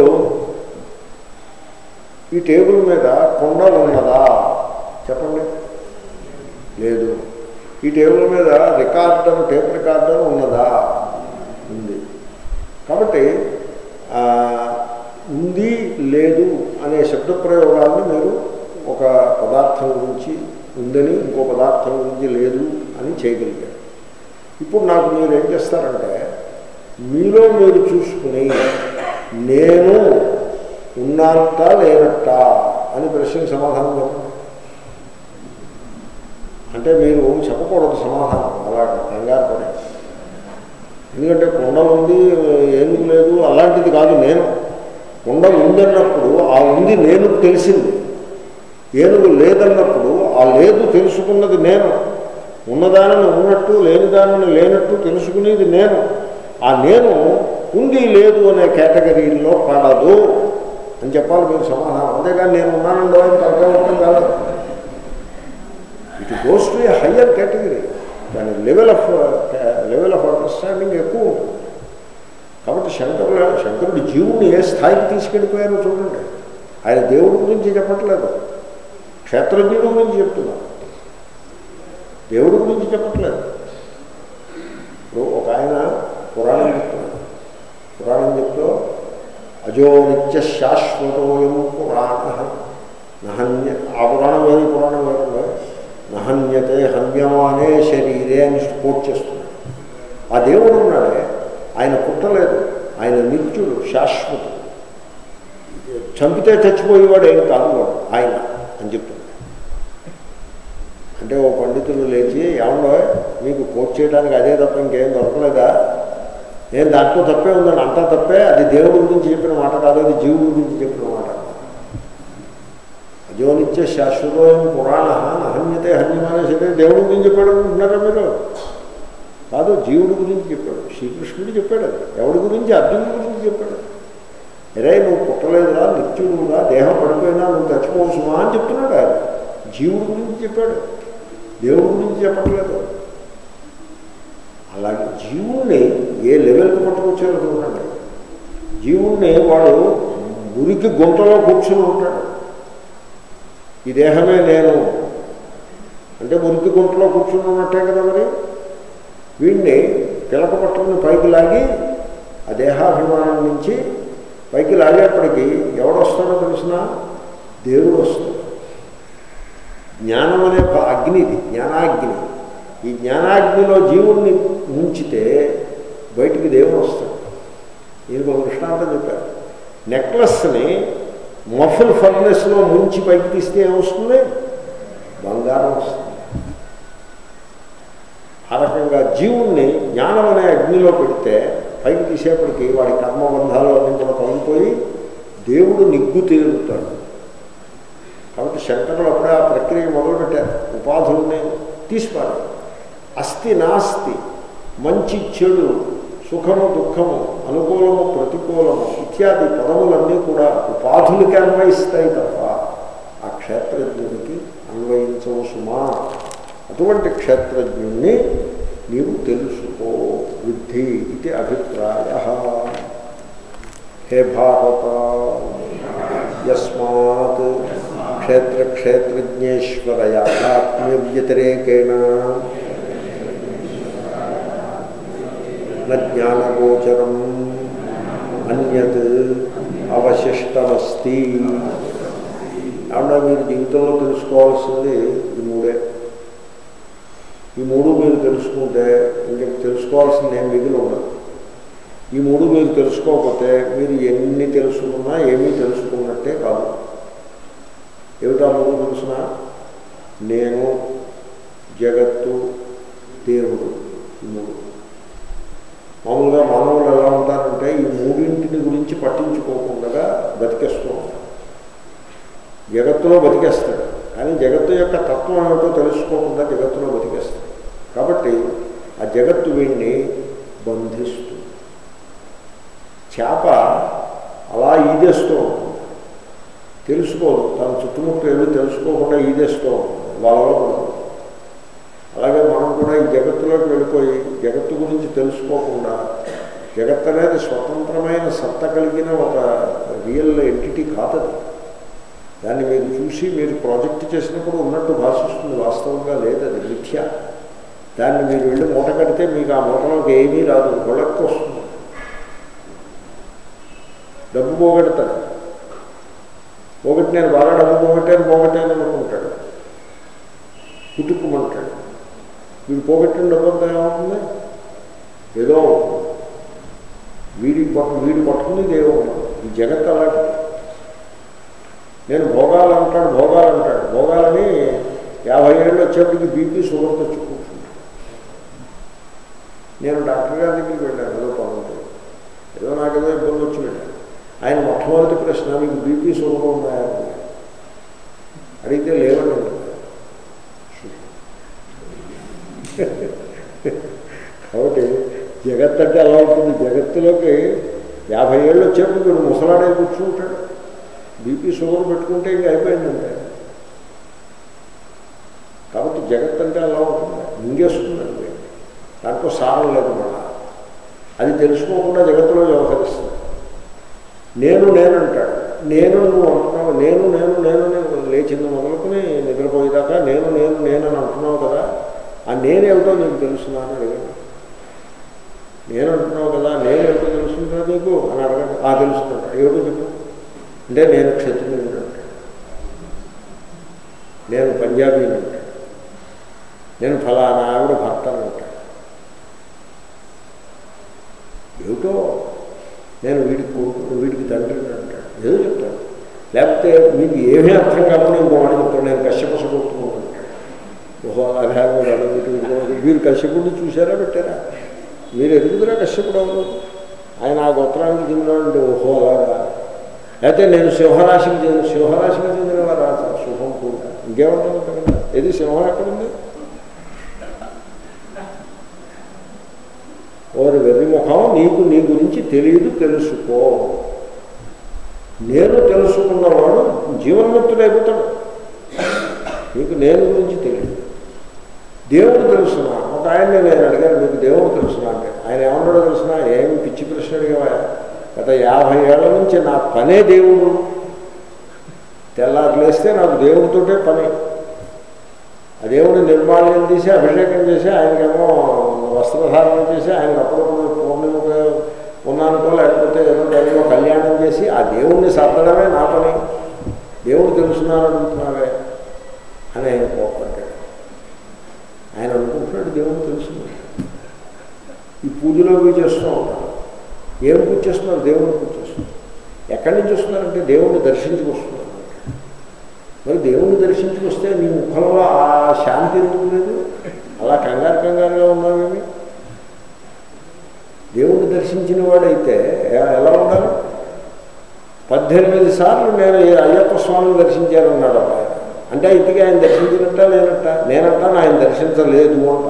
ఈ టేబుల్ మీద కొండ ఉన్నదా చెప్పండి లేదు ఈ టేబుల్ మీద రికార్డర్ టేప్ రికార్డర్ ఉన్నదా ఉంది కాబట్టి ఆ, ఉంది లేదు అనే శబ్ద ప్రయోగాలను మీరు ఒక పదార్థం గురించి ఉందని ఇంకో పదార్థం గురించి లేదు అని చేయగలిగారు ఇప్పుడు నాకు మీరు ఏం చేస్తారంటే మీలో మీరు చూసుకుని నేను ఉన్నట్ట లేనట్ట అని ప్రశ్నకు సమాధానం చెప్పండి అంటే మీరు చెప్పకూడదు సమాధానం అలాగే కంగారు పడే ఎందుకంటే కొండ ఉంది ఏనుగు లేదు అలాంటిది కాదు నేను కొండ ఉందన్నప్పుడు ఆ ఉంది నేను తెలిసింది ఏనుగు లేదన్నప్పుడు ఆ లేదు తెలుసుకున్నది నేను ఉన్నదానిని ఉన్నట్టు లేని దానిని లేనట్టు తెలుసుకునేది నేను ఆ నేను ఉంది లేదు అనే కేటగిరీలో పడదు అని చెప్పాలి మీరు సమాధానం అంతేగాని నేను ఉన్నానండి అని తగ్గవటం కాదు it goes to a higher category దాని level of level of understanding ఎక్కువ ఉంటుంది కాబట్టి శంకరుల శంకరుడు జీవుని ఏ స్థాయికి తీసుకెళ్ళిపోయారో చూడండి ఆయన దేవుడి గురించి చెప్పట్లేదు క్షేత్రజ్ఞుడి గురించి చెప్తున్నారు దేవుడి గురించి చెప్పట్లేదు ఇప్పుడు ఒక ఆయన పురాణం చెప్తున్నాడు పురాణం చెప్తూ అజో నిత్య శాశ్వతోయం పురాణ నహన్య ఆ పురాణం వేరు ఈ పురాణం వేరు నహన్యతే హన్యమానే శరీరే అని కోట్ చేస్తున్నాడు ఆ దేవుడు ఉన్నాడే ఆయన పుట్టలేదు ఆయన నిత్యుడు శాశ్వతుడు చంపితే చచ్చిపోయేవాడు ఏం కాదు వాడు ఆయన అని చెప్తున్నాడు అంటే ఓ పండితులు లేచి ఏమన్నా మీకు కోట్ చేయడానికి అదే తప్ప ఇంకేం దొరకలేదా నేను దాంట్లో తప్పే ఉందని అంతా తప్పే అది దేవుడి గురించి చెప్పిన మాట కాదు అది జీవుడి గురించి చెప్పిన మాట అజోనిత్య శాశ్వతం పురాణ నహన్యతే హన్యమానేసే దేవుడి గురించి చెప్పాడు అనుకుంటున్నారా మీరు కాదు జీవుడి గురించి చెప్పాడు శ్రీకృష్ణుడు చెప్పాడు అది ఎవడి గురించి అర్జునుడి గురించి చెప్పాడు ఎరే నువ్వు పుట్టలేదురా నిత్యుడుగా దేహం పడిపోయినా నువ్వు చచ్చిపోవచ్చుమా అని చెప్తున్నాడు ఆయన జీవుడి గురించి చెప్పాడు దేవుడి గురించి చెప్పట్లేదు అలాగే జీవుణ్ణి ఏ లెవెల్కి పట్టుకొచ్చారో చూడండి జీవుణ్ణి వాడు గురికి గుంటలో కూర్చుని ఉంటాడు ఈ దేహమే నేను అంటే మురికి గుంటలో కూర్చుని ఉన్నట్టే కదా మరి వీడిని పిలక పట్టుకుని పైకి లాగి ఆ దేహాభిమానం నుంచి పైకి లాగేప్పటికీ ఎవడొస్తాడో తెలిసిన దేవుడు వస్తాడు జ్ఞానం అనే ప- అగ్ని ఇది జ్ఞానాగ్ని ఈ జ్ఞానాగ్నిలో జీవుణ్ణి ముంచితే బయటికి దేవుడు వస్తాడు దీనికి ఒక దృష్టాంతం చెప్పారు నెక్లెస్ని మఫుల్ ఫర్నెస్లో ముంచి పైకి తీస్తే ఏమొస్తుంది బంగారం వస్తుంది ఆ రకంగా జీవుణ్ణి జ్ఞానం అనే అగ్నిలో పెడితే పైకి తీసేపటికి వాడి కర్మబంధాలు అన్నీ కూడా తొలగిపోయి దేవుడు నిగ్గు తీరుతాడు కాబట్టి శంకరులు అప్పుడే ఆ ప్రక్రియ మొదలుపెట్టారు ఉపాధుల్ని తీసిపారు అస్థి నాస్తి మంచి చెడు సుఖము దుఃఖము అనుకూలము ప్రతికూలము ఇత్యాది పదములన్నీ కూడా ఉపాధులకి అన్వయిస్తాయి తప్ప ఆ క్షేత్రజ్ఞునికి అన్వయించవు సుమా అటువంటి క్షేత్రజ్ఞుణ్ణి నీవు తెలుసుకో బుద్ధి ఇది అభిప్రాయ హే భారత యస్మాత్ క్షేత్రక్షేత్రజ్ఞేశ్వర యాథాత్మ్య వ్యతిరేకేణ న జ్ఞానగోచరం అన్యత్ అవశిష్టమస్తి కాబట్టి మీరు జీవితంలో తెలుసుకోవాల్సింది ఈ మూడే ఈ మూడు మీరు తెలుసుకుంటే ఇంక తెలుసుకోవాల్సింది ఏం మిగిలి ఉండదు ఈ మూడు మీరు తెలుసుకోకపోతే మీరు ఎన్ని తెలుసుకున్నా ఏమీ తెలుసుకున్నట్టే కాదు ఏమిటా మూడు తెలుసిన నేను జగత్తు దేవుడు ఈ మూడు మామూలుగా మానవులు ఎలా ఉంటారంటే ఈ మూడింటిని గురించి పట్టించుకోకుండా బతికేస్తూ ఉంటారు జగత్తులో బతికేస్తాడు కానీ జగత్తు యొక్క తత్వం ఏమిటో తెలుసుకోకుండా జగత్తులో బతికేస్తాడు కాబట్టి ఆ జగత్తు వీడిని బంధిస్తుంది చేప అలా ఈదేస్తూ ఉంటుంది తెలుసుకోదు తన చుట్టుముట్టు ఏమి తెలుసుకోకుండా ఈదేస్తూ ఉంటుంది వాళ్ళలో పడుతుంది అలాగే మనం కూడా ఈ జగత్తులోకి వెళ్ళిపోయి జగత్తు గురించి తెలుసుకోకుండా జగత్ అనేది స్వతంత్రమైన సత్త కలిగిన ఒక రియల్ ఎంటిటీ కాదది దాన్ని మీరు చూసి మీరు ప్రాజెక్ట్ చేసినప్పుడు ఉన్నట్టు భాషిస్తుంది వాస్తవంగా లేదది మిథ్య దాన్ని మీరు వెళ్ళి మూట కడితే మీకు ఆ మూటలోకి ఏమీ రాదు గొడక్కి వస్తుంది డబ్బు పోగొడతాడు పోగొట్టి నేను బాగా డబ్బు పోగొట్టాను పోగొట్టాను అనుకుంటాడు కుటుక్కుమంటాడు వీడు పోగొట్టిన డబ్బు అంతా ఏమవుతుంది ఏదో వీడి పట్టు వీడి పట్టుకుని ఏమో ఈ జగత్ అలాంటిది నేను భోగాలు అంటాడు భోగాలు అంటాడు భోగాలని యాభై ఏళ్ళు వచ్చేప్పటికి బీపీ షుగర్ తెచ్చుకుంటున్నాను నేను డాక్టర్ గారి దగ్గరికి వెళ్ళాను ఏదో పనుంది ఏదో నాకేదో ఇబ్బంది వచ్చి వెళ్ళాను ఆయన మొట్టమొదటి ప్రశ్న మీకు బీపీ షుగర్ ఉన్నాయా అని అడిగితే లేవండి కాబట్టి జగత్ అంటే అలా ఉంటుంది జగత్తులోకి యాభై ఏళ్ళు వచ్చేప్పుడు వీడు ముసలాడే కూర్చుంటాడు బీపీ షుగర్ పెట్టుకుంటే ఇంక అయిపోయిందంటే కాబట్టి జగత్ అంటే అలా ఉంటుంది మింగేస్తుందండి దాంట్లో సారం లేదు మళ్ళా అది తెలుసుకోకుండా జగత్తులో వ్యవహరిస్తుంది నేను నేను అంటాడు నేను నువ్వు అంటున్నావు నేను నేను నేను నేను లేచింది మొదలుకొని నిద్రపోయేదాకా నేను నేను నేను అని అంటున్నావు కదా ఆ నేనేమిటో నీకు తెలుసునా అని అడిగాను నేను అంటున్నావు కదా నేనేమిటో తెలుసుంటా నీకు అని అడగండి ఆ తెలుసుకుంటా ఏమిటో చెప్పు అంటే నేను క్షత్రియుడు అంటాడు నేను పంజాబీని అంటాడు నేను ఫలానా ఆవిడ భర్తను అంటాడు ఏమిటో నేను వీడికి కొడుకు వీడికి తండ్రి అంటాడు ఏదో చెప్తాడు లేకపోతే మీకు ఏమీ అర్థం కాకుండా ఇంకో మాట చెప్తాడు నేను కశ్యప సగొట్టుకుంటాను ఓహో అలాగే వాడు వీడు ఇంకో- వీరు కశ్యపుడిని చూసారా పెట్టారా మీరు ఎదుగుదరా కశ్యపుడు ఎవరు ఆయన ఆ గోత్రానికి చెందినవాడు ఓహో అలాగా లేకపోతే నేను సింహరాశికి చెందిన సింహరాశికి చెందిన వారు శుభం కూడా ఇంకేమంటాను కదా ఏది సింహం ఎక్కడుంది ఓరి వెర్రి ముఖం నీకు నీ గురించి తెలియదు తెలుసుకో నేను తెలుసుకున్నవాడు జీవన్ముక్తుడైపోతాడు నీకు నేను గురించి తెలియదు దేవుడు తెలుసునా ఒక ఆయన్ని నేను అడిగాను మీకు దేవుడు తెలుసునా అంటే ఆయన ఏమన్నాడో తెలుసునా ఏమి పిచ్చి ప్రశ్న అడిగావా గత యాభై ఏళ్ల నుంచి నా పనే దేవుడు తెల్లారు లేస్తే నాకు దేవుడితోటే పని ఆ దేవుడు నిర్మాల్యం తీసి అభిషేకం చేసి ఆయనకేమో వస్త్రధారణ చేసి ఆయనకు అప్పుడప్పుడు పూర్ణిమగా ఉన్నానుకో లేకపోతే ఏదో టైంలో కళ్యాణం చేసి ఆ దేవుణ్ణి సర్దడమే నా పని దేవుడు తెలుసున్నాను అడుగుతున్నావే అని ఆయన కోపడ్డాడు ఆయన అనుకుంటున్నాడు దేవుడు తెలుసున్నాడు ఈ పూజలో పోయి చేస్తూ ఉంటారు ఏం పూజ చేస్తున్నారు దేవుడిని పూజ చేస్తున్నారు ఎక్కడి నుంచి వస్తున్నారంటే దేవుణ్ణి దర్శించుకు వస్తున్నారు మరి దేవుణ్ణి దర్శించుకు వస్తే నీ ముఖంలో ఆ శాంతి ఎందుకు లేదు అలా కంగారు కంగారుగా ఉన్నావేమి దేవుణ్ణి దర్శించిన వాడైతే ఎ- ఎలా ఉండాలి పద్దెనిమిది సార్లు నేను ఈ అయ్యప్ప స్వామిని దర్శించానన్నాడు ఒక ఆయన అంటే ఇంతకీ ఆయన దర్శించినట్ట లేనట్ట నేనంటాను ఆయన దర్శించలేదు అంట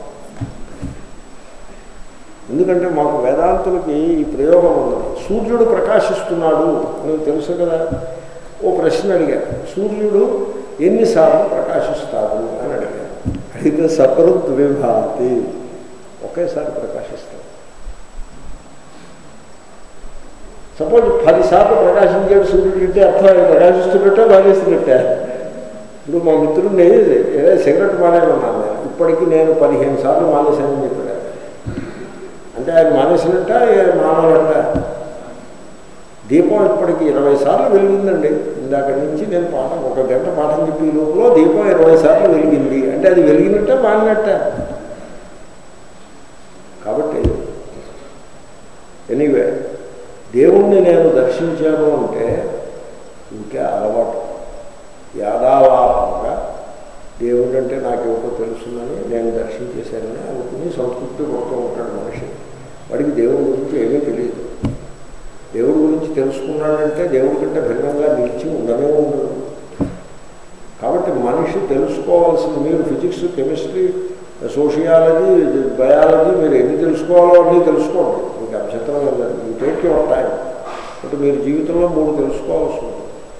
ఎందుకంటే మాకు వేదాంతులకి ఈ ప్రయోగం ఉన్నది సూర్యుడు ప్రకాశిస్తున్నాడు అని తెలుసు కదా ఓ ప్రశ్న అడిగారు సూర్యుడు ఎన్నిసార్లు ప్రకాశిస్తాడు అని అడిగారు అడిగితే సపరుద్ విభాతి ఒకేసారి ప్రకాశిస్తాడు సపోజ్ పదిసార్లు ప్రకాశించాడు సూర్యుడు అంటే అర్థం ఆయన ప్రకాశిస్తున్నట్టే భావిస్తున్నట్టే ఇప్పుడు మా మిత్రుడిని ఏదో సిగరెట్ మానేమన్నాను నేను ఇప్పటికీ నేను పదిహేను సార్లు మానేశానని చెప్పాడు ఆయన. అంటే ఆయన మానేసినట్ట మానవట దీపం ఇప్పటికి ఇరవై సార్లు వెలిగిందండి ఇందాక నుంచి నేను పాఠం ఒక గంట పాఠం చెప్పి ఈ లోపల దీపం ఇరవై సార్లు వెలిగింది అంటే అది వెలిగినట్ట మానినట్ట కాబట్టి ఎనీవే దేవుణ్ణి నేను దర్శించాను అంటే ఇంకే అలవాటు యాదాలాపంగా దేవుడు అంటే నాకేమిటో తెలుసుందని నేను దర్శించేశానని అనుకుని సంతృప్తి పడుతూ ఉంటాడు మనిషి వాడికి దేవుడి గురించి ఏమీ తెలియదు దేవుడి గురించి తెలుసుకున్నాడంటే దేవుడి కంటే భిన్నంగా నిలిచి ఉండనే ఉండదు కాబట్టి మనిషి తెలుసుకోవాల్సింది మీరు ఫిజిక్స్ కెమిస్ట్రీ సోషియాలజీ బయాలజీ మీరు ఎన్ని తెలుసుకోవాలో అన్నీ తెలుసుకోండి మీకు అభ్యంతరం లేదు యూ టేక్ యువర్ టైం అంటే మీరు జీవితంలో మూడు తెలుసుకోవాల్సి ఉంటుంది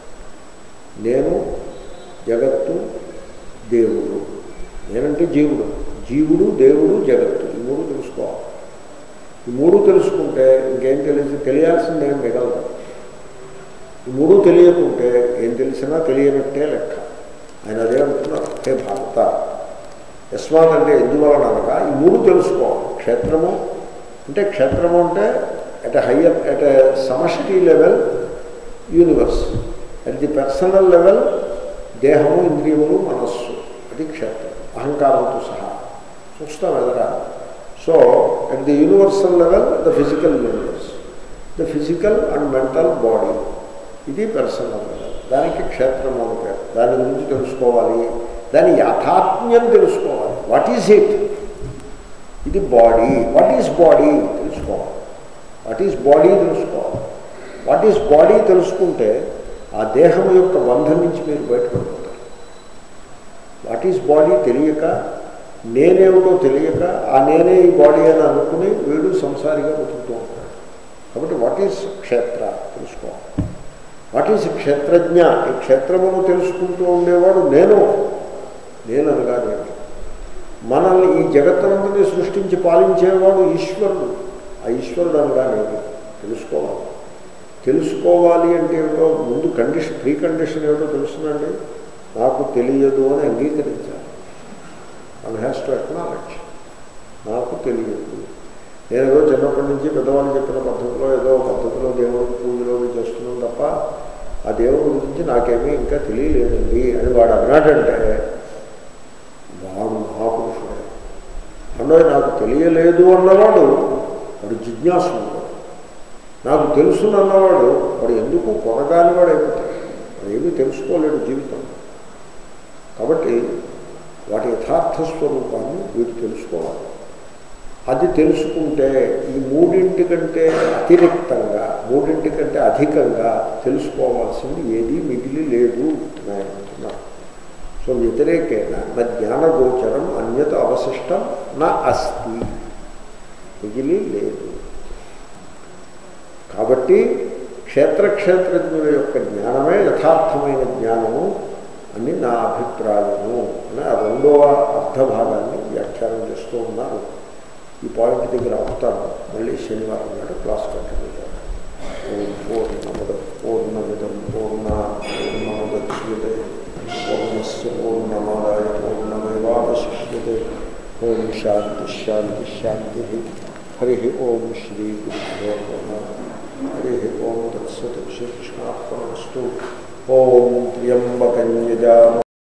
నేను జగత్తు దేవుడు నేనంటే జీవుడు జీవుడు దేవుడు జగత్తు ఈ మూడు తెలుసుకోవాలి ఈ మూడు తెలుసుకుంటే ఇంకేం తెలిసి తెలియాల్సింది ఏం మిగలదు ఈ మూడు తెలియకుంటే ఏం తెలిసినా తెలియనట్టే లెక్క ఆయన అదే అంటున్నారు హే భారత యస్మాత్ అంటే ఎందువలన అనగా ఈ మూడు తెలుసుకోవాలి క్షేత్రము అంటే క్షేత్రము అంటే అట్ హయ్యర్ అట్ సమష్టి level universe at the personal level దేహము ఇంద్రియములు మనస్సు అది క్షేత్రం అహంకారంతో సహా చూస్తాం ఎదరా so at the universal level the physical universe the physical and mental body ఇది పర్సనల్ లెవెల్ దానికి క్షేత్రం అని పేరు దాని గురించి తెలుసుకోవాలి దాని యాథాత్మ్యం తెలుసుకోవాలి వాట్ ఈజ్ ఇట్ ఇది బాడీ వాట్ ఈజ్ బాడీ తెలుసుకోవాలి వాట్ ఈజ్ బాడీ తెలుసుకోవాలి వాట్ ఈజ్ బాడీ తెలుసుకుంటే ఆ దేహం యొక్క బంధం నుంచి మీరు బయటపడిపోతారు వాట్ ఈజ్ బాడీ తెలియక నేనేమిటో తెలియక ఆ నేనే ఈ బాడీ అని అనుకుని వీడు సంసారిగా బతుకుతూ ఉంటాడు కాబట్టి వాట్ ఈజ్ క్షేత్ర తెలుసుకోవాలి వాట్ ఈజ్ క్షేత్రజ్ఞ ఈ క్షేత్రమును తెలుసుకుంటూ ఉండేవాడు నేను నేను అనగా నేను మనల్ని ఈ జగత్తునంతని సృష్టించి పాలించేవాడు ఈశ్వరుడు ఆ ఈశ్వరుడు అనగా నేను తెలుసుకోవాలి తెలుసుకోవాలి అంటే ఏమిటో ముందు కండిషన్ ప్రీ కండిషన్ ఏమిటో తెలుసునండి నాకు తెలియదు అని అంగీకరించాలి వన్ హ్యాస్ టు అక్నాలెడ్జ్ నాకు తెలియదు నేను ఏదో చిన్నప్పటి నుంచి పెద్దవాళ్ళు చెప్పిన పద్ధతిలో ఏదో పద్ధతిలో దేవుడి పూజలో అవి చేస్తున్నాం తప్ప ఆ దేవుడి గురించి నాకేమీ ఇంకా తెలియలేదండి అని వాడు అన్నాడంటే వాడు మహాపురుషుడే అంటే నాకు తెలియలేదు అన్నవాడు వాడు జిజ్ఞాసుడు నాకు తెలుసునన్నవాడు వాడు ఎందుకు కొనగాని వాడు అయిపోతాడు వాడు ఏమీ తెలుసుకోలేడు జీవితం కాబట్టి వాటి యథార్థ స్వరూపాన్ని వీడు తెలుసుకోవాలి అది తెలుసుకుంటే ఈ మూడింటి కంటే అతిరిక్తంగా మూడింటి కంటే అధికంగా తెలుసుకోవాల్సింది ఏదీ మిగిలి లేదు అని ఆయన అంటున్నారు సో వ్యతిరేకేన నా జ్ఞానగోచరం అన్యత అవశిష్టం నా అస్తి మిగిలి లేదు కాబట్టి క్షేత్రక్షేత్రజ్ఞుల యొక్క జ్ఞానమే యథార్థమైన జ్ఞానము అని నా అభిప్రాయము అని ఆ రెండవ అర్థభాగాన్ని వ్యాఖ్యానం చేస్తూ ఉన్నారు ఈ పాయింట్ దగ్గర అవుతాను మళ్ళీ శనివారం నాడు క్లాస్ కంటిన్యూ చేయాలి ఓం పూర్ణమద పూర్ణమిదం పూర్ణ పూర్ణముద్యతే పూర్ణస్ పూర్ణమాదాయ పూర్ణమేవాశిష్యతే ఓం శాంతి శాంతి శాంతి హరి ఓం శ్రీ గురుభ్యో నమః హరి ఓం తత్సత్ శ్రీకృష్ణార్పణమస్తు ఓం త్ర్యంబకం యజామ